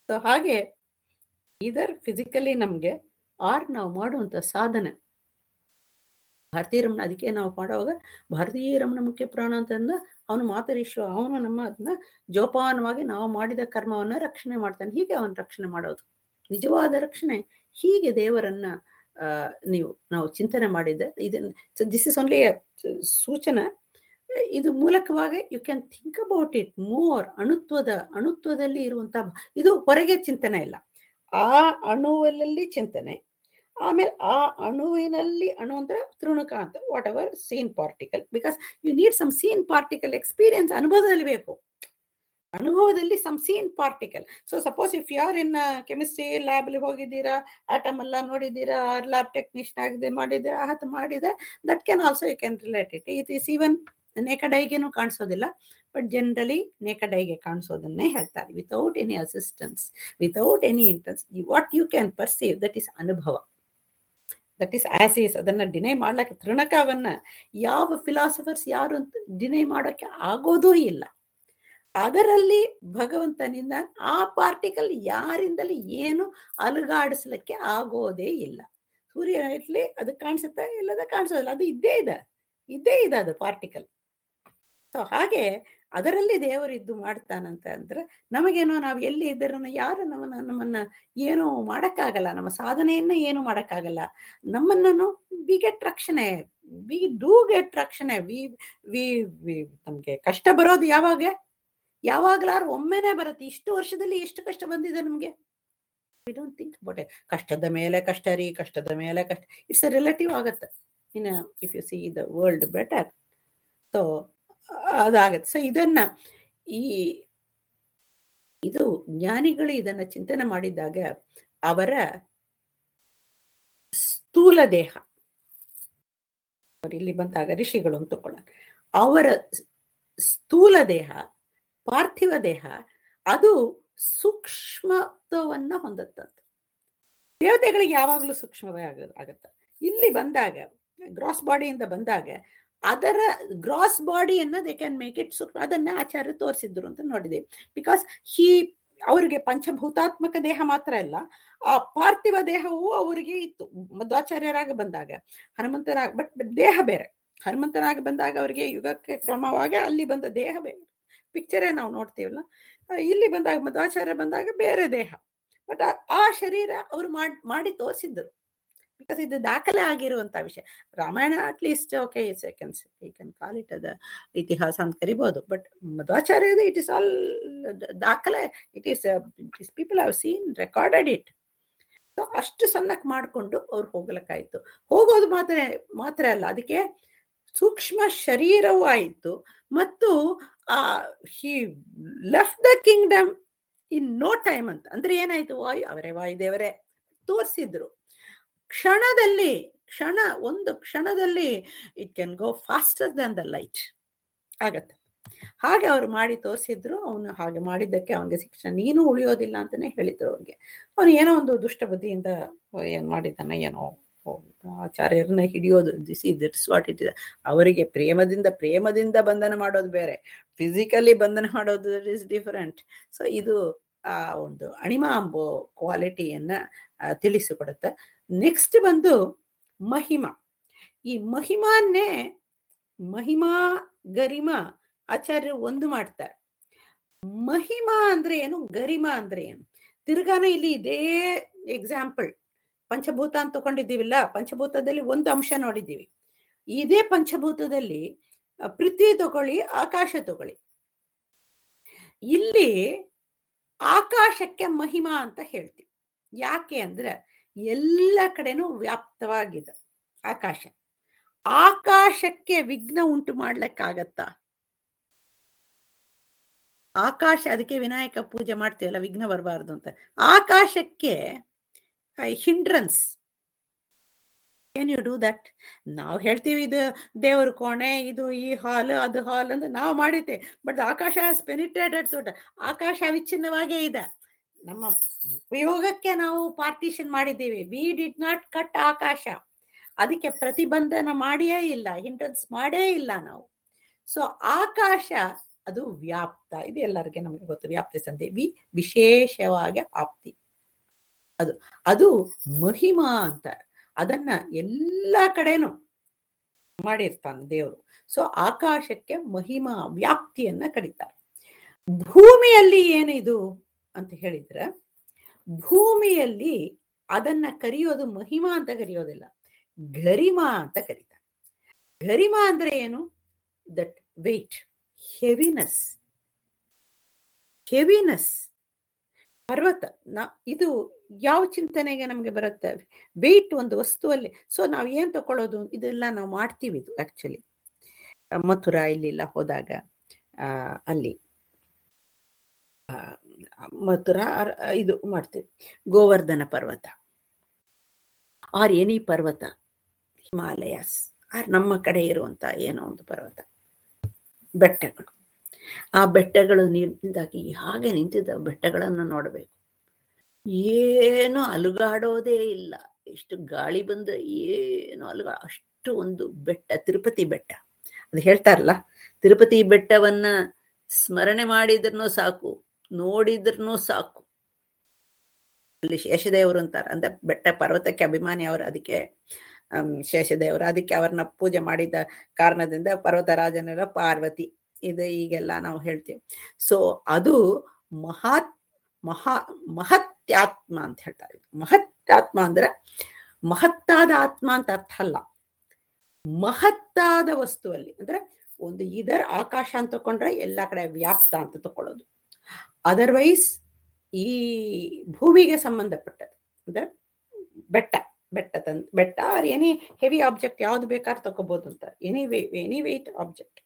ಸೊ ಹಾಗೆ ಇದರ್ ಫಿಸಿಕಲಿ ನಮ್ಗೆ ಆರ್ ನಾವು ಮಾಡುವಂತ ಸಾಧನೆ ಭಾರತೀಯ ರಮಣ ಅದಕ್ಕೆ ನಾವು ಮಾಡುವಾಗ ಭಾರತೀಯ ರಮಣ ಮುಖ್ಯ ಪ್ರಾಣ ಅಂತಂದ ಅವನು ಮಾತರಿಶ್ವ ಅವನು ನಮ್ಮ ಅದನ್ನ ಜೋಪಾನವಾಗಿ ನಾವು ಮಾಡಿದ ಕರ್ಮವನ್ನ ರಕ್ಷಣೆ ಮಾಡ್ತಾನೆ ಹೀಗೆ ಅವನು ರಕ್ಷಣೆ ಮಾಡೋದು ನಿಜವಾದ ರಕ್ಷಣೆ ಹೀಗೆ ದೇವರನ್ನ ಆ ನೀವು ನಾವು ಚಿಂತನೆ ಮಾಡಿದ್ದೆ ಇದನ್ನ ದಿಸ್ ಇಸ್ ಓನ್ಲಿ ಸೂಚನೆ ಇದು ಮೂಲಕವಾಗಿ you can think about it more ಅಣುತ್ವದ ಅಣುತ್ವದಲ್ಲಿ ಇರುವಂತ ಇದು ಹೊರಗೆ ಚಿಂತನೆ ಇಲ್ಲ ಆ ಅಣುವಲ್ಲಿ ಚಿಂತನೆ ಆಮೇಲೆ ಆ ಅಣುವಿನಲ್ಲಿ ಅಣು ಅಂದ್ರೆ ತೃಣಕ ಅಂತ whatever seen particle because you need some seen particle experience ಅನುಭವದಲ್ಲಿ ಬೇಕು ಅನುಭವದಲ್ಲಿ some seen particle so suppose if you are in chemistry lab ಹೋಗಿದ್ದೀರಾ ಆಟಮ್ ಎಲ್ಲ ನೋಡಿದ್ದೀರಾ ಲ್ಯಾಬ್ ಟೆಕ್ನಿಷಿಯನ್ ಆಗಿದೆ ಮಾಡಿದ್ದೀರಾ ಹತ್ತು ಮಾಡಿದೆ that can also you can relate it it is even naked ಐಗೇನು ಕಾಣಿಸೋದಿಲ್ಲ ಬಟ್ ಜನರಲಿ ನೇಕಡ್ ಐಗೆ ಕಾಣಿಸೋದನ್ನೇ ಹೇಳ್ತಾರೆ without any assistance without any interest what you can perceive that is ಅನುಭವ ದಟ್ ಈಸ್ ಆಸ್ ಈಸ್ ಅದನ್ನ ಡಿನೈ ಮಾಡ್ಲಿಕ್ಕೆ ತೃಣಕವನ್ನ ಯಾವ ಫಿಲಾಸಫರ್ಸ್ ಯಾರು ಅಂತ ಡಿನೈ ಮಾಡೋಕೆ ಆಗೋದೂ ಇಲ್ಲ ಅದರಲ್ಲಿ ಭಗವಂತನಿಂದ ಆ ಪಾರ್ಟಿಕಲ್ ಯಾರಿಂದಲೂ ಏನು ಅಲುಗಾಡಿಸ್ಲಿಕ್ಕೆ ಆಗೋದೇ ಇಲ್ಲ ಸೂರ್ಯ ಇಟ್ಲಿ ಅದು ಕಾಣಿಸುತ್ತೆ ಇಲ್ಲದ ಕಾಣಿಸೋದಿಲ್ಲ ಅದು ಇದ್ದೇ ಇದೆ ಇದ್ದೇ ಇದೆ ಅದು ಪಾರ್ಟಿಕಲ್ ಸೊ ಹಾಗೆ ಅದರಲ್ಲಿ ದೇವರು ಇದ್ದು ಮಾಡ್ತಾನಂತ ಅಂದ್ರೆ ನಮಗೇನೋ ನಾವು ಎಲ್ಲಿ ಇದ್ದರೂ ಯಾರು ನಮ್ಮನ್ನ ನಮ್ಮನ್ನ ಏನು ಮಾಡಕ್ಕಾಗಲ್ಲ ನಮ್ಮ ಸಾಧನೆಯನ್ನ ಏನು ಮಾಡಕ್ಕಾಗಲ್ಲ ನಮ್ಮನ್ನು ವಿ ಗೆಟ್ ರಕ್ಷಣೆ ವಿ ಡೂ ಗೆಟ್ ರಕ್ಷಣೆ ವಿ ವಿ ವಿ ನಮ್ಗೆ ಕಷ್ಟ ಬರೋದು ಯಾವಾಗ ಯಾವಾಗ್ಲಾರು ಒಮ್ಮೆನೆ ಬರುತ್ತೆ ಇಷ್ಟು ವರ್ಷದಲ್ಲಿ ಎಷ್ಟು ಕಷ್ಟ ಬಂದಿದೆ ನಮ್ಗೆ we don't think about it ಕಷ್ಟದ ಮೇಲೆ ಕಷ್ಟ ರೀ ಕಷ್ಟದ ಮೇಲೆ ಕಷ್ಟ ಇಟ್ಸ್ ರಿಲೇಟಿವ್ ಆಗತ್ತೆ in if you see the world better so ಅದಾಗತ್ತೆ ಸೊ ಇದನ್ನ ಈ ಇದು ಜ್ಞಾನಿಗಳು ಇದನ್ನ ಚಿಂತನೆ ಮಾಡಿದಾಗ ಅವರ ಸ್ಥೂಲ ದೇಹ ಇಲ್ಲಿ ಬಂದಾಗ ಋಷಿಗಳು ಅಂತ ತಕೊಳ್ಳ ಅವರ ಸ್ಥೂಲ ದೇಹ ಪಾರ್ಥಿವ ದೇಹ ಅದು ಸೂಕ್ಷ್ಮತ್ವವನ್ನ ಹೊಂದತ್ತಂತ ದೇವತೆಗಳಿಗೆ ಯಾವಾಗಲೂ ಸೂಕ್ಷ್ಮವೇ ಆಗ ಆಗತ್ತ ಇಲ್ಲಿ ಬಂದಾಗ ಗ್ರಾಸ್ ಬಾಡಿಯಿಂದ ಬಂದಾಗ ಅದರ ಗ್ರಾಸ್ ಬಾಡಿಯನ್ನ ದೇ ಕ್ಯಾನ್ ಮೇಕ್ ಇಟ್ ಸೂಕ್ಷ್ಮ ಅದನ್ನ ಆಚಾರ್ಯ ತೋರಿಸಿದ್ರು ಅಂತ ನೋಡಿದೆ ಬಿಕಾಸ್ ಹಿ ಅವರಿಗೆ ಪಂಚಭೂತಾತ್ಮಕ ದೇಹ ಮಾತ್ರ ಅಲ್ಲ ಆ ಪಾರ್ಥಿವ ದೇಹವು ಅವರಿಗೆ ಇತ್ತು ಮಧ್ವಾಚಾರ್ಯರಾಗ ಬಂದಾಗ ಹನುಮಂತರಾಗ ಬಟ್ ದೇಹ ಬೇರೆ ಹನುಮಂತನಾಗ ಬಂದಾಗ ಅವರಿಗೆ ಯುಗಕ್ಕೆ ಕ್ರಮವಾಗಿ ಅಲ್ಲಿ ಬಂದ ದೇಹ ಬೇರೆ ಪಿಕ್ಚರೇ ನಾವು ನೋಡ್ತೀವಲ್ಲ ಇಲ್ಲಿ ಬಂದಾಗ ಮಧ್ವಾಚಾರ್ಯ ಬಂದಾಗ ಬೇರೆ ದೇಹ ಬಟ್ ಆ ಶರೀರ ಅವ್ರು ಮಾಡಿ ಮಾಡಿ ತೋರಿಸಿದ್ರು ಬಿಕಾಸ್ ಇದು ದಾಖಲೆ ಆಗಿರುವಂತ ವಿಷಯ ರಾಮಾಯಣ ಅಟ್ಲೀಸ್ಟ್ ಓಕೆ ಸೆಕೆಂಡ್ಸ್ ಈ ಕ್ಯಾನ್ ಕಾಲ್ ಇಟ್ ಅದ ಇತಿಹಾಸ ಅಂತ ಕರಿಬಹುದು ಬಟ್ ಮಧ್ವಾಚಾರ್ಯದ ಇಟ್ ಇಸ್ ಆಲ್ ದಾಖಲೆ it is is people have seen recorded it so ಅಷ್ಟು ಸಣ್ಣಕ್ಕೆ ಮಾಡಿಕೊಂಡು ಅವ್ರು ಹೋಗ್ಲಿಕ್ಕಾಯ್ತು ಹೋಗೋದು ಮಾತ್ರ ಮಾತ್ರ ಅಲ್ಲ ಅದಕ್ಕೆ ಸೂಕ್ಷ್ಮ ಶರೀರವೂ ಆಯಿತು ಮತ್ತು ಆ he left the kingdom in no time ಅಂತ ಅಂದ್ರೆ ಏನಾಯ್ತು ವಾಯು ಅವರೇ ವಾಯುದೇವರೇ ತೋರಿಸಿದ್ರು ಕ್ಷಣದಲ್ಲಿ ಕ್ಷಣ ಒಂದು ಕ್ಷಣದಲ್ಲಿ it can go faster than the light ಆಗತ್ತೆ ಹಾಗೆ ಅವ್ರು ಮಾಡಿ ತೋರಿಸಿದ್ರು ಅವನು ಹಾಗೆ ಮಾಡಿದ್ದಕ್ಕೆ ಅವನಿಗೆ ಶಿಕ್ಷಣ ನೀನು ಉಳಿಯೋದಿಲ್ಲ ಅಂತಾನೆ ಹೇಳಿದ್ರು ಅವ್ರಿಗೆ ಅವನು ಏನೋ ಒಂದು ದುಷ್ಟ ಬುದ್ಧಿಯಿಂದ ಏನ್ ಮಾಡಿದ್ದಾನೆ ಏನೋ ಆಚಾರ್ಯರನ್ನ ಹಿಡಿಯೋದು this is that's what it is ಅವರಿಗೆ ಪ್ರೇಮದಿಂದ ಪ್ರೇಮದಿಂದ ಬಂಧನ ಮಾಡೋದು ಬೇರೆ ಫಿಸಿಕಲಿ ಬಂಧನ ಮಾಡೋದು ಇಸ್ ಡಿಫರೆಂಟ್ ಸೊ ಇದು ಆ ಒಂದು ಅಣಿಮ ಅಂಬೋ ಕ್ವಾಲಿಟಿಯನ್ನ ತಿಳಿಸಿಕೊಡುತ್ತೆ ನೆಕ್ಸ್ಟ್ ಬಂದು ಮಹಿಮಾ ಈ ಮಹಿಮಾನ್ನೇ ಮಹಿಮಾ ಗರಿಮಾ ಆಚಾರ್ಯರು ಒಂದು ಮಾಡ್ತಾರೆ ಮಹಿಮಾ ಅಂದ್ರೆ ಏನು ಗರಿಮಾ ಅಂದ್ರೆ ಏನು ತಿರ್ಗಾನ ಇಲ್ಲಿ ಇದೇ ಎಕ್ಸಾಂಪಲ್ ಪಂಚಭೂತ ಅಂತ ತಗೊಂಡಿದ್ದೀವಿಲ್ಲ ಪಂಚಭೂತದಲ್ಲಿ ಒಂದು ಅಂಶ ನೋಡಿದ್ದೀವಿ ಇದೇ ಪಂಚಭೂತದಲ್ಲಿ ಪೃಥ್ವಿ ತಗೊಳ್ಳಿ ಆಕಾಶ ತಗೊಳ್ಳಿ ಇಲ್ಲಿ ಆಕಾಶಕ್ಕೆ ಮಹಿಮಾ ಅಂತ ಹೇಳ್ತೀವಿ ಯಾಕೆ ಅಂದ್ರೆ ಎಲ್ಲ ಕಡೆನೂ ವ್ಯಾಪ್ತವಾಗಿದೆ ಆಕಾಶ ಆಕಾಶಕ್ಕೆ ವಿಘ್ನ ಉಂಟು ಮಾಡ್ಲಿಕ್ಕಾಗತ್ತಾ ಆಕಾಶ ಅದಕ್ಕೆ ವಿನಾಯಕ ಪೂಜೆ ಮಾಡ್ತೀವಲ್ಲ ವಿಘ್ನ ಬರಬಾರ್ದು ಅಂತ ಆಕಾಶಕ್ಕೆ hindrance can you do that ನಾವು ಹೇಳ್ತೀವಿ ಇದು ದೇವ್ರ ಕೋಣೆ ಇದು ಈ ಹಾಲ್ ಅದು ಹಾಲ್ ಅಂತ ನಾವು ಮಾಡಿದ್ದೆ ಬಟ್ ಆಕಾಶ ಪೆನಿಟ್ರೇಟೆಡ್ ತೋಟ ಆಕಾಶ ಅವಿಚ್ಛಿನ್ನವಾಗೇ ಇದೆ ನಮ್ಮ ಉಪಯೋಗಕ್ಕೆ ನಾವು ಪಾರ್ಟಿಷನ್ ಮಾಡಿದ್ದೀವಿ ವಿ ಡಿಡ್ ನಾಟ್ ಕಟ್ ಆಕಾಶ ಅದಕ್ಕೆ ಪ್ರತಿಬಂಧನ ಮಾಡಿಯೇ ಇಲ್ಲ ಹಿಂಡ್ರನ್ಸ್ ಮಾಡೇ ಇಲ್ಲ ನಾವು ಸೊ ಆಕಾಶ ಅದು ವ್ಯಾಪ್ತ ಇದು ಎಲ್ಲರಿಗೆ ನಮಗೆ ಗೊತ್ತು ವ್ಯಾಪ್ತಿ ಸಂಧಿ ವಿ ವಿಶೇಷವಾಗಿ ಆಪ್ತಿ ಅದು ಅದು ಮಹಿಮಾ ಅಂತ ಅದನ್ನ ಎಲ್ಲಾ ಕಡೆನೂ ಮಾಡಿರ್ತಾನೆ ದೇವರು ಸೊ ಆಕಾಶಕ್ಕೆ ಮಹಿಮಾ ವ್ಯಾಪ್ತಿಯನ್ನ ಕರೀತಾರೆ ಭೂಮಿಯಲ್ಲಿ ಏನಿದು ಅಂತ ಹೇಳಿದ್ರೆ ಭೂಮಿಯಲ್ಲಿ ಅದನ್ನ ಕರೆಯೋದು ಮಹಿಮಾ ಅಂತ ಕರೆಯೋದಿಲ್ಲ ಗರಿಮಾ ಅಂತ ಕರೀತಾರೆ ಗರಿಮಾ ಅಂದ್ರೆ ಏನು ದಟ್ ವೆಯ್ಟ್ ಹೆವಿನೆಸ್ ಹೆವಿನೆಸ್ ಪರ್ವತ ನಾ ಇದು ಯಾವ ಚಿಂತನೆಗೆ ನಮಗೆ ಬರುತ್ತೆ ವೆಯ್ಟ್ ಒಂದು ವಸ್ತುವಲ್ಲಿ ಸೊ ನಾವು ಏನ್ ತಕೊಳ್ಳೋದು ಇದೆಲ್ಲ ನಾವು ಮಾಡ್ತೀವಿ ಇದು ಆಕ್ಚುಲಿ ಮಥುರಾ ಇಲ್ಲೆಲ್ಲ ಹೋದಾಗ ಆ ಅಲ್ಲಿ ಆ, ಮಥುರಾ ಅರ್- ಇದು ಮಾಡ್ತೀವಿ ಗೋವರ್ಧನ ಪರ್ವತ ಆರ್ ಎನಿ ಪರ್ವತ ಹಿಮಾಲಯಸ್ ಆರ್ ನಮ್ಮ ಕಡೆ ಇರುವಂತ ಏನೋ ಒಂದು ಪರ್ವತ ಬೆಟ್ಟಗಳು ಆ ಬೆಟ್ಟಗಳು ನಿಂತಾಗಿ ಹಾಗೆ ನಿಂತಿದ್ದ ಬೆಟ್ಟಗಳನ್ನು ನೋಡಬೇಕು ಏನು ಅಲುಗಾಡೋದೇ ಇಲ್ಲ ಎಷ್ಟು ಗಾಳಿ ಬಂದ ಏನು ಅಲುಗಾ ಅಷ್ಟು ಒಂದು ಬೆಟ್ಟ ತಿರುಪತಿ ಬೆಟ್ಟ ಅದು ಹೇಳ್ತಾರಲ್ಲ ತಿರುಪತಿ ಬೆಟ್ಟವನ್ನ ಸ್ಮರಣೆ ಮಾಡಿದ್ರೂ ಸಾಕು ನೋಡಿದ್ರೂ ಸಾಕು ಅಲ್ಲಿ ಶೇಷದೇವರು ಅಂತಾರೆ ಅಂದ್ರೆ ಬೆಟ್ಟ ಪರ್ವತಕ್ಕೆ ಅಭಿಮಾನಿ ಅವರು ಅದಕ್ಕೆ ಹ್ಮ್ ಶೇಷದೇವರು ಅದಕ್ಕೆ ಅವ್ರನ್ನ ಪೂಜೆ ಮಾಡಿದ ಕಾರಣದಿಂದ ಪರ್ವತರಾಜನರ ಪಾರ್ವತಿ ಇದು ಈಗೆಲ್ಲ ನಾವು ಹೇಳ್ತೀವಿ ಸೊ ಅದು ಮಹಾತ್ ಮಹಾ ಮಹತ್ಯಾತ್ಮ ಅಂತ ಹೇಳ್ತಾರೆ ಮಹತ್ಯಾತ್ಮ ಅಂದ್ರೆ ಮಹತ್ತಾದ ಆತ್ಮ ಅಂತ ಅರ್ಥ ಅಲ್ಲ ಮಹತ್ತಾದ ವಸ್ತುವಲ್ಲಿ ಅಂದ್ರೆ ಒಂದು ಇದರ ಆಕಾಶ ಅಂತ ತಕೊಂಡ್ರೆ ಎಲ್ಲಾ ಕಡೆ ವ್ಯಾಪ್ತ ಅಂತ ತಕೊಳ್ಳೋದು ಅದರ್ವೈಸ್ ಈ ಭೂಮಿಗೆ ಸಂಬಂಧಪಟ್ಟದ್ದು ಅಂದ್ರೆ ಬೆಟ್ಟ ಬೆಟ್ಟ ತಂದ್ ಬೆಟ್ಟ ಆರ್ ಎನಿ ಹೆವಿ ಆಬ್ಜೆಕ್ಟ್ ಯಾವ್ದು ಬೇಕಾದ್ರೂ ತಗೋಬಹುದು ಅಂತ any way any weight object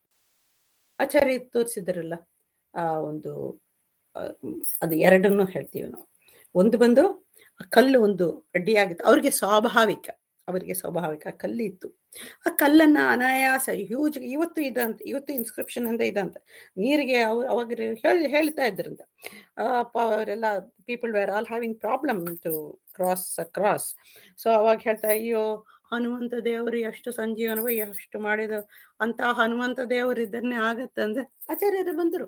Acharya ತೋರಿಸಿದ್ರಲ್ಲ ಆ ಒಂದು ಆ, ಅದು ಎರಡನ್ನೂ ಹೇಳ್ತೀವಿ ನಾವು ಒಂದು ಬಂದು ಆ ಕಲ್ಲು ಒಂದು ಅಡ್ಡಿಯಾಗಿತ್ತು ಅವ್ರಿಗೆ ಸ್ವಾಭಾವಿಕ ಅವರಿಗೆ ಸ್ವಾಭಾವಿಕ ಕಲ್ಲು ಇತ್ತು ಆ ಕಲ್ಲನ್ನ ಅನಾಯಾಸ ಹ್ಯೂಜ್ ಇವತ್ತು ಇದಂತ ಇವತ್ತು ಇನ್ಸ್ಕ್ರಿಪ್ಷನ್ ಅಂತ ಇದಂತ ನೀರಿಗೆ ಅವ್ ಅವಾಗ ಹೇಳಿ ಹೇಳ್ತಾ ಇದ್ರಂತ ಆ, ಅವರೆಲ್ಲ people were all having problem to cross cross so ಅವಾಗ ಹೇಳ್ತಾ ಅಯ್ಯೋ ಹನುಮಂತ ದೇವರು ಎಷ್ಟು ಸಂಜೀವನವ ಎಷ್ಟು ಮಾಡಿದ ಅಂತ ಹನುಮಂತ ದೇವರು ಇದನ್ನೇ ಆಗತ್ತೆ ಅಂದ್ರೆ ಆಚಾರ್ಯರು ಬಂದರು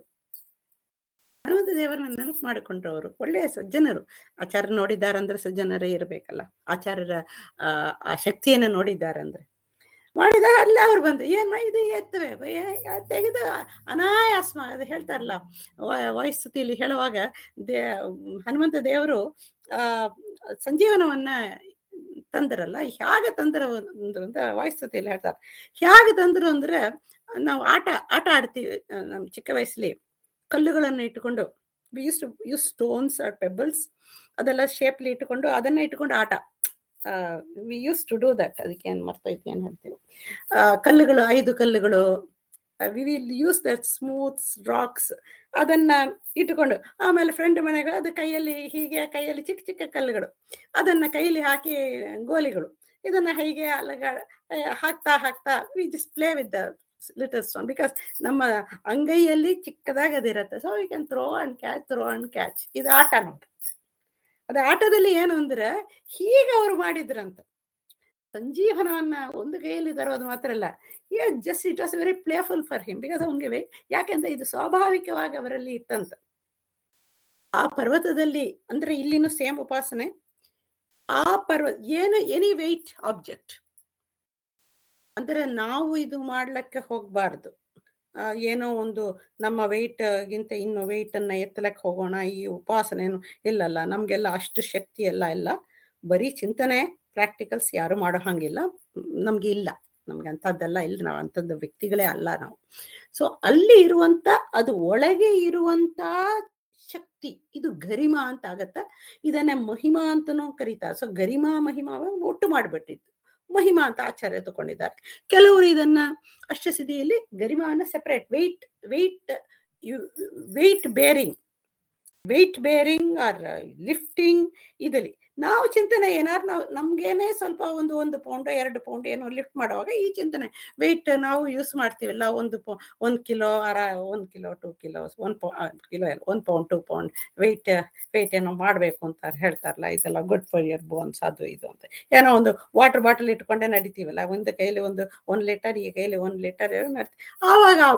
ಹನುಮಂತ ದೇವರನ್ನ ನೆನಪು ಮಾಡಿಕೊಂಡ್ರು ಅವರು ಒಳ್ಳೆಯ ಸಜ್ಜನರು ಆಚಾರ್ಯ ನೋಡಿದ್ದಾರಂದ್ರೆ ಸಜ್ಜನರೇ ಇರಬೇಕಲ್ಲ ಆಚಾರ್ಯರ ಆ ಆ ಶಕ್ತಿಯನ್ನ ನೋಡಿದ್ದಾರಂದ್ರೆ ಮಾಡಿದಾಗ ಅಲ್ಲೇ ಅವ್ರು ಬಂದು ಏನ್ ಇದು ಎತ್ತವೆ ತೆಗೆದು ಅನಾಯಾಸ್ಮ ಅದು ಹೇಳ್ತಾರಲ್ಲ ವಯಸ್ಸುತಿಲಿ ಹೇಳುವಾಗ ದೇ ಹನುಮಂತ ದೇವರು ಆ ಸಂಜೀವನವನ್ನ ತಂದ್ರಲ್ಲ ಹೇಗೆ ತಂದ್ರ ಒಂದು ಅಂತ ವಾಯಿಸ್ತತಿಯಲ್ಲಿ ಹೇಳ್ತಾರೆ ಹೇಗೆ ತಂದ್ರು ಅಂದ್ರೆ ನಾವು ಆಟ ಆಟ ಆಡ್ತೀವಿ ನಮ್ಮ ಚಿಕ್ಕ ವಯಸ್ಸಲ್ಲಿ ಕಲ್ಲುಗಳನ್ನು ಇಟ್ಟುಕೊಂಡು we use to use stones or pebbles ಅದೆಲ್ಲ ಶೇಪ್ಲಿ ಇಟ್ಟುಕೊಂಡು ಅದನ್ನ ಇಟ್ಕೊಂಡು ಆಟ we use to do that ಅದಕ್ಕೆ ಏನು ಮರ್ತೈತಿ ಏನು ಹೇಳ್ತೀವಿ ಆ, ಕಲ್ಲುಗಳು ಐದು ಕಲ್ಲುಗಳು we will use that smooth rocks ಅದನ್ನ ಇಟ್ಟುಕೊಂಡು ಆಮೇಲೆ ಫ್ರೆಂಡ್ ಮನೆಗಳು ಅದು ಕೈಯಲ್ಲಿ ಹೀಗೆ ಕೈಯಲ್ಲಿ ಚಿಕ್ಕ ಚಿಕ್ಕ ಕಲ್ಲುಗಳು ಅದನ್ನ ಕೈಯಲ್ಲಿ ಹಾಕಿ ಗೋಲಿಗಳು ಇದನ್ನ ಹೀಗೆ ಅಲಗ ಹಾಕ್ತಾ ಹಾಕ್ತಾ we just play with the little stone because ನಮ್ಮ ಅಂಗೈಯಲ್ಲಿ ಚಿಕ್ಕದಾಗಿ ಅದಿರತ್ತೆ so we can throw and catch throw and catch ಇದು ಆಟ ನೋಡಿ ಅದು ಆಟದಲ್ಲಿ ಏನು ಅಂದ್ರೆ ಹೀಗೆ ಅವರು ಮಾಡಿದ್ರಂತ ಸಂಜೀವನವನ್ನ ಒಂದು ಕೈಯಲ್ಲಿ ತರೋದು ಮಾತ್ರ ಅಲ್ಲ just it was very playful for him because ಅವನಿಗೆ ಯಾಕೆಂದ್ರೆ ಇದು ಸ್ವಾಭಾವಿಕವಾಗಿ ಅವರಲ್ಲಿ ಇತ್ತಂತ ಆ ಪರ್ವತದಲ್ಲಿ ಅಂದ್ರೆ ಇಲ್ಲಿನೂ ಸೇಮ್ ಉಪಾಸನೆ ಆ ಪರ್ವತ ಏನು ಎನಿ ವೆಯ್ಟ್ ಆಬ್ಜೆಕ್ಟ್ ಅಂದ್ರೆ ನಾವು ಇದು ಮಾಡ್ಲಿಕ್ಕೆ ಹೋಗ್ಬಾರ್ದು ಆ, ಏನೋ ಒಂದು ನಮ್ಮ weight ಗಿಂತ ಇನ್ನು weight ಅನ್ನ ಎತ್ತಲಕ್ಕೆ ಹೋಗೋಣ ಈ ಉಪಾಸನೆ ಇಲ್ಲಲ್ಲ ನಮ್ಗೆಲ್ಲ ಅಷ್ಟು ಶಕ್ತಿ ಎಲ್ಲ ಇಲ್ಲ ಬರೀ ಚಿಂತನೆ ಪ್ರಾಕ್ಟಿಕಲ್ಸ್ ಯಾರು ಮಾಡೋ ಹಂಗಿಲ್ಲ ಮ್, ನಮ್ಗೆ ಇಲ್ಲ ನಮ್ಗೆ ಅಂಥದ್ದೆಲ್ಲ ಇಲ್ಲ ನಾವು ಅಂಥದ್ದು ವ್ಯಕ್ತಿಗಳೇ ಅಲ್ಲ ನಾವು ಸೊ ಅಲ್ಲಿ ಇರುವಂತ ಅದು ಒಳಗೆ ಇರುವಂತ ಶಕ್ತಿ ಇದು ಗರಿಮಾ ಅಂತ ಆಗತ್ತ ಇದನ್ನ ಮಹಿಮಾ ಅಂತನೂ ಕರೀತಾರೆ ಸೊ ಗರಿಮಾ ಮಹಿಮಾವ ಒಟ್ಟು ಮಾಡ್ಬಿಟ್ಟಿದ್ದು ಮಹಿಮಾ ಅಂತ ಆಚಾರ್ಯ ತಗೊಂಡಿದ್ದಾರೆ ಕೆಲವರು ಇದನ್ನ ಅಷ್ಟಸಿದ್ಧಿಯಲ್ಲಿ ಗರಿಮಾನ separate weight weight weight bearing weight bearing or lifting ಇದರಲ್ಲಿ ನಾವು ಚಿಂತನೆ ಏನಾರು ನಾವು ನಮ್ಗೇನೆ ಸ್ವಲ್ಪ ಒಂದು ಒಂದು ಪೌಂಡ್ ಎರಡು ಪೌಂಡ್ ಏನೋ ಲಿಫ್ಟ್ ಮಾಡುವಾಗ ಈ ಚಿಂತನೆ ವೆಯ್ಟ್ ನಾವು ಯೂಸ್ ಮಾಡ್ತೀವಲ್ಲ ಒಂದು ಪೌ ಒಂದು ಕಿಲೋ ಅರ ಒಂದು ಕಿಲೋ ಟೂ ಕಿಲೋ ಒನ್ ಪೌ ಕಿಲೋ ಎಲ್ಲ ಒಂದು pound two pound weight weight ಏನೋ ಮಾಡಬೇಕು ಅಂತ ಹೇಳ್ತಾರಲ್ಲ ಇದೆಲ್ಲ ಗುಡ್ ಫಾರ್ ಯರ್ ಬೋನ್ಸ್ ಅದು ಇದು ಅಂತ ಏನೋ ಒಂದು ವಾಟರ್ ಬಾಟಲ್ ಇಟ್ಕೊಂಡೇ ನಡಿತೀವಲ್ಲ ಒಂದು ಕೈಯಲ್ಲಿ ಒಂದು ಒಂದ್ ಲೀಟರ್ ಈ ಕೈಯಲ್ಲಿ ಒಂದ್ ಲೀಟರ್ ನಡ್ತೀವಿ ಆವಾಗ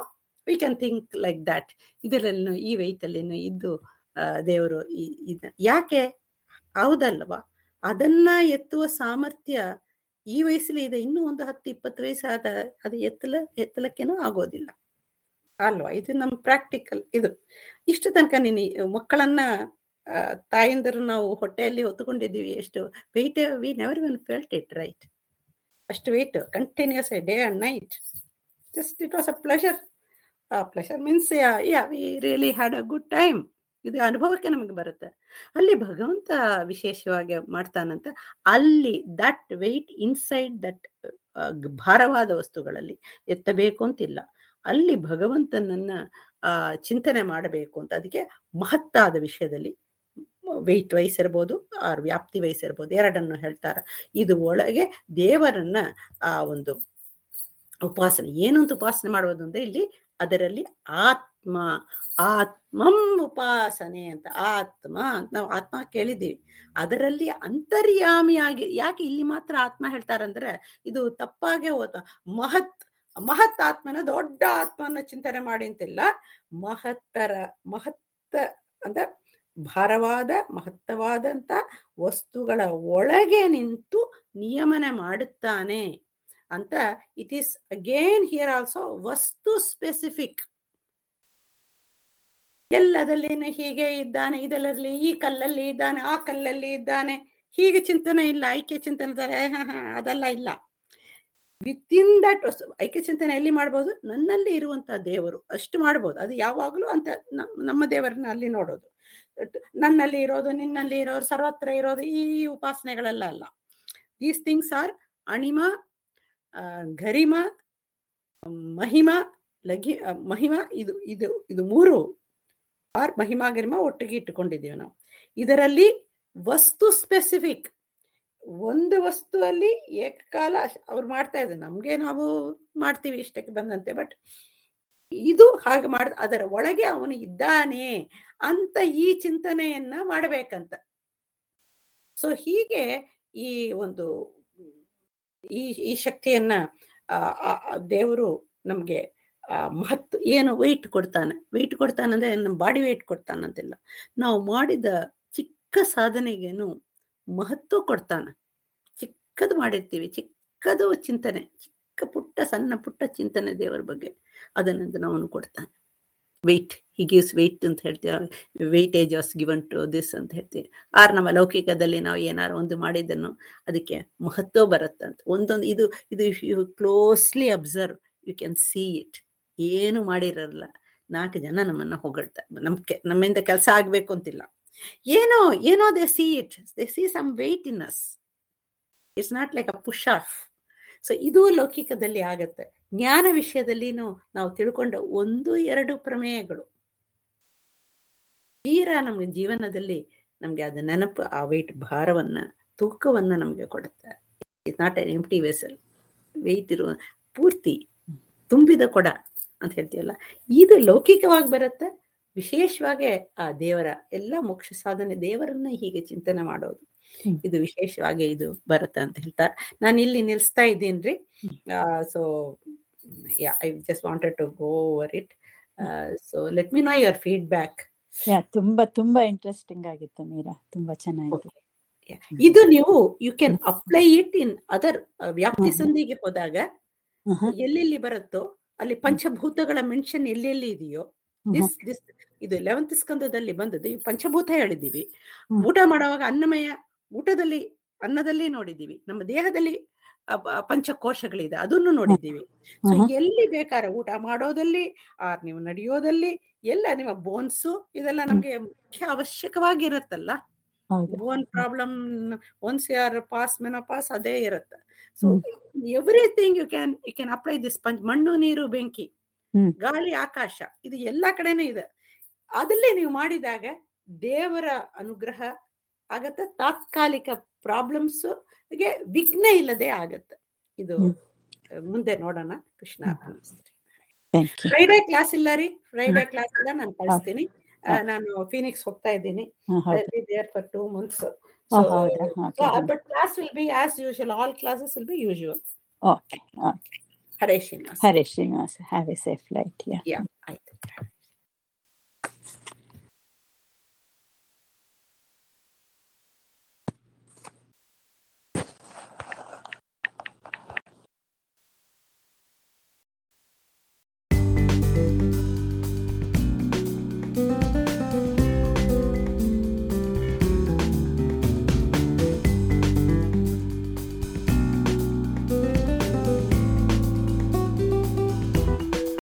we can think like that ಇದರಲ್ಲಿನೂ ಈ weight ಅಲ್ಲಿನೂ ಇದ್ದು ಆ, ದೇವರು ಈ- ಇದ ಯಾಕೆ ಹೌದಲ್ವಾ ಅದನ್ನ ಎತ್ತುವ ಸಾಮರ್ಥ್ಯ ಈ ವಯಸ್ಸಲ್ಲಿ ಇದೆ ಇನ್ನೂ ಒಂದು ಹತ್ತು ಇಪ್ಪತ್ತು ವಯಸ್ಸಾದ ಅದು ಎತ್ತಲ ಎತ್ತಲಕ್ಕೇನೂ ಆಗೋದಿಲ್ಲ ಅಲ್ವಾ ಇದು ನಮ್ಮ ಪ್ರಾಕ್ಟಿಕಲ್ ಇದು ಇಷ್ಟು ತನಕ ನೀನು ಈ ಮಕ್ಕಳನ್ನ ಆ, ತಾಯಂದಿರು ನಾವು ಹೊಟ್ಟೆಯಲ್ಲಿ ಹೊತ್ತುಕೊಂಡಿದ್ದೀವಿ ಎಷ್ಟು weight we never one felt it right ಅಷ್ಟು weight continues day and night just it was a pleasure ಆ pleasure means yeah we really had a good time ಇದು ಅನುಭವಕ್ಕೆ ನಮಗೆ ಬರುತ್ತೆ ಅಲ್ಲಿ ಭಗವಂತ ವಿಶೇಷವಾಗಿ ಮಾಡ್ತಾನಂತ ಅಲ್ಲಿ ದಟ್ ವೆಯ್ಟ್ ಇನ್ಸೈಡ್ ದಟ್ ಭಾರವಾದ ವಸ್ತುಗಳಲ್ಲಿ ಎತ್ತಬೇಕು ಅಂತಿಲ್ಲ ಅಲ್ಲಿ ಭಗವಂತನನ್ನ ಆ ಚಿಂತನೆ ಮಾಡಬೇಕು ಅಂತ ಅದಕ್ಕೆ ಮಹತ್ತಾದ ವಿಷಯದಲ್ಲಿ ವೆಯ್ಟ್ ವೈಸ್ ಇರ್ಬೋದು ಆರ್ ವ್ಯಾಪ್ತಿ ವೈಸ್ ಇರ್ಬೋದು ಎರಡನ್ನು ಹೇಳ್ತಾರ ಇದು ಒಳಗೆ ದೇವರನ್ನ ಆ ಒಂದು ಉಪಾಸನೆ ಏನು ಅಂತ ಉಪಾಸನೆ ಮಾಡುವುದು ಅಂದ್ರೆ ಇಲ್ಲಿ ಅದರಲ್ಲಿ ಆತ್ಮ ಆತ್ಮಂ ಉಪಾಸನೆ ಅಂತ ಆತ್ಮ ಅಂತ ನಾವು ಆತ್ಮ ಕೇಳಿದ್ದೀವಿ ಅದರಲ್ಲಿ ಅಂತರ್ಯಾಮಿಯಾಗಿ ಯಾಕೆ ಇಲ್ಲಿ ಮಾತ್ರ ಆತ್ಮ ಹೇಳ್ತಾರಂದ್ರೆ ಇದು ತಪ್ಪಾಗೆ ಹೋದ ಮಹತ್ ಮಹತ್ ಆತ್ಮನ ದೊಡ್ಡ ಆತ್ಮನ ಚಿಂತನೆ ಮಾಡಿ ಅಂತಿಲ್ಲ ಮಹತ್ತರ ಮಹತ್ತ ಅಂದ್ರೆ ಭಾರವಾದ ಮಹತ್ತವಾದಂತ ವಸ್ತುಗಳ ಒಳಗೆ ನಿಂತು ನಿಯಮನ ಮಾಡುತ್ತಾನೆ ಅಂತ it is again here also ವಸ್ತು ಸ್ಪೆಸಿಫಿಕ್ ಎಲ್ಲದಲ್ಲಿನ ಹೀಗೆ ಇದ್ದಾನೆ ಇದರಲ್ಲಿ ಈ ಕಲ್ಲಲ್ಲಿ ಇದ್ದಾನೆ ಆ ಕಲ್ಲಲ್ಲಿ ಇದ್ದಾನೆ ಹೀಗೆ ಚಿಂತನೆ ಇಲ್ಲ ಐಕ್ಯ ಚಿಂತನೆ ತರ, ಹ, ಹ, ಅದೆಲ್ಲ ಇಲ್ಲ ವಿತ್ ಇನ್ ದಟ್ ಐಕ್ಯ ಚಿಂತನೆ ಎಲ್ಲಿ ಮಾಡ್ಬೋದು ನನ್ನಲ್ಲಿ ಇರುವಂತಹ ದೇವರು ಅಷ್ಟು ಮಾಡ್ಬೋದು ಅದು ಯಾವಾಗಲೂ ಅಂತ ನಮ್- ನಮ್ಮ ದೇವರನ್ನ ಅಲ್ಲಿ ನೋಡೋದು ನನ್ನಲ್ಲಿ ಇರೋದು ನಿನ್ನಲ್ಲಿ ಇರೋದು ಸರ್ವತ್ರ ಇರೋದು ಈ ಉಪಾಸನೆಗಳೆಲ್ಲ ಅಲ್ಲ ದೀಸ್ ಥಿಂಗ್ಸ್ ಆರ್ ಅಣಿಮ ಆ, ಗರಿಮ ಮಹಿಮ ಲಘಿ ಆ, ಮಹಿಮ ಇದು ಇದು ಇದು ಮೂರು ಆರ್ ಮಹಿಮಾ ಗರಿಮ ಒಟ್ಟಿಗೆ ಇಟ್ಟುಕೊಂಡಿದ್ದೀವಿ ನಾವು ಇದರಲ್ಲಿ ವಸ್ತು ಸ್ಪೆಸಿಫಿಕ್ ಒಂದು ವಸ್ತುವಲ್ಲಿ ಏಕಕಾಲ ಅವ್ರು ಮಾಡ್ತಾ ಇದ್ದಾರೆ ನಮ್ಗೆ ನಾವು ಮಾಡ್ತೀವಿ ಇಷ್ಟಕ್ಕೆ ಬಂದಂತೆ ಬಟ್ ಇದು ಹಾಗೆ ಮಾಡ ಅದರ ಒಳಗೆ ಅವನು ಇದ್ದಾನೆ ಅಂತ ಈ ಚಿಂತನೆಯನ್ನ ಮಾಡಬೇಕಂತ ಸೊ ಹೀಗೆ ಈ ಒಂದು ಈ ಈ ಶಕ್ತಿಯನ್ನ ಆ, ಆ, ಆ ದೇವರು ನಮ್ಗೆ ಆ ಮಹತ್ ಏನು ವೆಯ್ಟ್ ಕೊಡ್ತಾನೆ ವೆಯ್ಟ್ ಕೊಡ್ತಾನಂದ್ರೆ ನಮ್ಮ ಬಾಡಿ ವೆಯ್ಟ್ ಕೊಡ್ತಾನಂತಿಲ್ಲ ನಾವು ಮಾಡಿದ ಚಿಕ್ಕ ಸಾಧನೆಗೇನು ಮಹತ್ವ ಕೊಡ್ತಾನೆ ಚಿಕ್ಕದು ಮಾಡಿರ್ತೀವಿ ಚಿಕ್ಕದು ಚಿಂತನೆ ಚಿಕ್ಕ ಪುಟ್ಟ ಸಣ್ಣ ಪುಟ್ಟ ಚಿಂತನೆ ದೇವರ ಬಗ್ಗೆ ಅದನ್ನಂತ ಅವನು ಕೊಡ್ತಾನೆ ವೆಯ್ಟ್ ಹಿ ಗಿವ್ಸ್ ವೆಯ್ಟ್ ಅಂತ ಹೇಳ್ತೀವಿ weightage was given to this ಅಂತ ಹೇಳ್ತೀವಿ ಆರ್ ನಮ್ಮ ಲೌಕಿಕದಲ್ಲಿ ನಾವು ಏನಾರು ಒಂದು ಮಾಡಿದ್ದನ್ನು ಅದಕ್ಕೆ ಮಹತ್ವ ಬರುತ್ತಂತ ಒಂದೊಂದು ಇದು ಇದು you closely observe you can see it ಏನು ಮಾಡಿರಲ್ಲ ನಾಲ್ಕು ಜನ ನಮ್ಮನ್ನ ಹೊಗಳ್ತಾರೆ ನಮ್ ಕೆ ನಮ್ಮಿಂದ ಕೆಲಸ ಆಗ್ಬೇಕು ಅಂತಿಲ್ಲ ಏನೋ ಏನೋ they see it they see some weight in us it's not like a push off so ಇದು ಲೌಕಿಕದಲ್ಲಿ ಆಗತ್ತೆ ಜ್ಞಾನ ವಿಷಯದಲ್ಲಿನೂ ನಾವು ತಿಳ್ಕೊಂಡ ಒಂದು ಎರಡು ಪ್ರಮೇಯಗಳು ತೀರಾ ನಮ್ಗೆ ಜೀವನದಲ್ಲಿ ನಮ್ಗೆ ಅದ ನೆನಪು ಆ ವೆಯ್ಟ್ ಭಾರವನ್ನ ತೂಕವನ್ನ ನಮ್ಗೆ ಕೊಡುತ್ತೆ it not an empty vessel weight ಇರುವ ಪೂರ್ತಿ ತುಂಬಿದ ಕೊಡ ಅಂತ ಹೇಳ್ತೀವಲ್ಲ ಇದು ಲೌಕಿಕವಾಗಿ ಬರುತ್ತೆ ವಿಶೇಷವಾಗಿ ಆ ದೇವರ ಎಲ್ಲ ಮೋಕ್ಷ ಸಾಧನೆ ದೇವರನ್ನ ಹೀಗೆ ಚಿಂತನೆ ಮಾಡೋದು ಹ್ಮ್. ಇದು ವಿಶೇಷವಾಗಿ ಇದು ಬರುತ್ತೆ ಅಂತ ಹೇಳ್ತಾರೆ ನಾನು ಇಲ್ಲಿ ನಿಲ್ಸ್ತಾ ಇದ್ದೀನ್ರಿ so I just wanted to go over it so let me know your feedback yeah ತುಂಬಾ ತುಂಬಾ ಇಂಟ್ರೆಸ್ಟಿಂಗ್ ಆಗಿತ್ತು ಮೀರಾ ತುಂಬಾ ಚೆನ್ನಾಗಿತ್ತು ಇದು ನೀವು you can apply it in other ವ್ಯಾಪ್ತಿ ಹ್ಮ್. ಸಂಧಿಗೆ ಹೋದಾಗ ಆಹಾ. ಎಲ್ಲೆಲ್ಲಿ ಬರುತ್ತೋ ಅಲ್ಲಿ ಪಂಚಭೂತಗಳ ಮೆನ್ಷನ್ ಎಲ್ಲೆಲ್ಲಿ ಇದೆಯೋ ದಿಸ್ ದಿಸ್ ಇದು ಲೆವೆಂತ್ ಸ್ಕಂದದಲ್ಲಿ ಬಂದದ್ದು ಈ ಪಂಚಭೂತ ಹೇಳಿದ್ದೀವಿ ಹ್ಮ್. ಊಟ ಮಾಡುವಾಗ ಅನ್ನಮಯ ಊಟದಲ್ಲಿ ಅನ್ನದಲ್ಲಿ ನೋಡಿದ್ದೀವಿ ನಮ್ಮ ದೇಹದಲ್ಲಿ ಅ, ಪ- ಪಂಚಕೋಶಗಳಿದೆ ಅದನ್ನು ನೋಡಿದ್ದೀವಿ ಸೊ ಆಹಾ. ಎಲ್ಲಿ ಬೇಕಾದ್ರೆ ಊಟ ಮಾಡೋದಲ್ಲಿ ಆರ್ ನೀವು ನಡೆಯೋದಲ್ಲಿ ಎಲ್ಲ ನಿಮ್ಮ ಬೋನ್ಸು ಇದೆಲ್ಲ ನಮ್ಗೆ ಮುಖ್ಯ ಅವಶ್ಯಕವಾಗಿರುತ್ತಲ್ಲ ಹೌದು ಬೋನ್ ಪ್ರಾಬ್ಲಮ್ ಒನ್ಸ್ ಯಾರ್ ಪಾಸ್ ಪಾಸ್ ಅದೇ ಇರುತ್ತೆ so hmm. Everything you can you can apply this ಪಂಚ್ ಮಣ್ಣು ನೀರು ಬೆಂಕಿ ಹ್ಮ್. ಗಾಳಿ ಆಕಾಶ ಇದು ಎಲ್ಲಾ ಕಡೆನೂ ಇದೆ ಅದಲ್ಲೇ ನೀವು ಮಾಡಿದಾಗ ದೇವರ ಅನುಗ್ರಹ ಆಗತ್ತೆ ತಾತ್ಕಾಲಿಕ ಪ್ರಾಬ್ಲಮ್ಸ್ ಗೆ ವಿಘ್ನ ಇಲ್ಲದೆ ಆಗತ್ತೆ ಇದು ಹ್ಮ್. ಮುಂದೆ ನೋಡೋಣ Krishna thank you Friday class ಇಲ್ಲ ರೀ ಫ್ರೈಡೇ ಕ್ಲಾಸ್ ಇಲ್ಲ ನಾನು ಕಳಿಸ್ತೀನಿ ಆ, ನಾನು ಫೀನಿಕ್ಸ್ ಹೋಗ್ತಾ ಇದ್ದೀನಿ ಹೌದು there for two months oh, ಹೌದಾ okay but class will be as usual all classes will be usual okay okay Hare Srinivas Hare Srinivasa have a safe flight yeah Yeah.